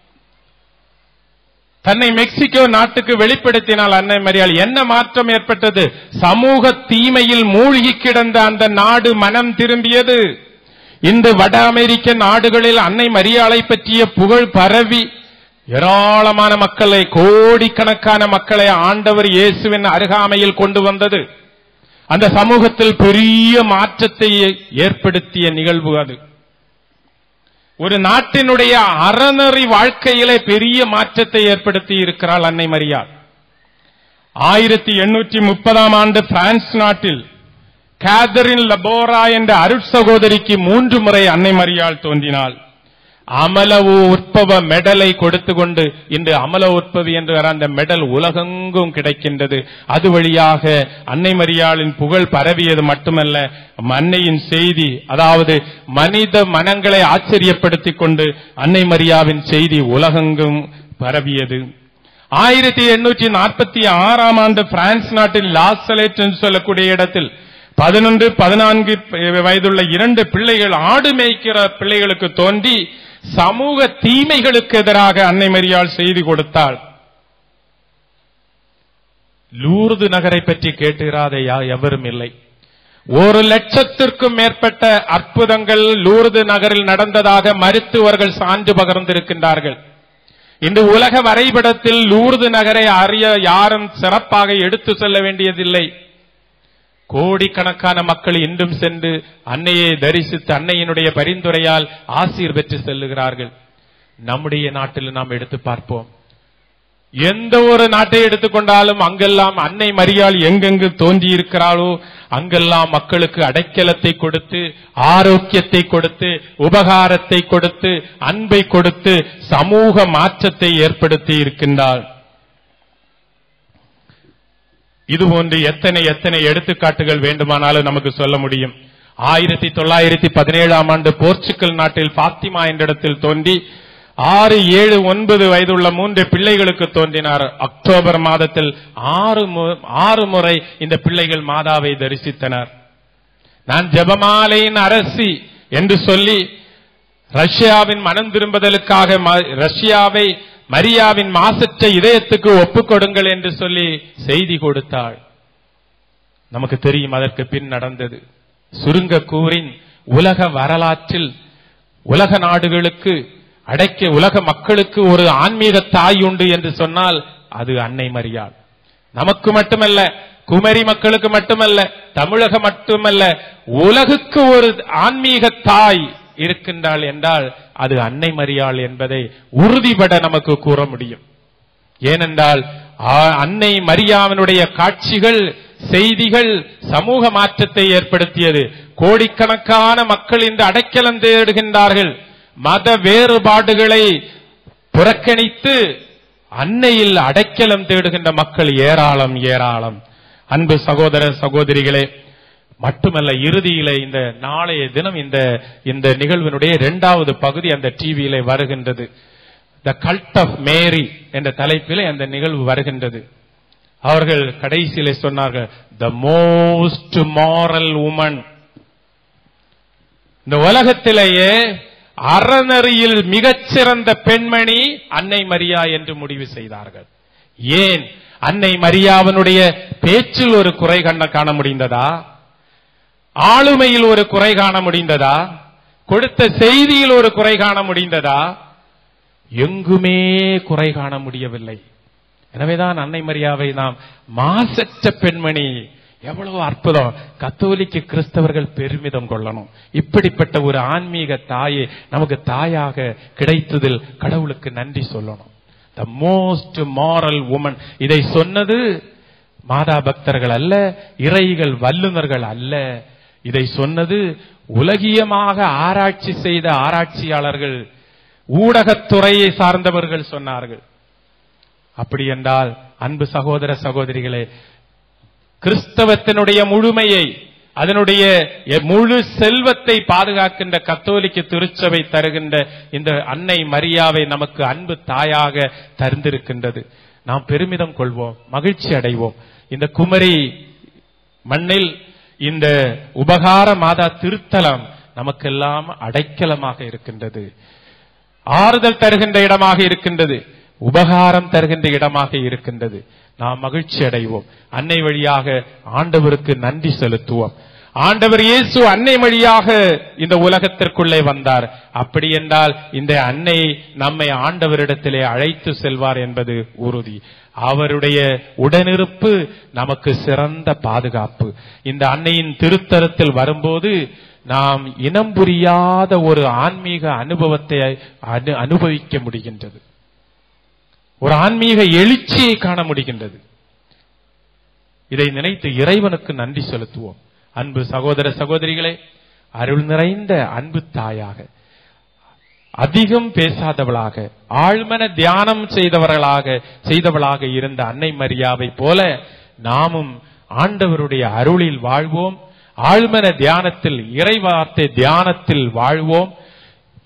தன்னை மெக்சிகோ நாட்டுக்கு வெளிப்படுத்தினால் அன்னை மரியாள் என்ன மாற்றம் ஏற்பட்டது சமூக தீமையில் மூழ்கி கிடந்த அந்த நாடு மனம் திரும்பியது இந்த வட அமெரிக்க நாடுகளில் அன்னை மரியாளை பற்றிய புகழ் பரவி ஏராளமான மக்களை கோடிக்கணக்கான மக்களை ஆண்டவர் இயேசுவின் அருகாமையில் கொண்டு வந்தது அந்த சமூகத்தில் பெரிய மாற்றத்தை ஏற்படுத்திய நிகழ்வு அது ஒரு நாட்டினுடைய அறநெறி வாழ்க்கையிலே பெரிய மாற்றத்தை ஏற்படுத்தி இருக்கிறாள் அன்னை மரியாள் ஆயிரத்தி எண்ணூற்றி முப்பதாம் ஆண்டு பிரான்ஸ் நாட்டில் கேதரின் லபோரா என்ற அருட்சகோதரிக்கு மூன்று முறை அன்னை மரியாள் தோன்றினாள் அமல உற்பவ மெடலை கொடுத்து கொண்டு இன்று அமல உற்பவி என்று வர அந்த மெடல் உலகெங்கும் கிடைக்கின்றது அது வழியாக அன்னை மரியாளின் புகழ் பரவியது மட்டுமல்ல அன்னையின் செய்தி அதாவது மனித மனங்களை ஆச்சரியப்படுத்திக் கொண்டு அன்னை மரியாவின் செய்தி உலகெங்கும் பரவியது ஆயிரத்தி எண்ணூற்றி நாற்பத்தி ஆறாம் ஆண்டு பிரான்ஸ் நாட்டில் லாசலேட் என்று சொல்லக்கூடிய இடத்தில் பதினொன்று பதினான்கு வயதுள்ள இரண்டு பிள்ளைகள் ஆடு மேய்க்கிற பிள்ளைகளுக்கு தோன்றி சமூக தீமைகளுக்கு எதிராக அன்னை மரியாள் செய்தி கொடுத்தாள் லூர்து நகரை பற்றி கேட்டுகிறாத யா- எவரும் இல்லை ஒரு லட்சத்திற்கும் மேற்பட்ட அற்புதங்கள் லூர்து நகரில் நடந்ததாக மருத்துவர்கள் சான்று பகர்ந்திருக்கின்றார்கள் இந்த உலக வரைபடத்தில் லூர்து நகரை அறிய யாரும் சிறப்பாக எடுத்து செல்ல வேண்டியதில்லை கோடிக்கணக்கான மக்கள் இன்றும் சென்று அன்னையை தரிசித்து அன்னையினுடைய பரிந்துரையால் ஆசீர் பெற்று செல்லுகிறார்கள் நம்முடைய நாட்டில் நாம் எடுத்து பார்ப்போம் எந்த ஒரு நாட்டை எடுத்துக்கொண்டாலும் அங்கெல்லாம் அன்னை மரியாள் எங்கெங்கு தோன்றி இருக்கிறாளோ அங்கெல்லாம் மக்களுக்கு அடைக்கலத்தை கொடுத்து ஆரோக்கியத்தை கொடுத்து உபகாரத்தை கொடுத்து அன்பை கொடுத்து சமூக மாற்றத்தை ஏற்படுத்தி இருக்கின்றாள் இதுபோன்று எத்தனை எத்தனை எடுத்துக்காட்டுகள் வேண்டுமானாலும் நமக்கு சொல்ல முடியும் ஆயிரத்தி தொள்ளாயிரத்தி பதினேழாம் ஆண்டு போர்ச்சுகல் நாட்டில் பாத்திமா என்ற இடத்தில் தோன்றி ஆறு ஏழு ஒன்பது வயதுள்ள மூன்று பிள்ளைகளுக்கு தோன்றினார் அக்டோபர் மாதத்தில் ஆறு மு- ஆறு முறை இந்த பிள்ளைகள் மாதாவை தரிசித்தனர் நான் ஜெபமாலையின் அரசி என்று சொல்லி ரஷ்யாவின் மனம் திரும்புதலுக்காக ம- ரஷ்யாவை மரியாவின் மாசற்ற இதயத்துக்கு ஒப்புக் கொடுங்கள் என்று சொல்லி செய்தி கொடுத்தாள் நமக்கு தெரியும் அதற்கு பின் நடந்தது சுருங்க கூறின் உலக வரலாற்றில் உலக நாடுகளுக்கு அடைக்க உலக மக்களுக்கு ஒரு ஆன்மீக தாய் உண்டு என்று சொன்னால் அது அன்னை மரியாள் நமக்கு மட்டுமல்ல குமரி மக்களுக்கு மட்டுமல்ல தமிழகம் மட்டுமல்ல உலகுக்கு ஒரு ஆன்மீக தாய் இருக்கின்றாள் என்றால் அது அன்னை மரியாள் என்பதை உறுதிபட நமக்கு கூற முடியும் ஏனென்றால் ஆ- அன்னை மரியாவினுடைய காட்சிகள் செய்திகள் சமூக மாற்றத்தை ஏற்படுத்தியது கோடிக்கணக்கான மக்கள் இன்று அடைக்கலம் தேடுகின்றார்கள் மத வேறுபாடுகளை புறக்கணித்து அன்னையில் அடைக்கலம் தேடுகின்ற மக்கள் ஏராளம் ஏராளம் அன்பு சகோதர சகோதரிகளே மட்டுமல்ல இறுதியிலே இந்த நாளைய தினம் இந்த இந்த நிகழ்வினுடைய இரண்டாவது பகுதி அந்த டிவியிலே வருகின்றது த கல்ட் ஆஃப் மேரி என்ற தலைப்பிலே அந்த நிகழ்வு வருகின்றது அவர்கள் கடைசியிலே சொன்னார்கள் த மோஸ்ட் மாரல் உமன் இந்த உலகத்திலேயே அறநெறியில் மிகச்சிறந்த பெண்மணி அன்னை மரியா என்று முடிவு செய்தார்கள் ஏன் அன்னை மரியாவினுடைய பேச்சில் ஒரு குறை கண்ண காண முடிந்ததா ஆளுமையில் ஒரு குறை காண முடிந்ததா கொடுத்த செய்தியில் ஒரு குறை காண முடிந்ததா எங்குமே குறை காண முடியவில்லை எனவேதான் அன்னை மரியாவை நாம் மாசற்ற பெண்மணி எவ்வளவு அற்புதம் கத்தோலிக்க கிறிஸ்தவர்கள் பெருமிதம் கொள்ளணும் இப்படிப்பட்ட ஒரு ஆன்மீக தாயை நமக்கு தாயாக கிடைத்ததில் கடவுளுக்கு நன்றி சொல்லணும் த மோஸ்ட் மாரல் உமன் இதை சொன்னது மாதா பக்தர்கள் அல்ல இறைகள் வல்லுநர்கள் அல்ல இதை சொன்னது உலகியமாக ஆராய்ச்சி செய்த ஆராய்ச்சியாளர்கள் ஊடகத்துறையை சார்ந்தவர்கள் சொன்னார்கள் அப்படி என்றால் அன்பு சகோதர சகோதரிகளே கிறிஸ்தவத்தினுடைய முழுமையை அதனுடைய எ- முழு செல்வத்தை பாதுகாக்கின்ற கத்தோலிக்க திருச்சபை தருகின்ற இந்த அன்னை மரியாவை நமக்கு அன்பு தாயாக தந்திருக்கின்றது நாம் பெருமிதம் கொள்வோம் மகிழ்ச்சி அடைவோம் இந்த குமரி மண்ணில் இந்த உபகார மாதா திருத்தலம் நமக்கெல்லாம் அடைக்கலமாக இருக்கின்றது ஆறுதல் தருகின்ற இடமாக இருக்கின்றது உபகாரம் தருகின்ற இடமாக இருக்கின்றது நாம் மகிழ்ச்சி அடைவோம் அன்னை வழியாக ஆண்டவருக்கு நன்றி செலுத்துவோம் ஆண்டவர் இயேசு அன்னை வழியாக இந்த உலகத்திற்குள்ளே வந்தார் அப்படி என்றால் இந்த அன்னை நம்மை ஆண்டவரிடத்திலே அழைத்து செல்வார் என்பது உறுதி அவருடைய உடனிருப்பு நமக்கு சிறந்த பாதுகாப்பு இந்த அன்னையின் திருத்தரத்தில் வரும்போது நாம் இனம் புரியாத ஒரு ஆன்மீக அனுபவத்தை அனு- அனுபவிக்க முடிகின்றது ஒரு ஆன்மீக எழுச்சியை காண முடிகின்றது இதை நினைத்து இறைவனுக்கு நன்றி செலுத்துவோம் அன்பு சகோதர சகோதரிகளே அருள் நிறைந்த அன்பு தாயாக அதிகம் பேசாதவளாக ஆழ்மன தியானம் செய்தவர்களாக செய்தவளாக இருந்த அன்னை மரியாவை போல நாமும் ஆண்டவருடைய அருளில் வாழ்வோம் ஆழ்மன தியானத்தில் இறைவார்த்தை தியானத்தில் வாழ்வோம்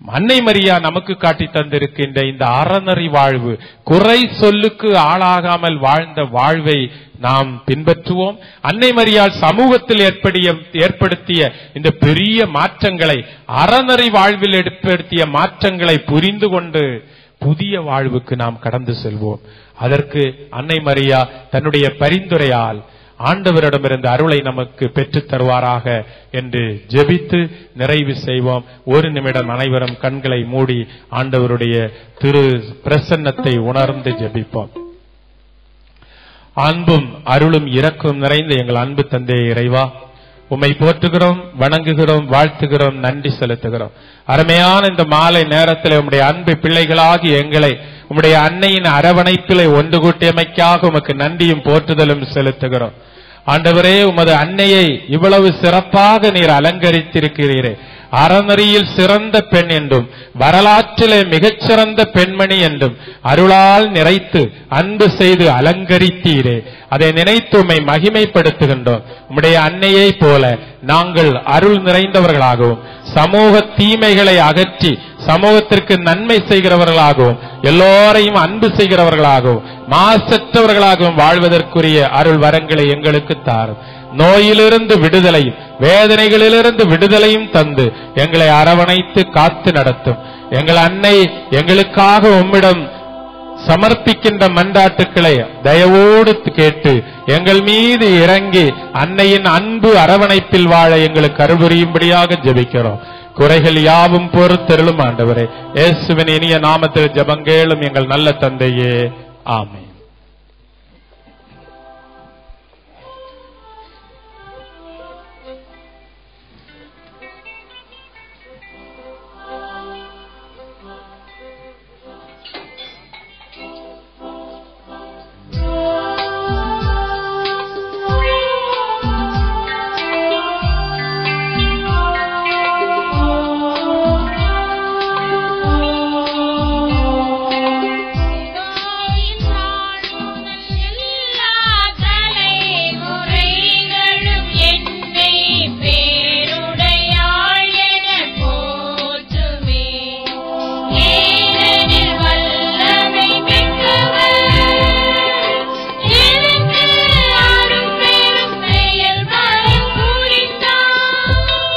அன்னை மரியா நமக்கு காட்டி தந்திருக்கின்ற இந்த அறநெறி வாழ்வு குறை சொல்லுக்கு ஆளாகாமல் வாழ்ந்த வாழ்வை நாம் பின்பற்றுவோம் அன்னை மரியாள் சமூகத்தில் ஏற்படிய ஏற்படுத்திய இந்த பெரிய மாற்றங்களை அறநெறி வாழ்வில் ஏற்படுத்திய மாற்றங்களை புரிந்து கொண்டு புதிய வாழ்வுக்கு நாம் கடந்து செல்வோம் அதற்கு அன்னை மரியா தன்னுடைய பரிந்துரையால் ஆண்டவரிடமிருந்து அருளை நமக்கு பெற்றுத் தருவாராக என்று ஜெபித்து நிறைவு செய்வோம் ஒரு நிமிடம் அனைவரும் கண்களை மூடி ஆண்டவருடைய திரு பிரசன்னத்தை உணர்ந்து ஜெபிப்போம் அன்பும் அருளும் இரக்கும் நிறைந்த எங்கள் அன்பு தந்தை இறைவா உம்மை போற்றுகிறோம் வணங்குகிறோம் வாழ்த்துகிறோம் நன்றி செலுத்துகிறோம் அருமையான இந்த மாலை நேரத்தில் உம்முடைய அன்பு பிள்ளைகளாகி எங்களை உம்முடைய அன்னையின் அரவணைப்பிலை ஒன்று கூட்டியமைக்காக உமக்கு நன்றியும் போற்றுதலும் செலுத்துகிறோம் ஆண்டவரே உமது அன்னையை இவ்வளவு சிறப்பாக நீர் அலங்கரித்திருக்கிறீரே அறநெறியில் சிறந்த பெண் என்றும் வரலாற்றிலே மிகச்சிறந்த பெண்மணி என்றும் அருளால் நிறைத்து அன்பு செய்து அலங்கரித்தீரே அதை நினைத்து உம்மை மகிமைப்படுத்துகின்றோம் உம்முடைய அன்னையை போல நாங்கள் அருள் நிறைந்தவர்களாகவும் சமூக தீமைகளை அகற்றி சமூகத்திற்கு நன்மை செய்கிறவர்களாகவும் எல்லோரையும் அன்பு செய்கிறவர்களாகவும் மாசற்றவர்களாகவும் வாழ்வதற்குரிய அருள் வரங்களை எங்களுக்கு தாரும் நோயிலிருந்து விடுதலையும் வேதனைகளிலிருந்து விடுதலையும் தந்து எங்களை அரவணைத்து காத்து நடத்தும் எங்கள் அன்னை எங்களுக்காக உம்மிடம் சமர்ப்பிக்கின்ற மன்றாட்டுக்களை தயவோடு கேட்டு எங்கள் மீது இறங்கி அன்னையின் அன்பு அரவணைப்பில் வாழ எங்களுக்கு அருள்புரியும்படியாக ஜெபிக்கிறோம் குறைகள் யாவும் பொறுத்தருளும் ஆண்டவரே இயேசுவின் இனிய நாமத்தில் ஜெபங்கேளும் எங்கள் நல்ல தந்தையே ஆமென் எல்லா தலைமுறைகளும் என்னை பேருடையாள் எனப் போற்றுமே. ஏனெனில் வல்லமை மிக்கவர் எனக்கு அரும் பெரும் செயல்களை புரிந்தார்.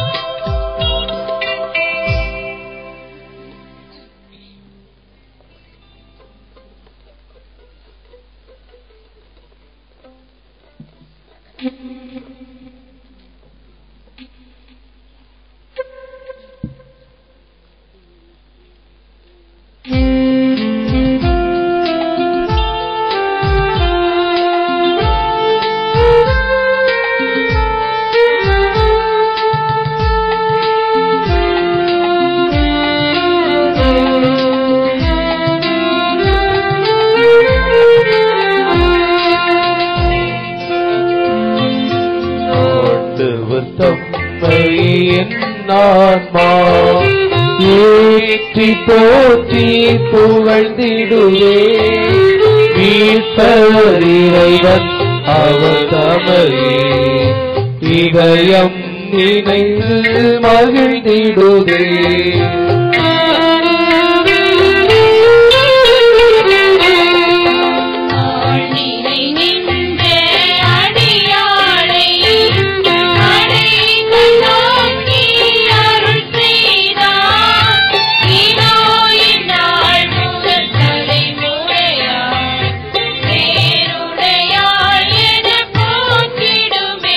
ஆண்டவர் தம்மை என் ஆன்மா ஏற்றி போற்றி புகழ்ந்திடுவே மீட்பர் இறைவன் அவர் தமையே இதயம் நினைத்து மகிழ்ந்திடுதே ஆழினை நின்ற அடியாளை அடைந்த நோக்கி அருள் செய்தார். இதோ இந்நாள் முதல் தலைமுறையாய் பேருடையாள் எனப் போற்றிடுமே.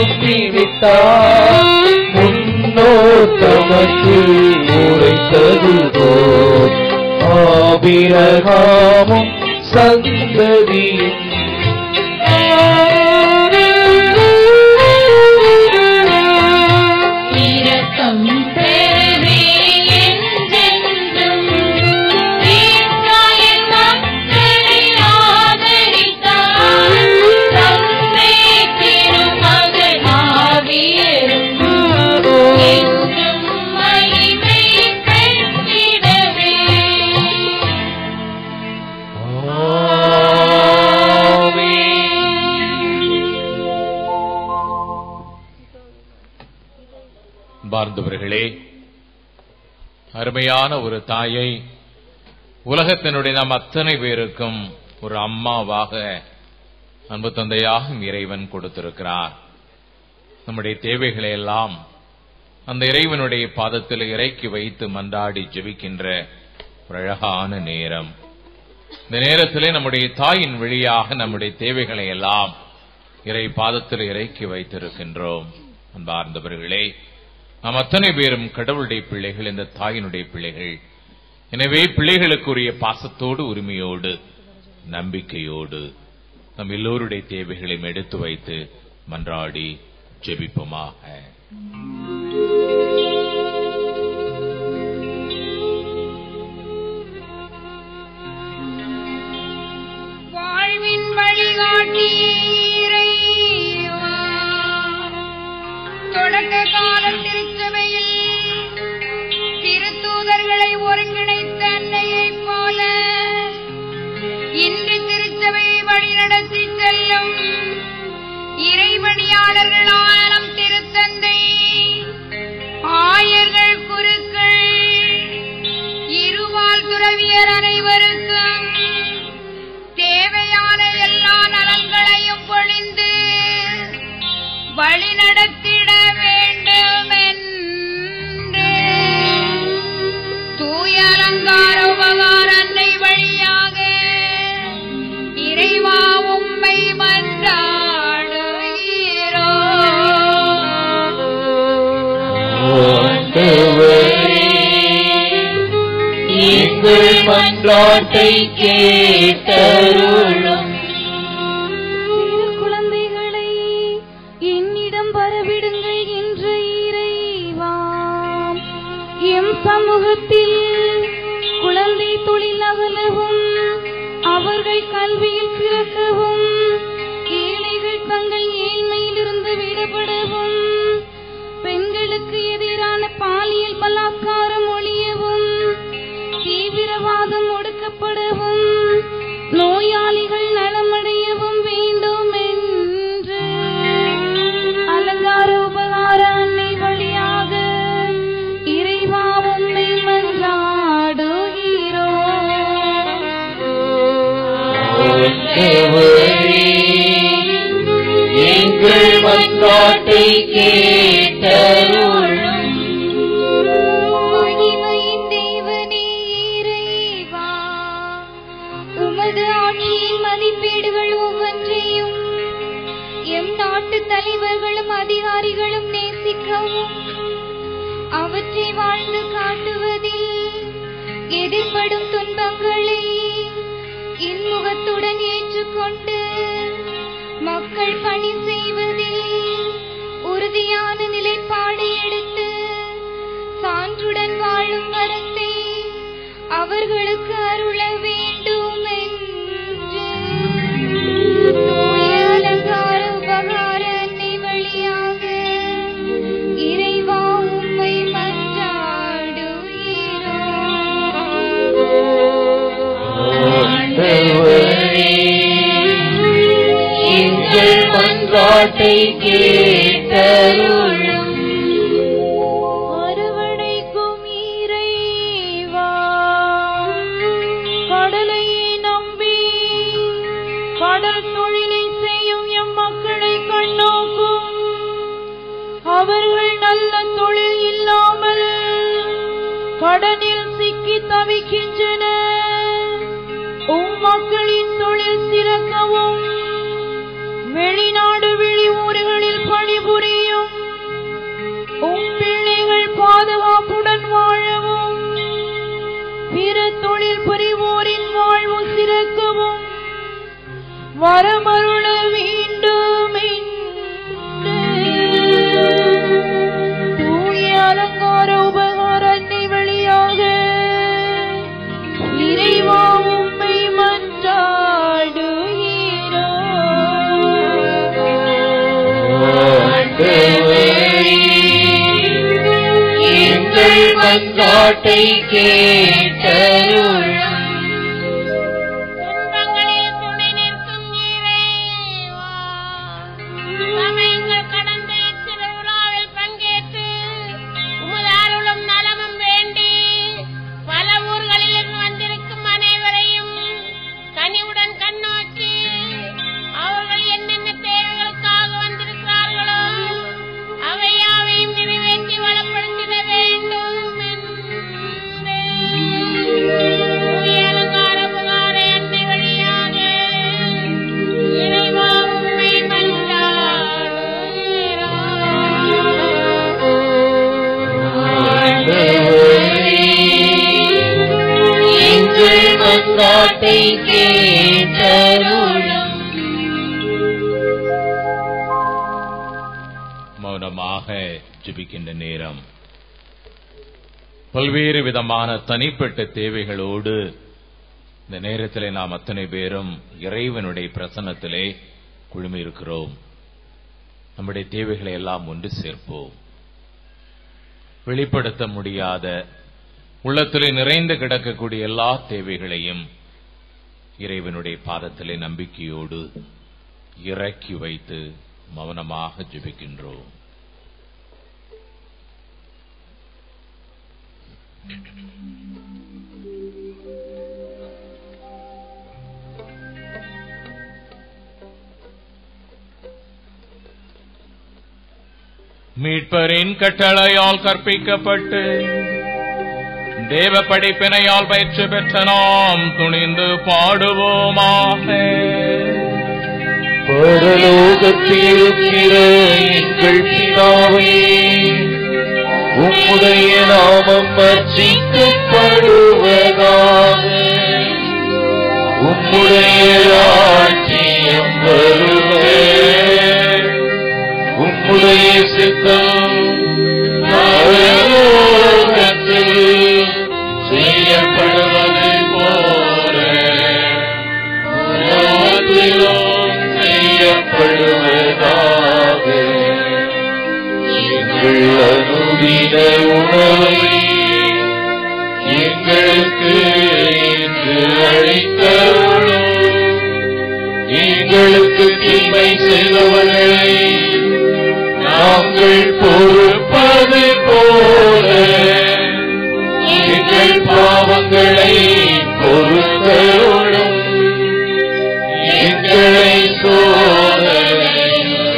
அனுப்பிவிட்டார் முன்னோர் தமக்கு உரைத்தது போல் ஆபிரகாமும் சந்ததியும் இரக்கம் பெறவே என்றென்றும் இஸ்ராயேல் மக்களை ஆதரித்தார். தந்தை திருமகன் ஆவியரும் என்றும் மகிமை பெற்றிடவே. பார்ந்தவர்களே அருமையான ஒரு தாயை உலகத்தினுடைய நாம் அத்தனை பேருக்கும் ஒரு அம்மாவாக அன்பு தந்தையாகும் இறைவன் கொடுத்திருக்கிறார் நம்முடைய தேவைகளை எல்லாம் அந்த இறைவனுடைய பாதத்தில் இறக்கி வைத்து மன்றாடி ஜெபிக்கின்ற ஒரு அழகான நேரம் இந்த நேரத்திலே நம்முடைய தாயின் வழியாக நம்முடைய தேவைகளை எல்லாம் இறை பாதத்தில் இறக்கி வைத்திருக்கின்றோம் அன்பார்ந்தவர்களே நாம் அத்தனை பேரும் கடவுளுடைய பிள்ளைகள் இந்த தாயினுடைய பிள்ளைகள் எனவே பிள்ளைகளுக்குரிய பாசத்தோடு உரிமையோடு நம்பிக்கையோடு நம் எல்லோருடைய தேவைகளையும் எடுத்து வைத்து மன்றாடி ஜெபிப்போமாக வாழ்வின் வழிகாட்டி இறைவா, தொடக்க கால திருச்சபையில் திருத்தூதர்களை ஒருங்கிணைத்த அன்னையைப் போல இன்று திருச்சபையை வழிநடத்தி செல்லும் இறைவணியாளர்களான நம் திருத்தந்தை ஆயர்கள் குருக்கள் இருவால் துறவியர் அனைவருக்கும் தேவையான எல்லா நலன்களையும் பொழிந்து வழிநடத்திட வேண்டும் என்று தூய அலங்கார உபகார அன்னை வழியாக இறைவா உம்மை எங்கள் மன்றாட்டை கேட்டருளும் குழந்தைகளை என்னிடம் வரவிடுங்கள் என்று இறைவாம் எம் சமூகத்தில் குழந்தை தொழில் அகலவும் அவர்கள் கல்வியில் சிறக்கவும் ஏழைகள் தங்கள் ஏழ்மையிலிருந்து விடுபடவும் பெண்களுக்கு எதிரான பாலியல் பலாத்காரம் ஒழியவும் தீவிரவாதம் ஒடுக்கப்படவும் நோயாளிகள் நலமடையவும் வேண்டும் என்று அலங்கார உபகார அன்னை வழியாக இறைவா உம்மை எங்கள் மன்றாட்டை கேட்டருளும் மகிமையின் தேவனே இறைவா, உமது ஆட்சியின் மதிப்பீடுகள் ஒவ்வொன்றையும் எம் நாட்டு தலைவர்களும் அதிகாரிகளும் நேசிக்கவும் அவற்றை வாழ்ந்து காட்டுவதில் எதிர்ப்படும் துன்பங்களை இன்முகத்துடன் ஏற்றுக்கொண்டு மக்கள் பணி செய்வதில் உறுதியான நிலைப்பாடு எடுத்து சான்றுடன் வாழும் வரத்தை அவர்களுக்கு அருள வேண்டும் என்று தூய அலங்கார உபகார அன்னை வழியாக இறைவா உம்மை எங்கள் மன்றாட்டை கேட்டருளும் அரவணைக்கும் இறைவா கடலையை நம்பி கடல் தொழிலை செய்யும் எம் மக்களை கண்ணோக்கும் அவர்கள் நல்ல தொழில் இல்லாமல் கடனில் சிக்கி தவிக்கின்றனர் உம் மக்களின் தொழில் சிறக்கவும் வெளிநாடு வெளி ஊர்களில் பணிபுரி வரமருள வேண்டும் என்று தூய அலங்கார உபகார அன்னை வழியாக இறைவா உம்மை எங்கள் மன்றாட்டை கேட்டருளும் துன்பங்களில் துணை நிற்கும் இறைவா. சமயங்கள் கடந்த இத்திருவிழாவில் பங்கேற்று உமது அருளும் நலமும் வேண்டி பல ஊர்களிலிருந்து வந்திருக்கும் அனைவரையும் கனிவுடன் கண்ணோக்கி அவர்கள் என்னென்ன தேவைகளுக்காக வந்திருக்கிறார்களோ அவை யாவையும் நிறைவேற்றி வளப்படுத்திட வேண்டும் என்று தூய அலங்கார புகாரை அன்னை வழியாக இறைவா உம்மை எங்கள் மன்றாட்டை கேட்டருளும் மௌனமாக ஜெபிக்கின்ற நேரம் பல்வேறு விதமான தனிப்பட்ட தேவைகளோடு இந்த நேரத்திலே நாம் அத்தனை பேரும் இறைவனுடைய பிரசன்னத்திலே குழுமியிருக்கிறோம் நம்முடைய தேவைகளை எல்லாம் ஒன்று சேர்ப்போம் வெளிப்படுத்த முடியாத உள்ளத்திலே நிறைந்து கிடக்கக்கூடிய எல்லா தேவைகளையும் இறைவனுடைய பாதத்திலே நம்பிக்கையோடு இறக்கி வைத்து மௌனமாக ஜெபிக்கின்றோம் மீட்பரின் கட்டளையால் கற்பிக்கப்பட்டு தேவ படிப்பினையால் பயிற்சி பெற்ற நாம் துணிந்து பாடுவோமாக பரலோகத்தில் இருக்கிற எங்கள் பிதாவே உம்முடைய நாமம் அர்ச்சிக்கப்படுவதாக உம்முடைய ராஜ்யம் வருக உம்முடைய சித்தம் பரலோகத்தில் செய்யப்படுவது போல உலகத்திலும் செய்யப்படுவதாக எங்கள் அனுதின உணவை எங்களுக்கு இன்று அளித்தருளும் எங்களுக்கு தீமை செய்தவர்களை நாங்கள் பொறுப்பது போல எங்கள் பாவங்களை பொறுத்தருளும் எங்களை சோதனையில்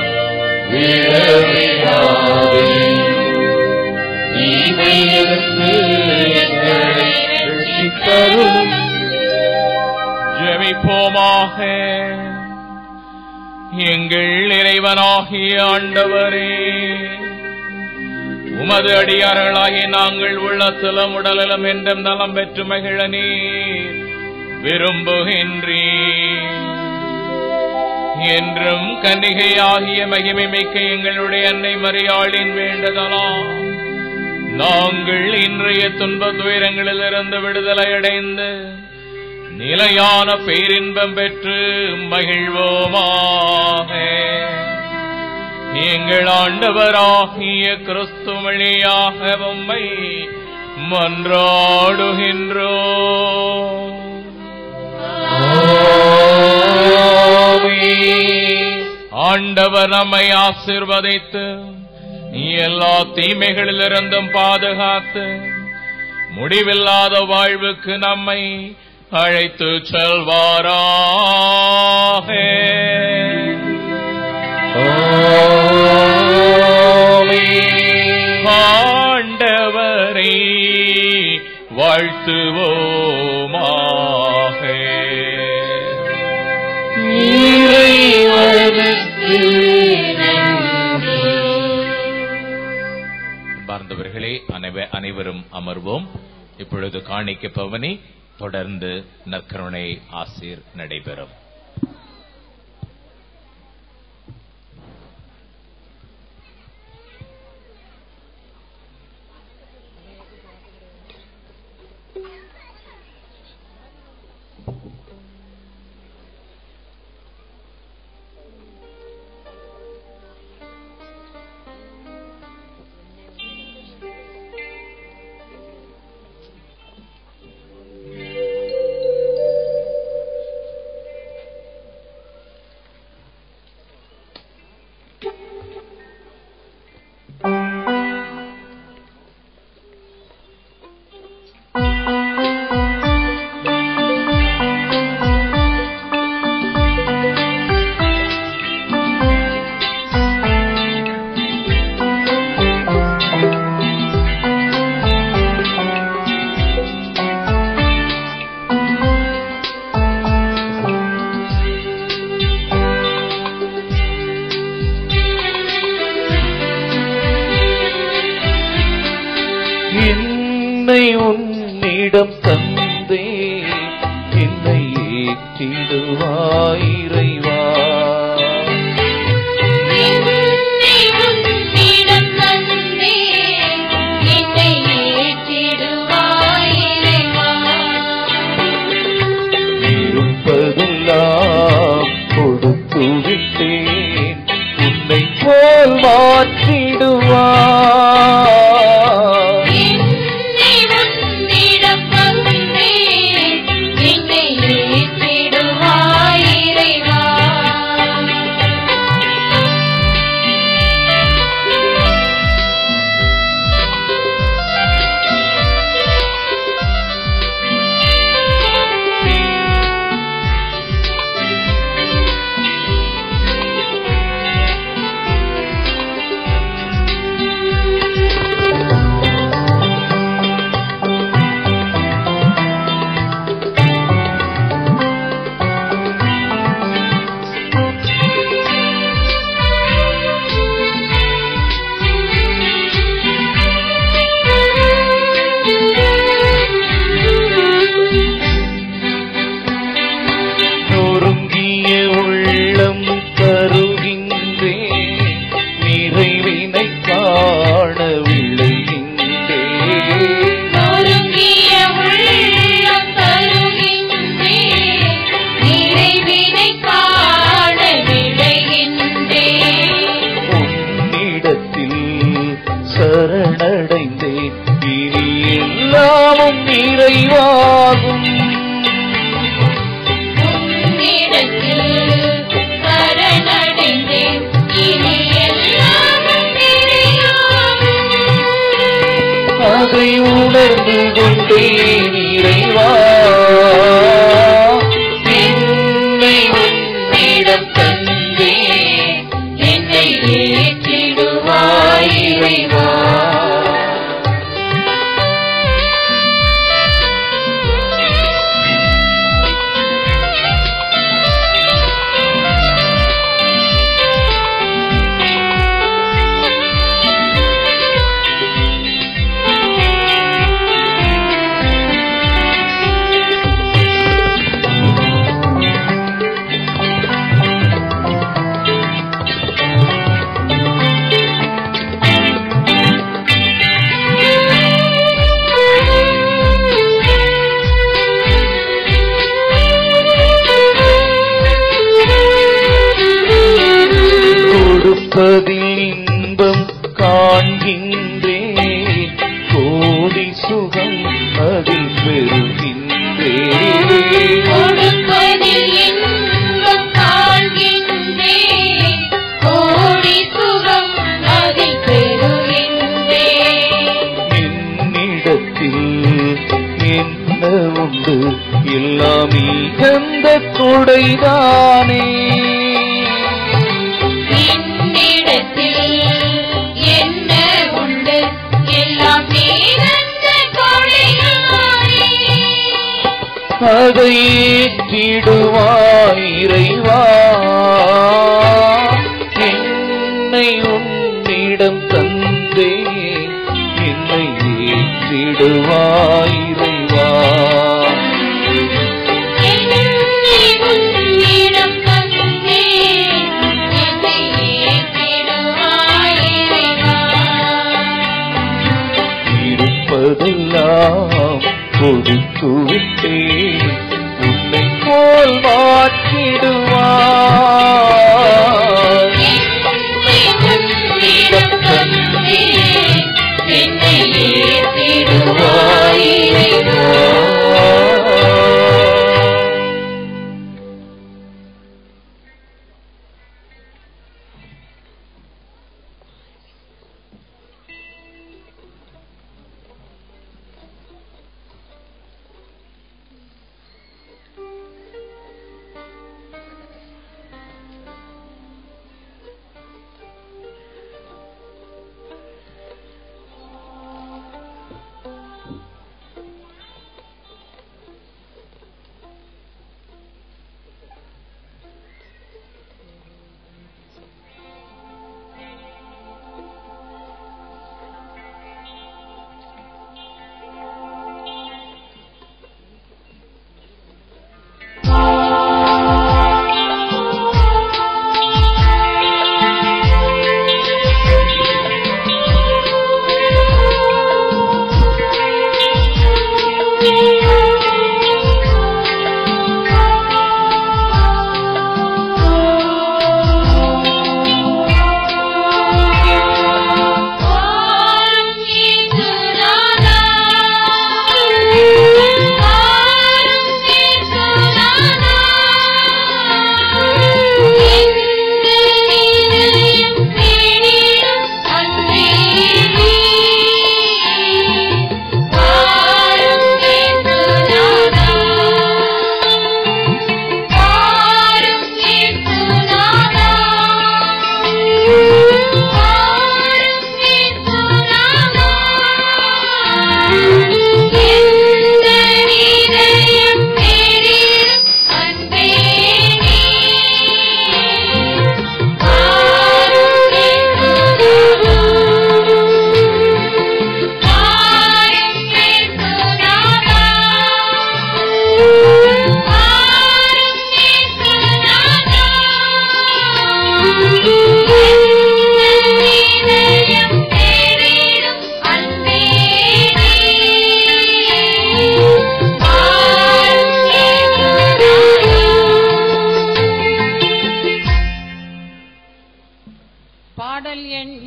விழவிடாதேயும் தீமையிலிருந்து எங்களை ரட்சித்தருளும் ஜெபிப்போமாக எங்கள் இறைவனாகிய ஆண்டவரே உமது அடியார்களாகி நாங்கள் உள்ளத்திலும் உடலிலும் என்றும் நலம் பெற்று மகிழ நீர் விரும்புகின்றீர் என்றும் கன்னிகையாகிய மகிமை மிக்க எங்களுடைய அன்னை மரியாளின் வேண்டுதலாம் நாங்கள் இன்றைய துன்ப துயரங்களிலிருந்து விடுதலை அடைந்து நிலையான பேரின்பம் பெற்று மகிழ்வோமாக எங்கள் ஆண்டவராகிய கிறிஸ்து வழியாக உம்மை மன்றாடுகின்றோ ஆண்டவர் நம்மை ஆசிர்வதித்து எல்லா தீமைகளிலிருந்தும் பாதுகாத்து முடிவில்லாத வாழ்வுக்கு நம்மை அழைத்து செல்வாராக ஆண்டவரை வாழ்த்துவோமாக இறைவனுக்கு நன்றி பார்ந்தவர்களே அனைவ- அனைவரும் அமர்வோம் இப்பொழுது காணிக்க பவனி தொடர்ந்து நற்கருணை ஆசீர் நடைபெறும் என்னை உன்னிடம் தந்தே என்னை ஏற்றிடுவாய் இறைவா என்னை உன்னிடம் தந்தே என்னை ஏற்றிடுவாய் இறைவா இருப்பதெல்லாம் கொடுத்து விட்டேன் உன்னை போல் மாற்றிடுவாய் என்னை உன்னிடம் தந்தே என்னை ஏற்றிடுவாய் இறைவா நொறுங்கிய உள்ளம் தருகின்றேன் நிறைவினை காண விளைகின்றேன் நொறுங்கிய உள்ளம் தருகின்றேன் நிறைவினை காண விளைகின்றேன் உன்னிடத்தில் சரணடைந்தேன் இனி எல்லாமும் நிறைவாகும் உன்னிடத்தில் சரணடைந்தேன் இனி எல்லாமும் நிறைவாகும் அதை உணர்ந்து கொண்டேன் இறைவா என்னை உன்னிடம் தந்தே என்னை ஏற்றிடுவாய் இறைவா கொடுப்பதில் இன்பம் காண்கின்றேன் கோடி சுகம் அதில் பெறுகின்றேன் கொடுப்பதில் இன்பம் காண்கின்றேன் கோடி சுகம் அதில் பெறுகின்றேன் என்னிடத்தில் என்ன உண்டு எல்லாம் இகந்த கொடைதானே என்னிடத்தில் என்ன உண்டு எல்லாம் நீரந்த கொடையானே அதை ஏற்றிடுவாய் இறைவா என்னை உன்னிடம் தந்தே என்னை ஏற்றிடுவாய் இறைவா என்னை உன்னிடம் தந்தேன் என்னை ஏற்றிடுவாய் இறைவா இருப்பதெல்லாம் கொடுத்து விட்டேன் உன்னை போல் மாற்றிடுவாய் என்னை உன்னிடம் தந்தேன் என்னை ஏற்றிடுவாய்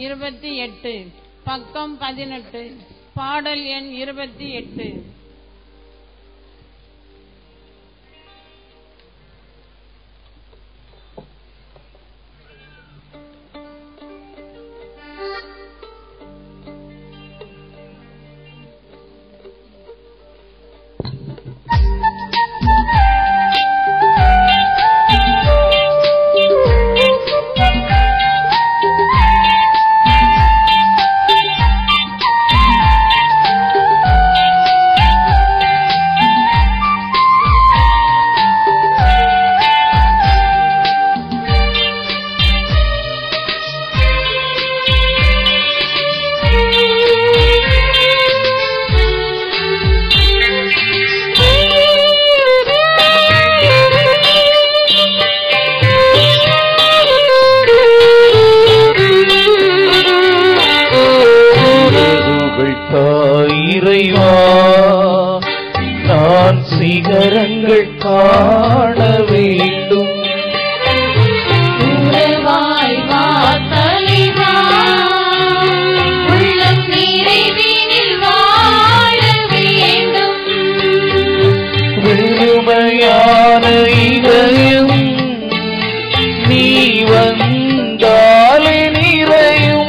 இருபத்தி எட்டு பக்கம் பதினெட்டு பாடல் எண் இருபத்தி எட்டு உறவுகள் தாயிரைவா நான் சிகரங்கள் காண வேண்டும் உறவாய் வா தலைவா உள்ளம் நிறைவினில் வாழ வேண்டும் வெறுமையான இதயம் நீ வந்தாலே நிறையும்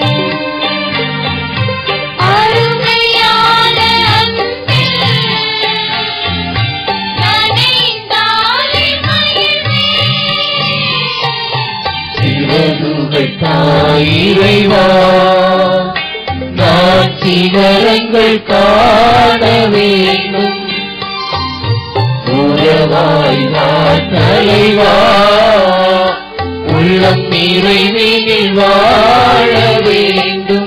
அருமையான அன்பில் நனைந்தாலே மகிழ்வே சிறகுகள் தாயிரைவா நான் சிகரங்கள் காண வேண்டும் உறவாய் வா தலைவா உள்ளம் நிறைவினில் வாழ வேண்டும்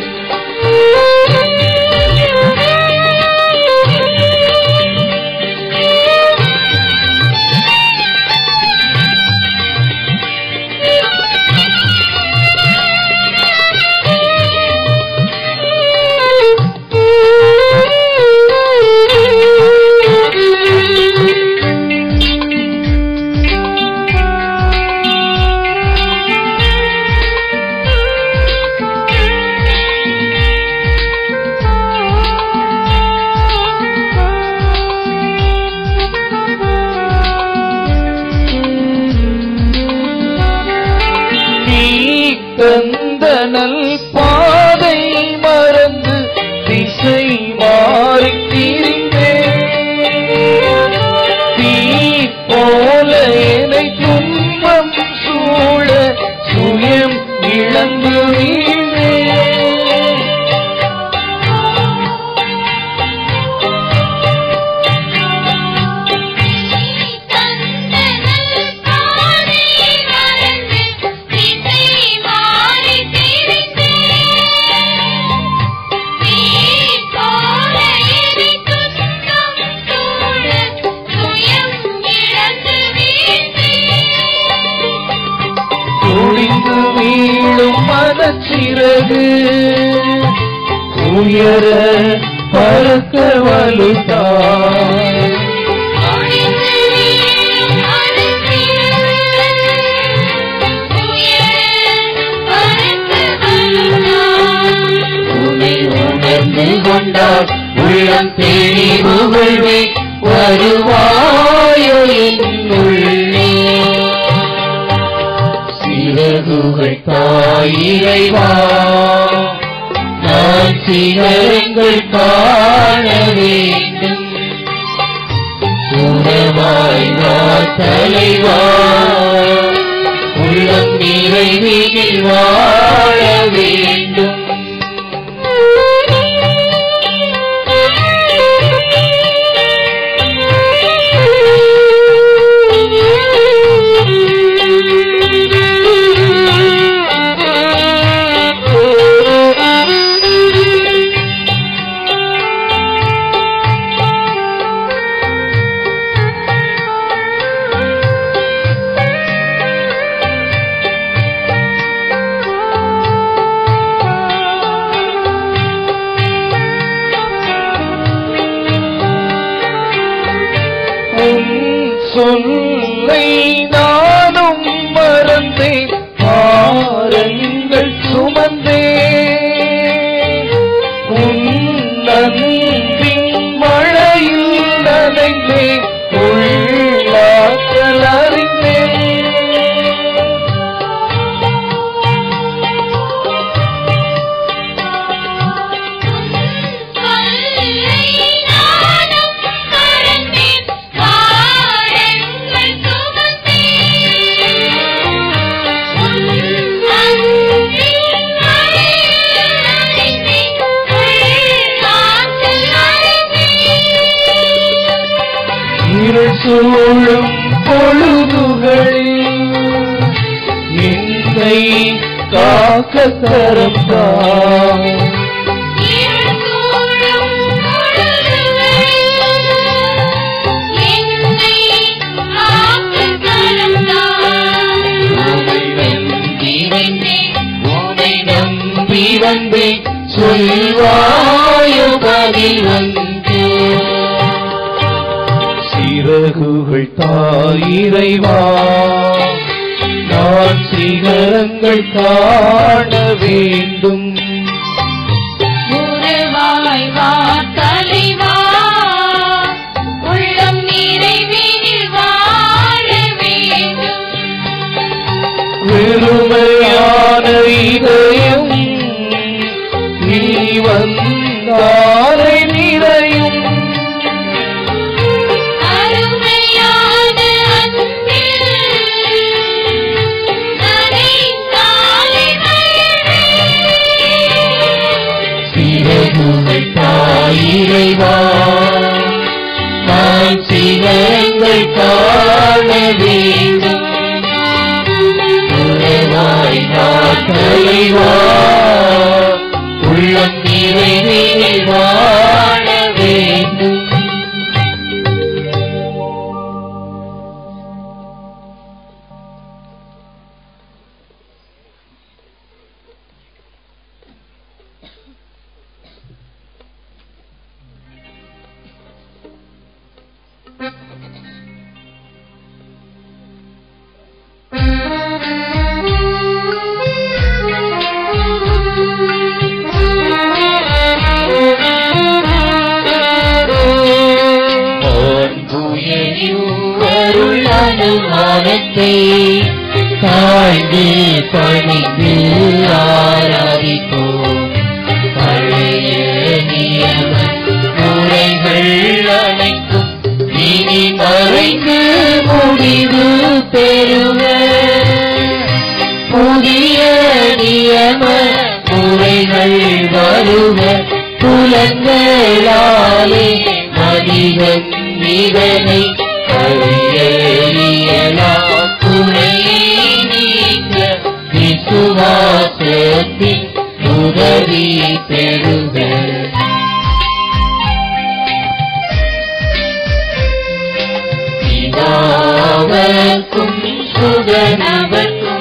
நீ கந்தனல் பாதை மறந்து திசை மாறித் திரிந்தேன். தீ போல என்னை துன்பம் சூழ சுயம் இழந்து வீழ்ந்தேன். தந்தனல் பாதை மறந்து திசை மாறி திரிந்தேன் நீ போல என்னை துன்பம் சூழ சுயம் இழந்து வீழ்ந்தேன் ஒளிந்து வீழும் மனச்சிறகு உயர பறக்க வலுத்தாய் ஒளிந்து வீழும் மனசிறகு உயர பறக்க வலுத்தான் உன்னை உணர்ந்து கொண்டால் உள்ளம் தேடி புகழ்வே வருவாயோ என்னுள்ளே சிறகுகள் தாயிரைவா நான் சிகரங்கள் காண வேண்டும் உறவாய் வா தலைவா உள்ளம் நிறைவினில் வாழ வேண்டும் உன் சொல்லை நானும் மறந்தேன் பாரங்கள் சுமந்தேன் சூழும் பொழுதுகளில் என்னை காக்க கரம் தான் உமை நம்பி வந்தேன் உமை நம்பி வந்தேன் சொல்வாயு பதில் வந்து சிறகுகள் தாயிரைவா நான் சிகரங்கள் காண வேண்டும் உருவாய் வா தலைவா உள்ளம் நிறைவினில் வாழ வேண்டும் வெறுமையான இதயம் நீ வந்தாரை நிறையும் அருமையான அன்பில் நனைந்தாலே மகிழ்வே. சிறகுகள் தாயிரைவா நான் சிகரங்கள் காண வேண்டும் உறவாய் நான் தலைவா உள்ளம் நிறைவேறி வாழ வேண்டும் அருள் அனுமானத்தை தாழ்ந்து பணிந்து ஆராதிப்போம் பழைய நியம முறைகள் அனைத்தும் இனி மறைந்து முடிவு பெறுவ புதிய நியம முறைகள் வருவ புலங்களாலே மனிதன் இதனை அறியலா துணையை நீக்க விசுவாசத்தின் உதவி பெறுக பிதாவர்க்கும் சுகனவர்க்கும்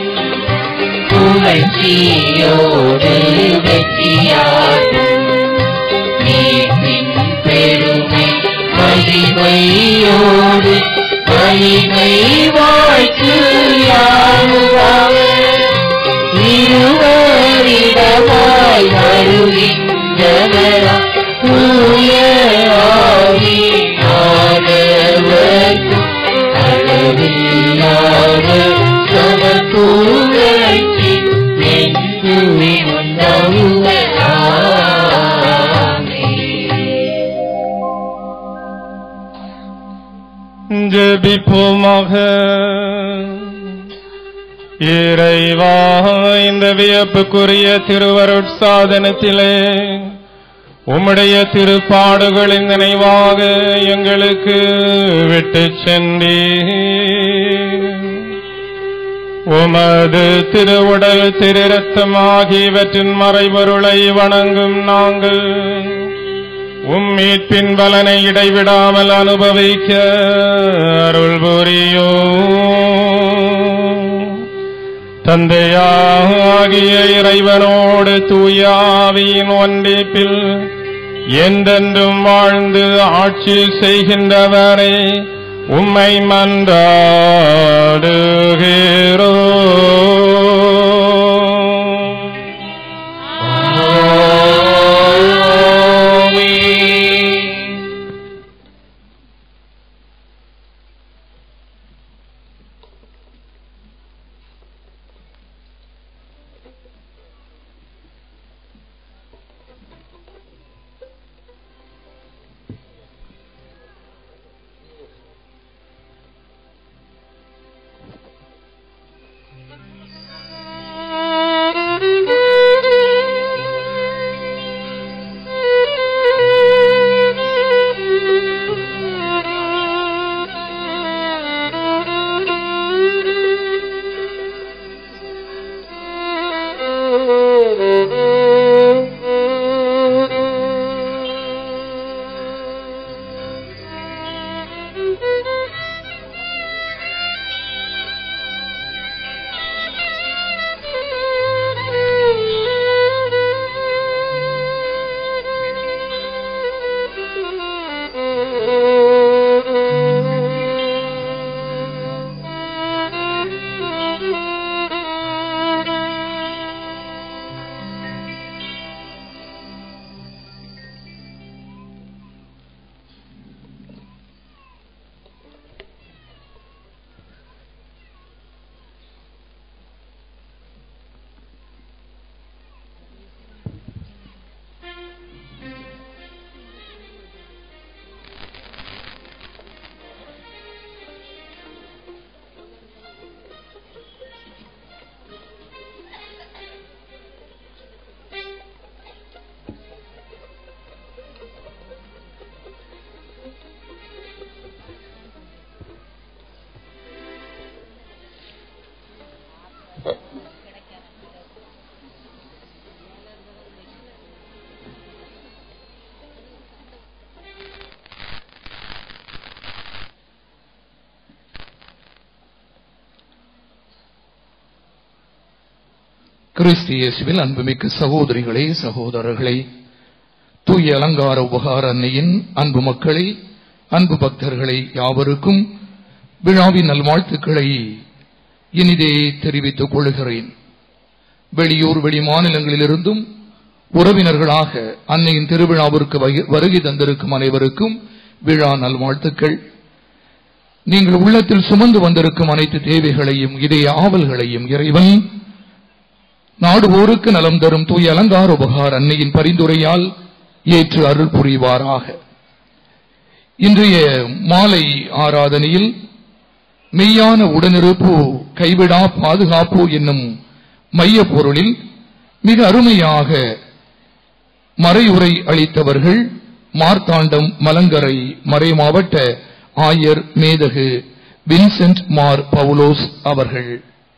புகழ்ச்சியோடு வெற்றியாகும் நீட்டின் பெருமை மகிமையோடு மகிமை வாழ்த்து யாருவாக இருவரிடமாய் வருகின்றவரா தூய ஆவி ஆனவர்க்கும் அளவில்லாத சமத்துவத்தை என்றுமே உண்டாகுவதாமே ஜெபிப்போமாக இறைவா இந்த வியப்புக்குரிய திருவருட்சாதனத்திலே உம்முடைய திருப்பாடுகளின் நினைவாக எங்களுக்கு விட்டுச் சென்றீ உமது திருவுடல் திரு ரத்தம் ஆகியவற்றின் மறைபொருளை வணங்கும் நாங்கள் உம் மீட்பின் பலனை இடைவிடாமல் அனுபவிக்க அருள் புரியோ தந்தையாகிய இறைவனோடு தூயாவியின் ஒன்றிப்பில் என்றென்றும் வாழ்ந்து ஆட்சி செய்கின்றவரே உம்மை மன்றாடுகிறோ கிறிஸ்து இயேசுவில் அன்புமிக்க சகோதரிகளே சகோதரர்களே தூய அலங்கார உபகார அன்னையின் அன்பு மக்களே அன்பு பக்தர்களை யாவருக்கும் விழாவின் நல்வாழ்த்துக்களை இனிதே தெரிவித்துக் கொள்கிறேன் வெளியூர் வெளி மாநிலங்களிலிருந்தும் உறவினர்களாக அன்னையின் திருவிழாவிற்கு வகி- வருகை தந்திருக்கும் அனைவருக்கும் விழா நல்வாழ்த்துக்கள் நீங்கள் உள்ளத்தில் சுமந்து வந்திருக்கும் அனைத்து தேவைகளையும் இதய ஆவல்களையும் இறைவன் நாடுவோருக்கு நலம் தரும் தூய அலங்கார உபகார அன்னையின் பரிந்துரையால் ஏற்று அருள் புரிவாராக இன்றைய மாலை ஆராதனையில் மெய்யான உடனிருப்பு கைவிடா பாதுகாப்பு என்னும் மைய பொருளில் மிக அருமையாக மறையுரை அளித்தவர்கள் மார்த்தாண்டம் மலங்கரை மறைமாவட்ட ஆயர் மேதகு வின்சென்ட் மார் பவுலோஸ் அவர்கள்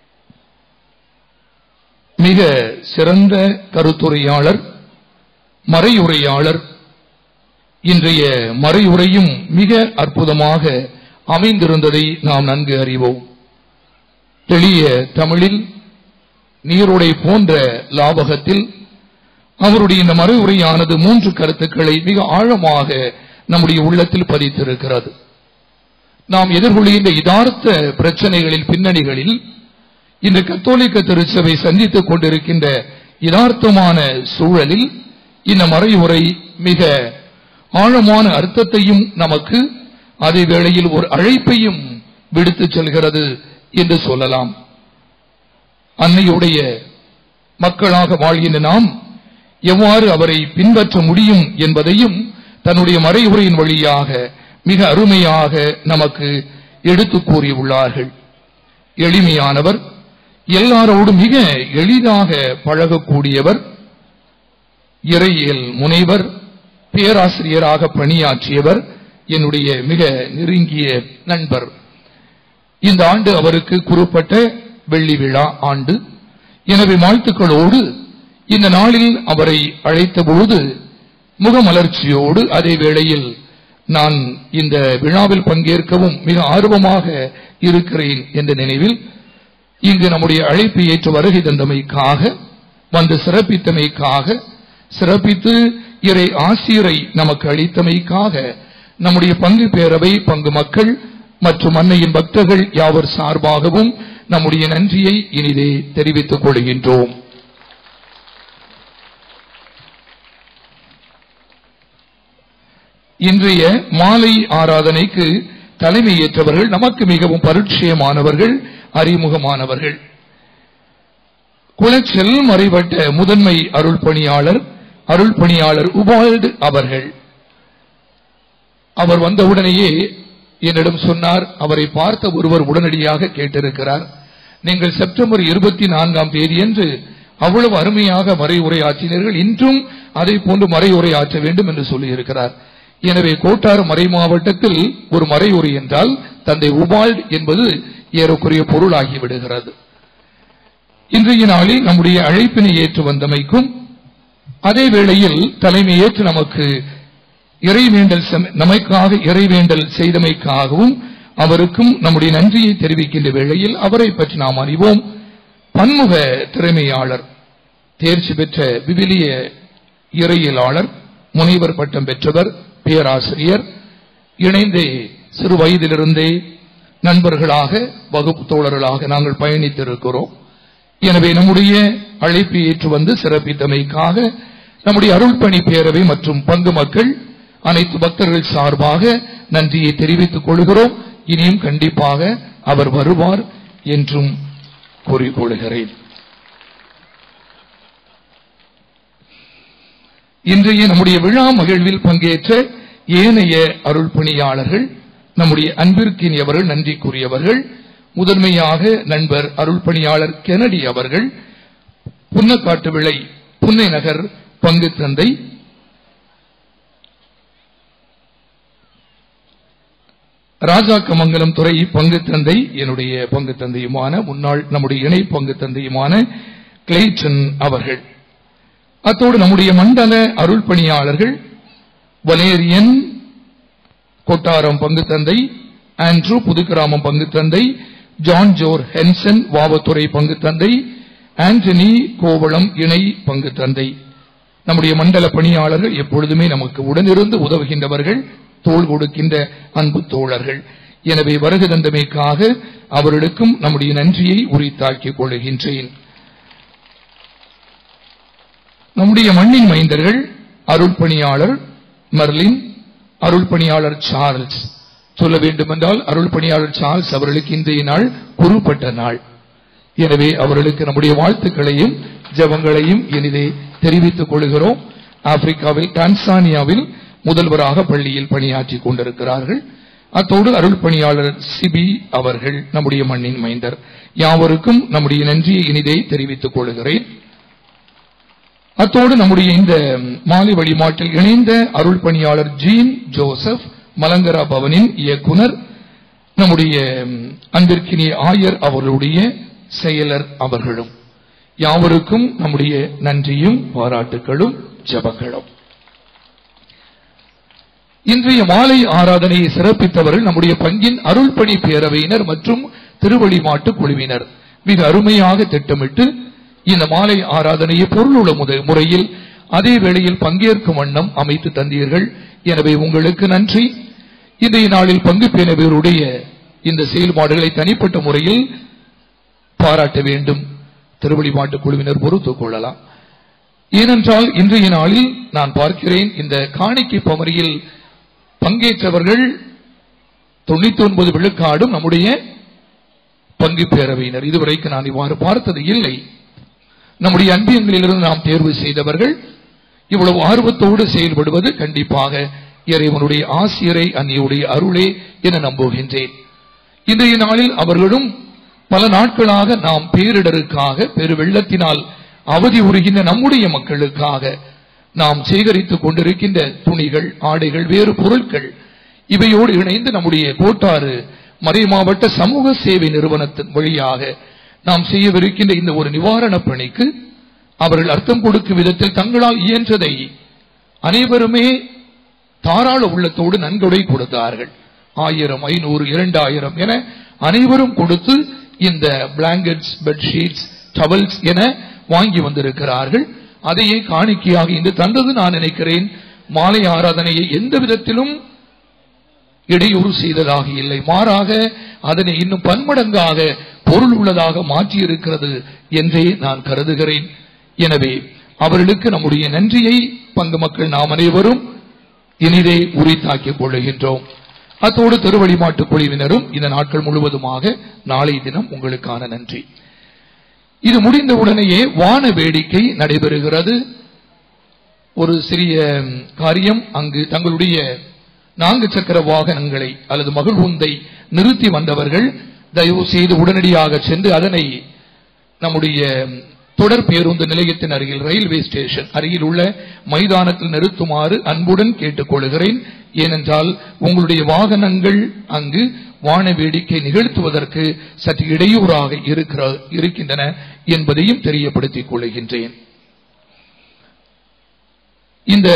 மிக சிறந்த கருத்துரையாளர் மறையுரையாளர் இன்றைய மறையுரையும் மிக அற்புதமாக அமைந்திருந்ததை நாம் நன்கு அறிவோம் எளிய தமிழில் நீருடை போன்ற லாபகத்தில் அவருடைய இந்த மறைவுரையானது மூன்று கருத்துக்களை மிக ஆழமாக நம்முடைய உள்ளத்தில் பதித்திருக்கிறது நாம் எதிர்கொள்கின்ற யதார்த்த பிரச்சனைகளின் பின்னணிகளில் இந்த கத்தோலிக்க திருச்சபை சந்தித்துக் கொண்டிருக்கின்ற யதார்த்தமான சூழலில் இந்த மறைவுரை மிக ஆழமான அர்த்தத்தையும் நமக்கு அதே வேளையில் ஒரு அழைப்பையும் விடுத்துச் செல்கிறது என்று சொல்லலாம் அன்னையுடைய மக்களாக வாழ்கின்ற நாம் எவ்வாறு அவரை பின்பற்ற முடியும் என்பதையும் தன்னுடைய மறைவுரையின் வழியாக மிக அருமையாக நமக்கு எடுத்துக் கூறியுள்ளார்கள் எளிமையானவர் எல்லாரோடும் மிக எளிதாக பழகக்கூடியவர் இறையியல் முனைவர் பேராசிரியராக பணியாற்றியவர் என்னுடைய மிக நெருங்கிய நண்பர் இந்த ஆண்டு அவருக்கு குறிப்பிட்ட வெள்ளி விழா ஆண்டு எனவே வாழ்த்துக்களோடு இந்த நாளில் அவரை அழைத்தபோது முகமலர்ச்சியோடு அதே வேளையில் நான் இந்த விழாவில் பங்கேற்கவும் மிக ஆர்வமாக இருக்கிறேன் என்ற நினைவில் இங்கு நம்முடைய அழைப்பு ஏற்று வருகை தந்தமைக்காக வந்து சிறப்பித்தமைக்காக சிறப்பித்து இறை ஆசிரியரை நமக்கு அளித்தமைக்காக நம்முடைய பங்கு பேரவை பங்கு மக்கள் மற்றும் அன்னையின் பக்தர்கள் யாவர் சார்பாகவும் நம்முடைய நன்றியை இனிதே தெரிவித்துக் கொள்கின்றோம் இன்றைய மாலை ஆராதனைக்கு தலைமையேற்றவர்கள் நமக்கு மிகவும் பரிச்சயமானவர்கள் அறிமுகமானவர்கள் குளச்சல் மறைவட்ட முதன்மை அருள் பணியாளர் அருள் பணியாளர் உபால்டு அவர்கள் அவர் வந்தவுடனேயே என்னிடம் சொன்னார் அவரை பார்த்த ஒருவர் உடனடியாக கேட்டிருக்கிறார் நீங்கள் செப்டம்பர் இருபத்தி நான்காம் தேதியன்று அவ்வளவு அருமையாக மறை உரையாற்றினீர்கள் இன்றும் அதை போன்று மறை உரையாற்ற வேண்டும் என்று சொல்லியிருக்கிறார் எனவே கோட்டாறு மறை மாவட்டத்தில் ஒரு மறையுரை என்றால் தந்தை உபால்ட் என்பது ஏறக்குறைய பொருளாகி விடுகிறது இன்றைய நாளில் நம்முடைய அழைப்பினை ஏற்று வந்தமைக்கும் அதே வேளையில் தலைமை ஏற்று நமக்கு இறைவேண்டல் செம- நமக்காக இறைவேண்டல் செய்தமைக்காகவும் அவருக்கும் நம்முடைய நன்றியை தெரிவிக்கின்ற வேளையில் அவரை பற்றி நாம் அறிவோம் பன்முக திறமையாளர் தேர்ச்சி பெற்ற விவிலிய இறையியலாளர் முனைவர் பட்டம் பெற்றவர் பேராசிரியர் இணைந்தே சிறு வயதிலிருந்தே நண்பர்களாக வகுப்பு தோழர்களாக நாங்கள் பயணித்திருக்கிறோம் எனவே நம்முடைய அழைப்பை ஏற்று வந்து சிறப்பித்தமைக்காக நம்முடைய அருள்பணி பேரவை மற்றும் பங்கு மக்கள் அனைத்து பக்தர்கள் சார்பாக நன்றியை தெரிவித்துக் கொள்கிறோம் இனியும் கண்டிப்பாக அவர் வருவார் என்றும் கூறிக்கொள்கிறேன் இன்றைய நம்முடைய விழா மகிழ்வில் பங்கேற்ற ஏனைய அருள் பணியாளர்கள் நம்முடைய அன்பிற்கினியவர்கள் நன்றிக்குரியவர்கள் முதன்மையாக நண்பர் அருள் பணியாளர் கெனடி அவர்கள் புன்னக்காட்டு விளை புன்னை நகர் பங்கு தந்தை ராஜாக்கமங்கலம் துறை பங்கு தந்தை என்னுடைய பங்கு தந்தையுமான முன்னாள் நம்முடைய இணை பங்கு தந்தையுமான கிளைட்டன் அவர்கள் அத்தோடு நம்முடைய மண்டல அருள் பணியாளர்கள் வலேரியன் கொட்டாரம் பங்கு தந்தை ஆண்ட்ரூ புதுக்கிராமம் பங்கு தந்தை ஜான் ஜோர் ஹென்சன் வாவத்துறை பங்கு தந்தை ஆண்டனி கோவளம் இணை பங்கு தந்தை நம்முடைய மண்டல பணியாளர்கள் எப்பொழுதுமே நமக்கு உடனிருந்து உதவுகின்றவர்கள் தோள் கொடுக்கின்ற அன்பு தோழர்கள் எனவே வருகை தந்தமைக்காக அவர்களுக்கும் நம்முடைய நன்றியை உரித்தாக்கிக் கொள்கின்றேன் நம்முடைய மண்ணின் மைந்தர்கள் அருள் பணியாளர் மர்லின் அருள் பணியாளர் சார்ல்ஸ் சொல்ல வேண்டுமென்றால் அருள் பணியாளர் சார்ல்ஸ் அவர்களுக்கு இன்றைய நாள் குறுப்பட்ட நாள் எனவே அவர்களுக்கு நம்முடைய வாழ்த்துக்களையும் ஜெபங்களையும் இனிதே தெரிவித்துக் கொள்கிறோம் ஆப்பிரிக்காவில் டான்சானியாவில் முதல்வராக பள்ளியில் பணியாற்றிக் கொண்டிருக்கிறார்கள் அத்தோடு அருள் பணியாளர் சிபி அவர்கள் நம்முடைய மண்ணின் மைந்தர் யாவருக்கும் நம்முடைய நன்றியை இனிதே தெரிவித்துக் கொள்கிறேன் அத்தோடு நம்முடைய இந்த மாலை வழிமாட்டில் இணைந்த அருள் பணியாளர் ஜீன் ஜோசப் மலங்கரா பவனின் இயக்குனர் நம்முடைய அன்பிற்கினிய ஆயர் அவர்களுடைய செயலர் அவர்களும் யாவருக்கும் நம்முடைய நன்றியும் பாராட்டுகளும் ஜபங்களும் இன்றைய மாலை ஆராதனையை சிறப்பித்தவர்கள் நம்முடைய பங்கின் அருள்பணி பேரவையினர் மற்றும் திருவழிமாட்டு குழுவினர் மிக அருமையாக திட்டமிட்டு இந்த மாலை ஆராதனையை பொருளுள்ள முத- முறையில் அதே வேளையில் பங்கேற்கும் வண்ணம் அமைத்து தந்தீர்கள் எனவே உங்களுக்கு நன்றி இன்றைய நாளில் பங்கு பேணவருடைய இந்த செயல்பாடுகளை தனிப்பட்ட முறையில் பாராட்ட வேண்டும் திருவழிமாட்டு குழுவினர் பொறுத்துக் கொள்ளலாம் ஏனென்றால் இன்றைய நாளில் நான் பார்க்கிறேன் இந்த காணிக்கை பமரியில் பங்கேற்றவர்கள் தொண்ணூத்தி ஒன்பது விழுக்காடும் நம்முடைய பங்கு பேரவையினர் இதுவரைக்கும் நான் இவ்வாறு பார்த்தது இல்லை நம்முடைய அன்பியங்களிலிருந்து நாம் தேர்வு செய்தவர்கள் இவ்வளவு ஆர்வத்தோடு செயல்படுவது கண்டிப்பாக இறைவனுடைய ஆசிரியரை அன்னியுடைய அருளே என நம்புகின்றேன் இன்றைய நாளில் அவர்களும் பல நாட்களாக நாம் பேரிடருக்காக பெரு வெள்ளத்தினால் அவதி உறுகின்ற நம்முடைய மக்களுக்காக நாம் சேகரித்துக் கொண்டிருக்கின்ற துணிகள் ஆடைகள் வேறு பொருட்கள் இவையோடு இணைந்து நம்முடைய கோட்டாறு மறை மாவட்ட சமூக சேவை நிறுவனத்தின் வழியாக நாம் செய்யவிருக்கின்ற இந்த ஒரு நிவாரணப் பணிக்கு அவர்கள் அர்த்தம் கொடுக்கும் விதத்தில் தங்களால் இயன்றதை அனைவருமே தாராள உள்ளத்தோடு நன்கொடை கொடுத்தார்கள் ஆயிரம் ஐநூறு இரண்டாயிரம் என அனைவரும் கொடுத்து இந்த பிளாங்கெட்ஸ் பெட்ஷீட்ஸ் டவல்ஸ் என வாங்கி வந்திருக்கிறார்கள் அதையே காணிக்கையாக இன்று தந்தது நான் நினைக்கிறேன் மாலை ஆராதனையை எந்த விதத்திலும் இடையூறு செய்ததாக இல்லை மாறாக அதனை இன்னும் பன்மடங்காக பொருள் உள்ளதாக மாற்றியிருக்கிறது என்றே நான் கருதுகிறேன் எனவே அவர்களுக்கு நம்முடைய நன்றியை பங்கு மக்கள் நாம் அனைவரும் இனிதே உரித்தாக்கிக் கொள்ளுகின்றோம் அத்தோடு திருவழிமாட்டு குழுவினரும் இந்த நாட்கள் முழுவதுமாக நாளை தினம் உங்களுக்கான நன்றி இது முடிந்தவுடனேயே வான வேடிக்கை நடைபெறுகிறது ஒரு சிறிய காரியம் அங்கு தங்களுடைய நான்கு சக்கர வாகனங்களை அல்லது மகிழ்வுந்தை நிறுத்தி வந்தவர்கள் தயவு செய்து உடனடியாக சென்று அதனை நம்முடைய தொடர் பேருந்து நிலையத்தின் அருகில் ரயில்வே ஸ்டேஷன் அருகில் உள்ள மைதானத்தில் நிறுத்துமாறு அன்புடன் கேட்டுக்கொள்கிறேன் ஏனென்றால் உங்களுடைய வாகனங்கள் அங்கு வான வேடிக்கை நிகழ்த்துவதற்கு சற்று இடையூறாக இருக்கிற- இருக்கின்றன என்பதையும் தெரியப்படுத்திக் கொள்கின்றேன் இந்த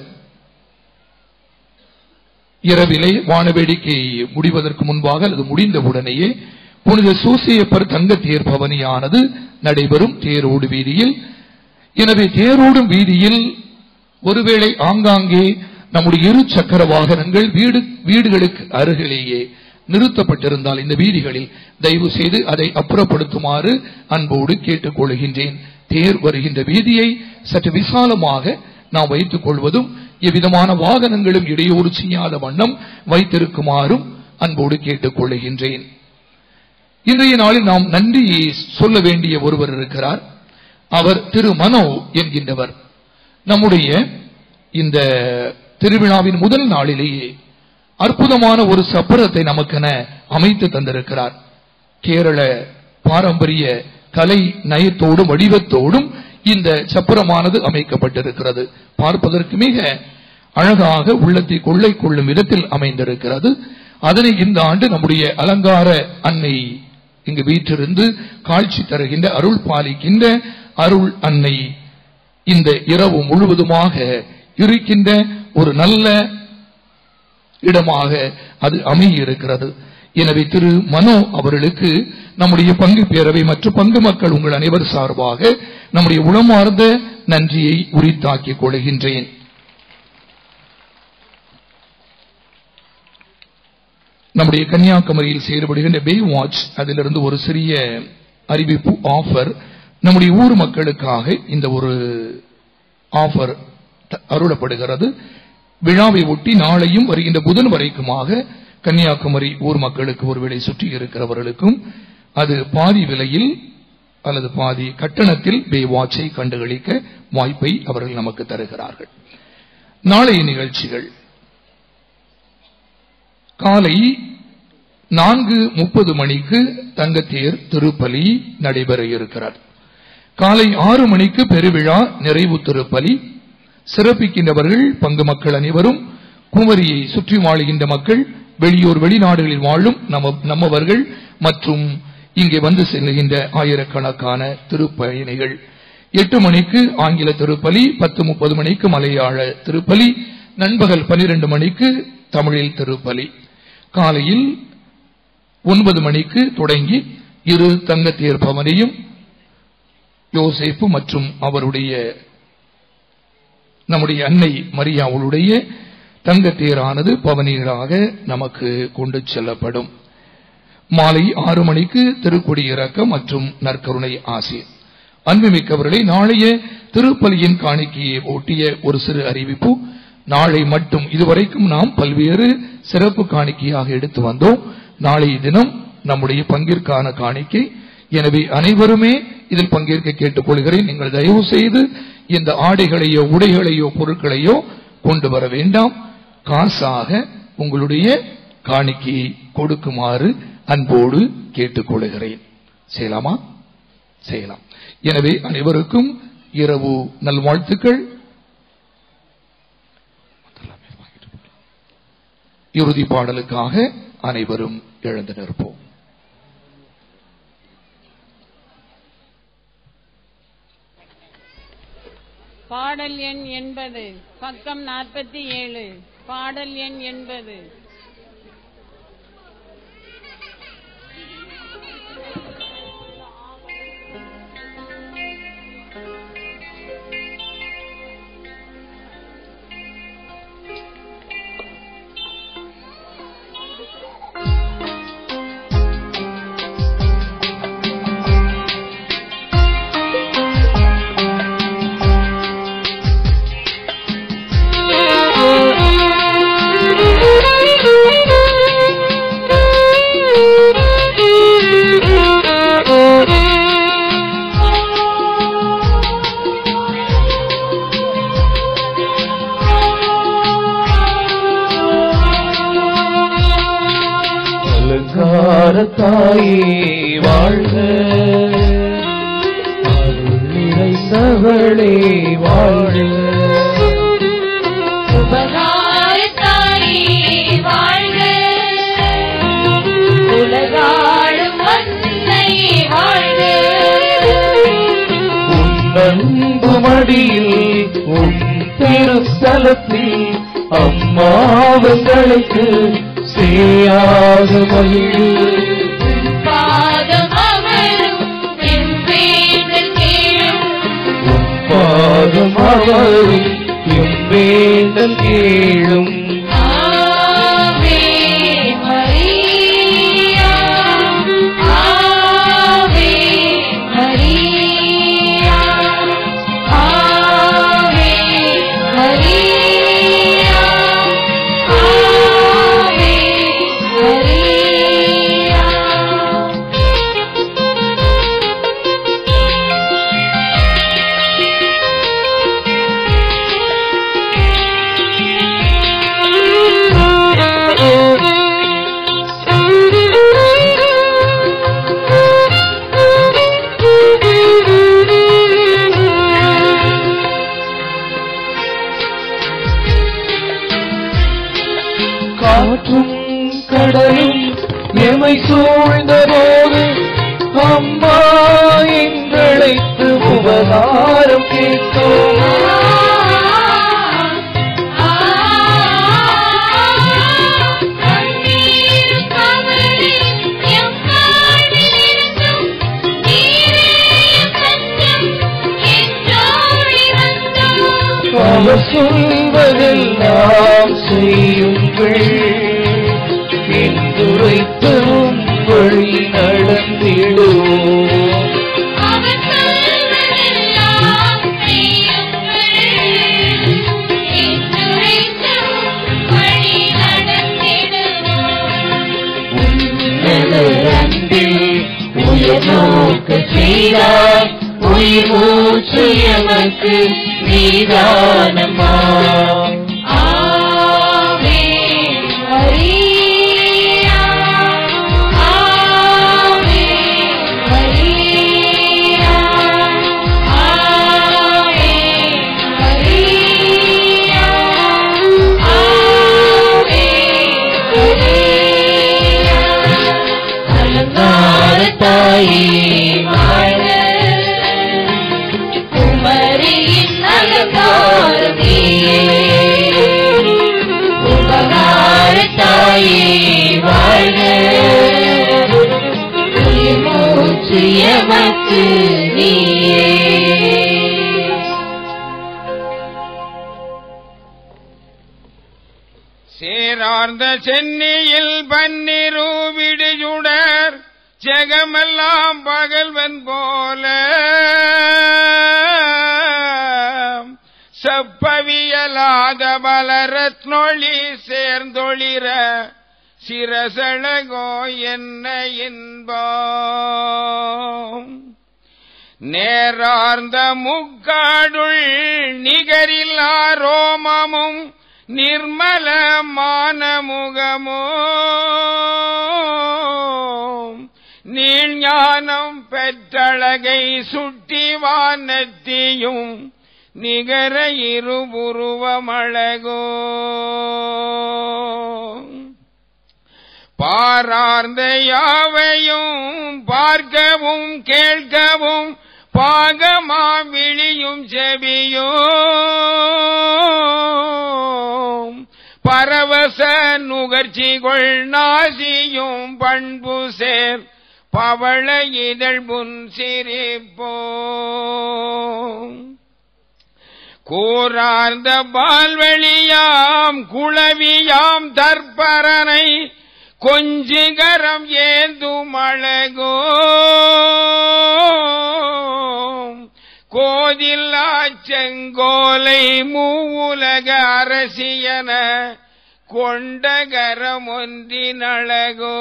இரவிலே வானவேடிக்கை முடிவதற்கு முன்பாக அல்லது முடிந்தவுடனேயே புனித சூசியப்பர் தங்க தேர் பவனியானது நடைபெறும் தேரோடு வீதியில் எனவே தேரோடும் வீதியில் ஒருவேளை ஆங்காங்கே நம்முடைய இரு சக்கர வாகனங்கள் வீடு வீடுகளுக்கு அருகிலேயே நிறுத்தப்பட்டிருந்தால் இந்த வீதிகளில் தயவு செய்து அதை அப்புறப்படுத்துமாறு அன்போடு கேட்டுக்கொள்கின்றேன் தேர் வருகின்ற வீதியை சற்று விசாலமாக நாம் வைத்துக் கொள்வதும் எவ்விதமான வாகனங்களும் இடையூறு செய்யாத வண்ணம் வைத்திருக்குமாறும் அன்போடு கேட்டுக்கொள்கின்றேன் இன்றைய நாளில் நாம் நன்றி சொல்ல வேண்டிய ஒருவர் இருக்கிறார் அவர் திரு மனோ என்கின்றவர் நம்முடைய இந்த திருவிழாவின் முதல் நாளிலேயே அற்புதமான ஒரு சப்பரத்தை நமக்கென அமைத்து தந்திருக்கிறார் கேரள பாரம்பரிய கலை நயத்தோடும் வடிவத்தோடும் இந்த சப்பரமானது அமைக்கப்பட்டிருக்கிறது பார்ப்பதற்கு மிக அழகாக உள்ளத்தை கொள்ளை கொள்ளும் விதத்தில் அமைந்திருக்கிறது அதனை இந்த ஆண்டு நம்முடைய அலங்கார அன்னை இங்கு வீற்றிருந்து காட்சி தருகின்ற அருள் பாலிக்கின்ற அருள் அன்னை இந்த இரவு முழுவதுமாக இருக்கின்ற ஒரு நல்ல இடமாக அது அமையிருக்கிறது எனவே திரு மனோ அவர்களுக்கு நம்முடைய பங்கு பேரவை மற்றும் பங்கு மக்கள் உங்கள் அனைவர் சார்பாக நம்முடைய உளமார்ந்த நன்றியை உரித்தாக்கிக் கொள்கின்றேன் நம்முடைய கன்னியாகுமரியில் செயல்படுகின்ற பே வாட்ச் அதிலிருந்து ஒரு சிறிய அறிவிப்பு ஆஃபர் நம்முடைய ஊர் மக்களுக்காக இந்த ஒரு ஆஃபர் த- அருளப்படுகிறது விழாவை ஒட்டி நாளையும் வருகின்ற புதன் வரைக்குமாக கன்னியாகுமரி ஊர் மக்களுக்கு ஒருவேளை சுற்றி இருக்கிறவர்களுக்கும் அது பாதி விலையில் அல்லது பாதி கட்டணத்தில் பே வாட்சை கண்டுகளிக்க வாய்ப்பை அவர்கள் நமக்கு தருகிறார்கள் நாளைய நிகழ்ச்சிகள் காலை நான்கு முப்பது மணிக்கு தங்கத்தேர் திருப்பலி நடைபெற இருக்கிறார் காலை ஆறு மணிக்கு பெருவிழா நிறைவு திருப்பலி சிறப்பிக்கின்றவர்கள் பங்கு மக்கள் அனைவரும் குமரியை சுற்றி வாழுகின்ற மக்கள் வெளியூர் வெளிநாடுகளில் வாழும் நம்ம நம்மவர்கள் மற்றும் இங்கே வந்து செல்லுகின்ற ஆயிரக்கணக்கான திருப்பயணிகள் எட்டு மணிக்கு ஆங்கில திருப்பலி பத்து முப்பது மணிக்கு மலையாள திருப்பலி நண்பகல் பனிரெண்டு மணிக்கு தமிழில் திருப்பலி காலையில் ஒன்பது மணிக்கு தொடங்கி இரு தங்கத்தேர் பவனையும் யோசேப்பு மற்றும் அவருடைய நம்முடைய அன்னை மரியாவுடைய தங்கத்தேரானது பவனிகளாக நமக்கு கொண்டு செல்லப்படும் மாலை ஆறு மணிக்கு திருக்கொடி இறக்கம் மற்றும் நற்கருணை ஆசி அன்புமிக்கவர்களை நாளைய திருப்பலியின் காணிக்கையை ஒட்டிய ஒரு சிறு அறிவிப்பு நாளை மட்டும் இதுவரைக்கும் நாம் பல்வேறு சிறப்பு காணிக்கையாக எடுத்து வந்தோம் நாளைய தினம் நம்முடைய பங்கிற்கான காணிக்கை எனவே அனைவருமே இதில் பங்கேற்க கேட்டுக்கொள்கிறேன் நீங்கள் தயவு செய்து இந்த ஆடைகளையோ உடைகளையோ பொருட்களையோ கொண்டு வர வேண்டாம் காசாக உங்களுடைய காணிக்கையை கொடுக்குமாறு அன்போடு கேட்டுக்கொள்கிறேன் செய்யலாமா செய்யலாம் எனவே அனைவருக்கும் இரவு நல்வாழ்த்துக்கள் இறுதி பாடலுக்காக அனைவரும் எழுந்து நிற்போம் பாடல் எண் எண்பது பக்கம் நாற்பத்தி ஏழு பாடல் எண் எண்பது அலங்காரத்தாயே வாழ்க அருள் நிறைந்தவளே வாழ்க உபகாரத்தாயே வாழ்க உலகாளும் அன்னையே வாழ்க உன்னன்பு மடியில் உன் திருஸ்தலத்தில் அம்மாவங்களுக்கு சேயாக மகிழ் பாதம் அமரும் என் வேண்டல் கேளும் பாதம் அவரும் எம் வேண்டல் கேளும் ஆவே மரியா ஆவே மரியா ஆவே மரியா ஆவே மரியா காற்றும் கடலும் எமை சூழ்ந்த போது அம்மா எங்களைத்து உபகாரம் கேட்டோம் கண்ணீர் கவலை அவர் சொல்வதெல்லாம் செய்யுங்கள் என்றுரைத்தரும் வழி நடந்திடுவோம் அவர் சொல்வதெல்லாம் செய்யுங்கள் என்றுரைத்தும் வழி நடந்திடுவோம் உன்னதர் அன்பில் உயர் நோக்க செய்தார் உயிர் மூச்சு எமக்கு நீதானம்மா ஆமென் மரியா ஆமென் மரியா ஆமென் மரியா ஆமென் மரியா அலங்கார தாயே வாழ்க குமரியின் அலங்காரம் நீயே உபகார தாயே வாழ்க உயிர் மூச்சு எமக்கு நீயே சேரார்ந்த சென்னியில் பன்னிரு விடுசுடர் ஜெகமெல்லாம் பகல்வன் போல செப்பவியலாத பலரத்னொளி சேர்ந்தொளிர சிரசழகோ என்ன இன்பம் நேரார்ந்த முக்காடுள் நிகரில்லா ரோமமும் நிர்மலமான முகமோ நீழ்ஞானம் பெற்றழகை சுட்டி வானத்தியும் நிகர இருபுருவமழகோ பாரார்ந்த யாவையும் பார்க்கவும் கேட்கவும் பாகமா விழியும் செவியும் பரவச நுகர்ச்சிகள் நாசியும் பண்பு சேர் பவள இதழ் முன் சிரிப்போம் கூறார்ந்த பால்வெளியாம் குளவியாம் தற்பரனை கொஞ்சிகரம் ஏந்தும் அழகோ கோதில்லா செங்கோலை மூவுலக அரசியன கொண்டகரம் ஒன்றின் அழகோ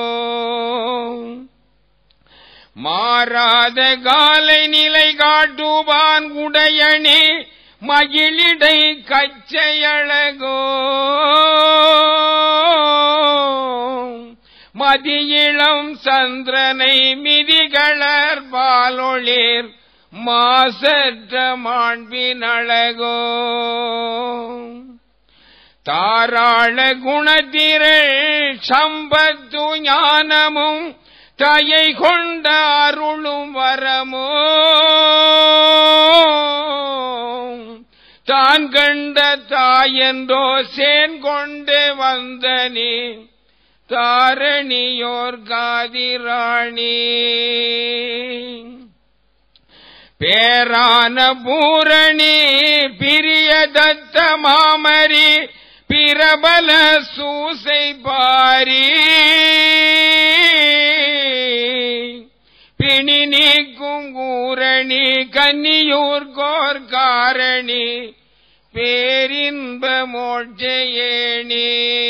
மாறாத காலை நிலை காட்டுவான் உடையணி மகிழிடை கச்சையழகோ மதியிளம் சந்திரனை மிதிகளர் பாலொளிர் மாசற்ற மாண்பின் அழகோ தாராள குணத்திரள் சம்பத்து ஞானமும் தயை கொண்ட அருளும் வரமோ தான் கண்ட தாயென்றோ சேன் கொண்டு வந்த நீ தாரணியோர் காதிராணி பேரான பூரணி பிரிய தத்த மாமரி பிரபல சூசை பாரி பிணி நீக்கும் ஊரணி கன்னியூர் கோர் காரணி பேரின்ப மோட்சையேணி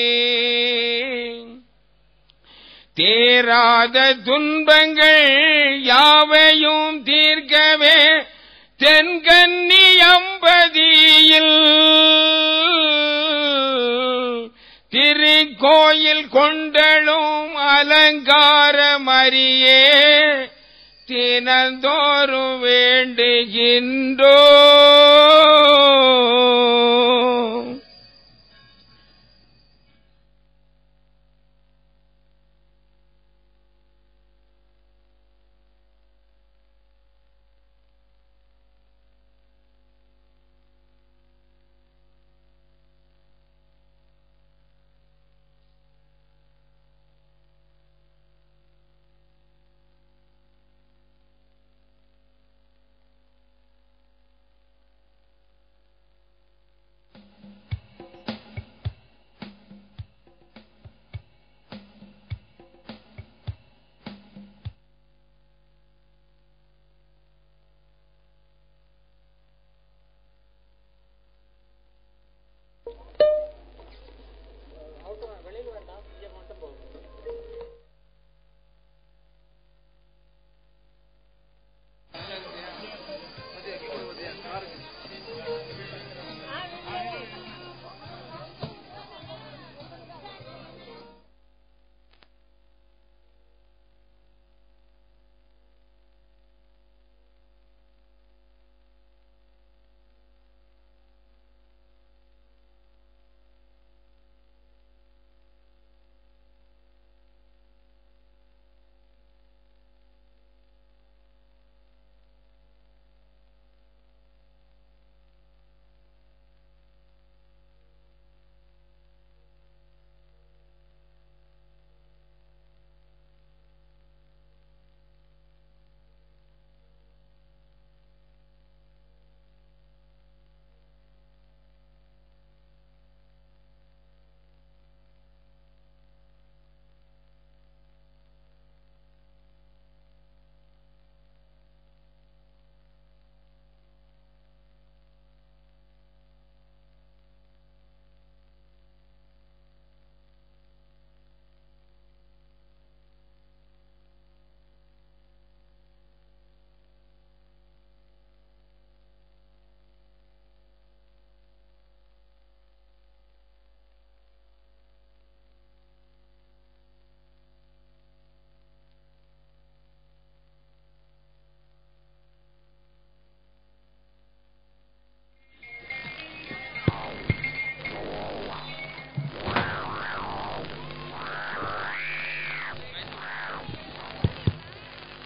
தேராத துன்பங்கள் யாவையும் தீர்க்கவே தென்கன்னி அம்பதியில் திருக்கோயில் கொண்டளும் அலங்காரமறியே தினந்தோறும் வேண்டுகின்றோ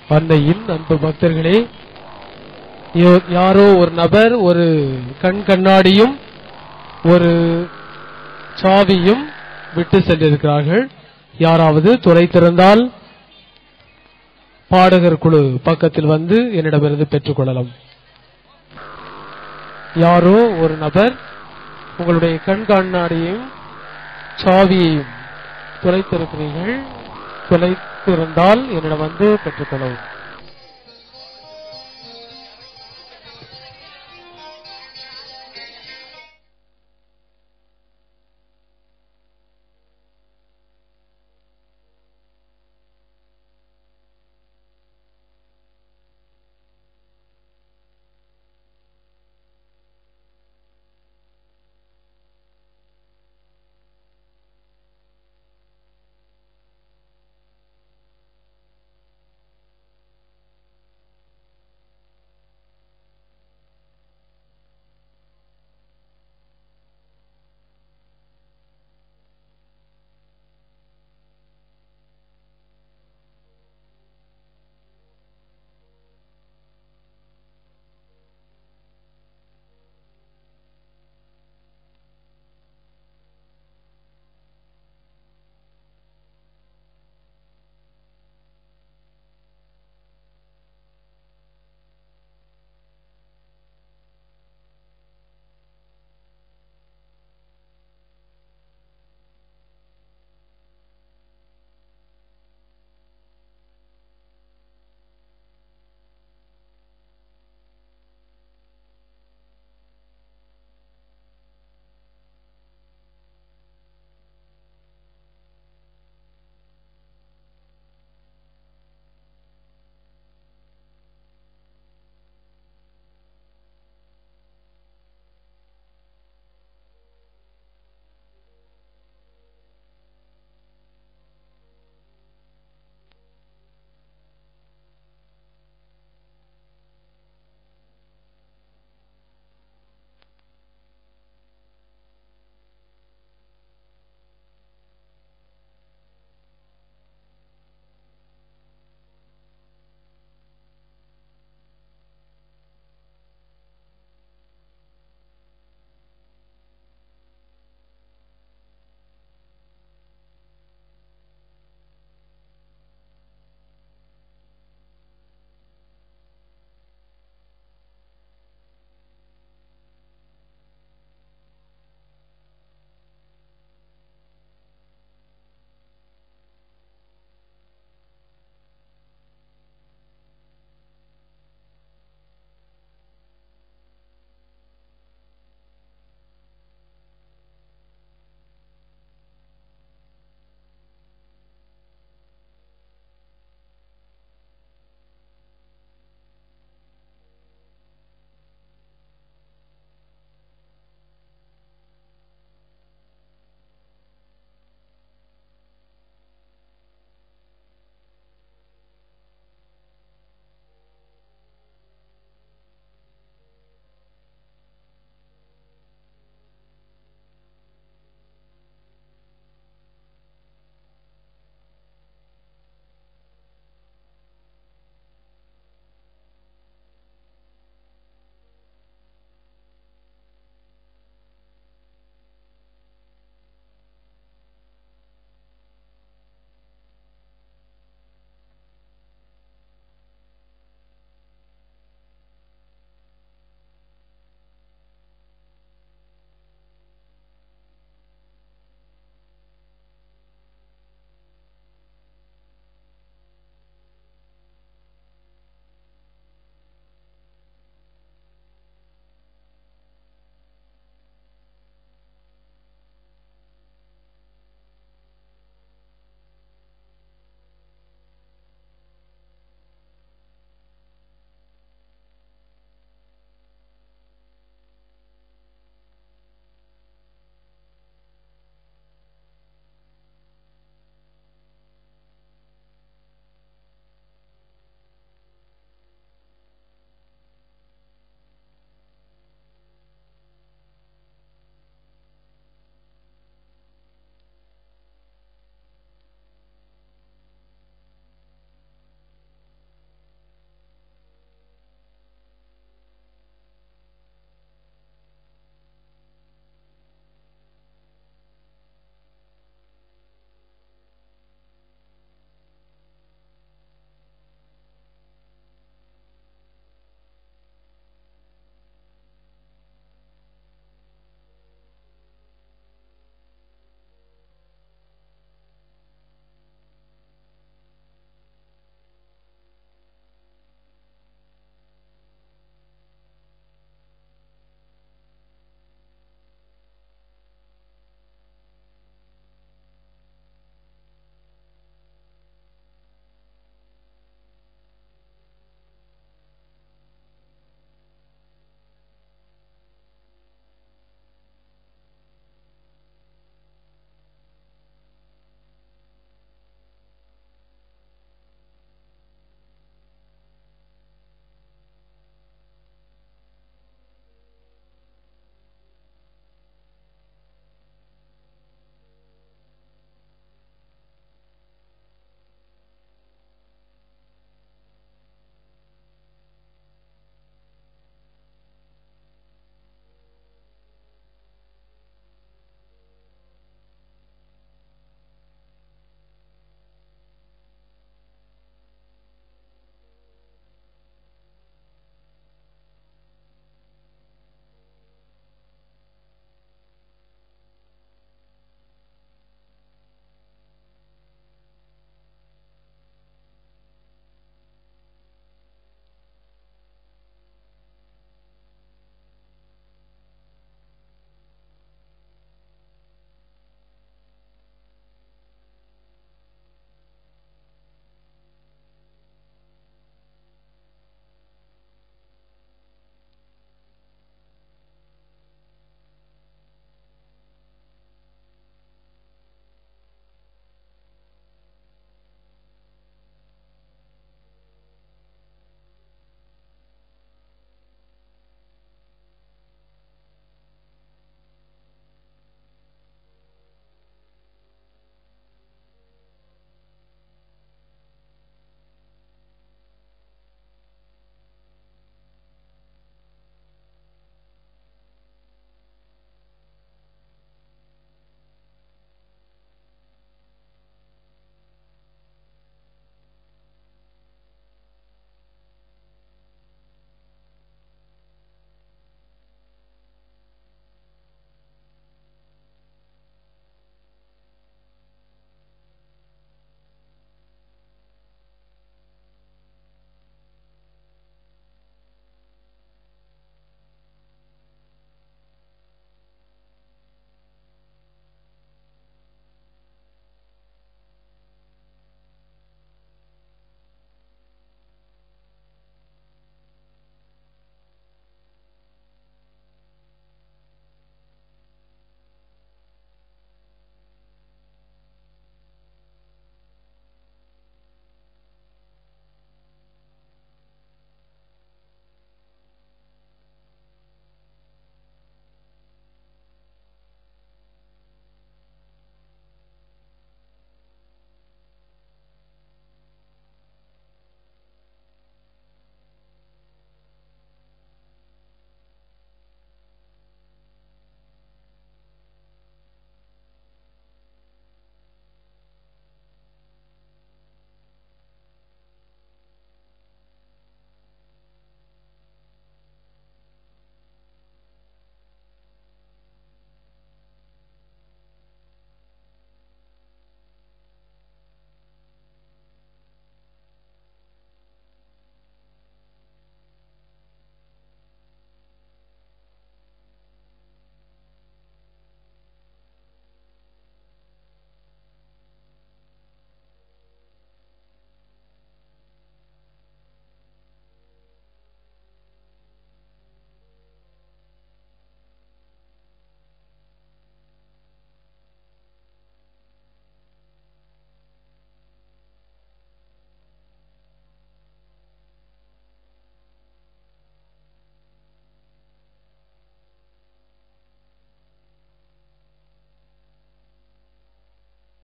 அன்னையின் அன்பு பக்தர்களே யோ- யாரோ ஒரு நபர் ஒரு கண் கண்ணாடியும் ஒரு சாவியும் விட்டு சென்றிருக்கிறார்கள் யாராவது துளைத்திருந்தால் பாடகர் குழு பக்கத்தில் வந்து என்னிடமிருந்து பெற்றுக்கொள்ளலாம் யாரோ ஒரு நபர் உங்களுடைய கண் கண்ணாடியையும் சாவியையும் துளைத்திருக்கிறீர்கள் துளைத்திருந்தால் என்னிடம் வந்து பெற்றுக்கொள்ளவும்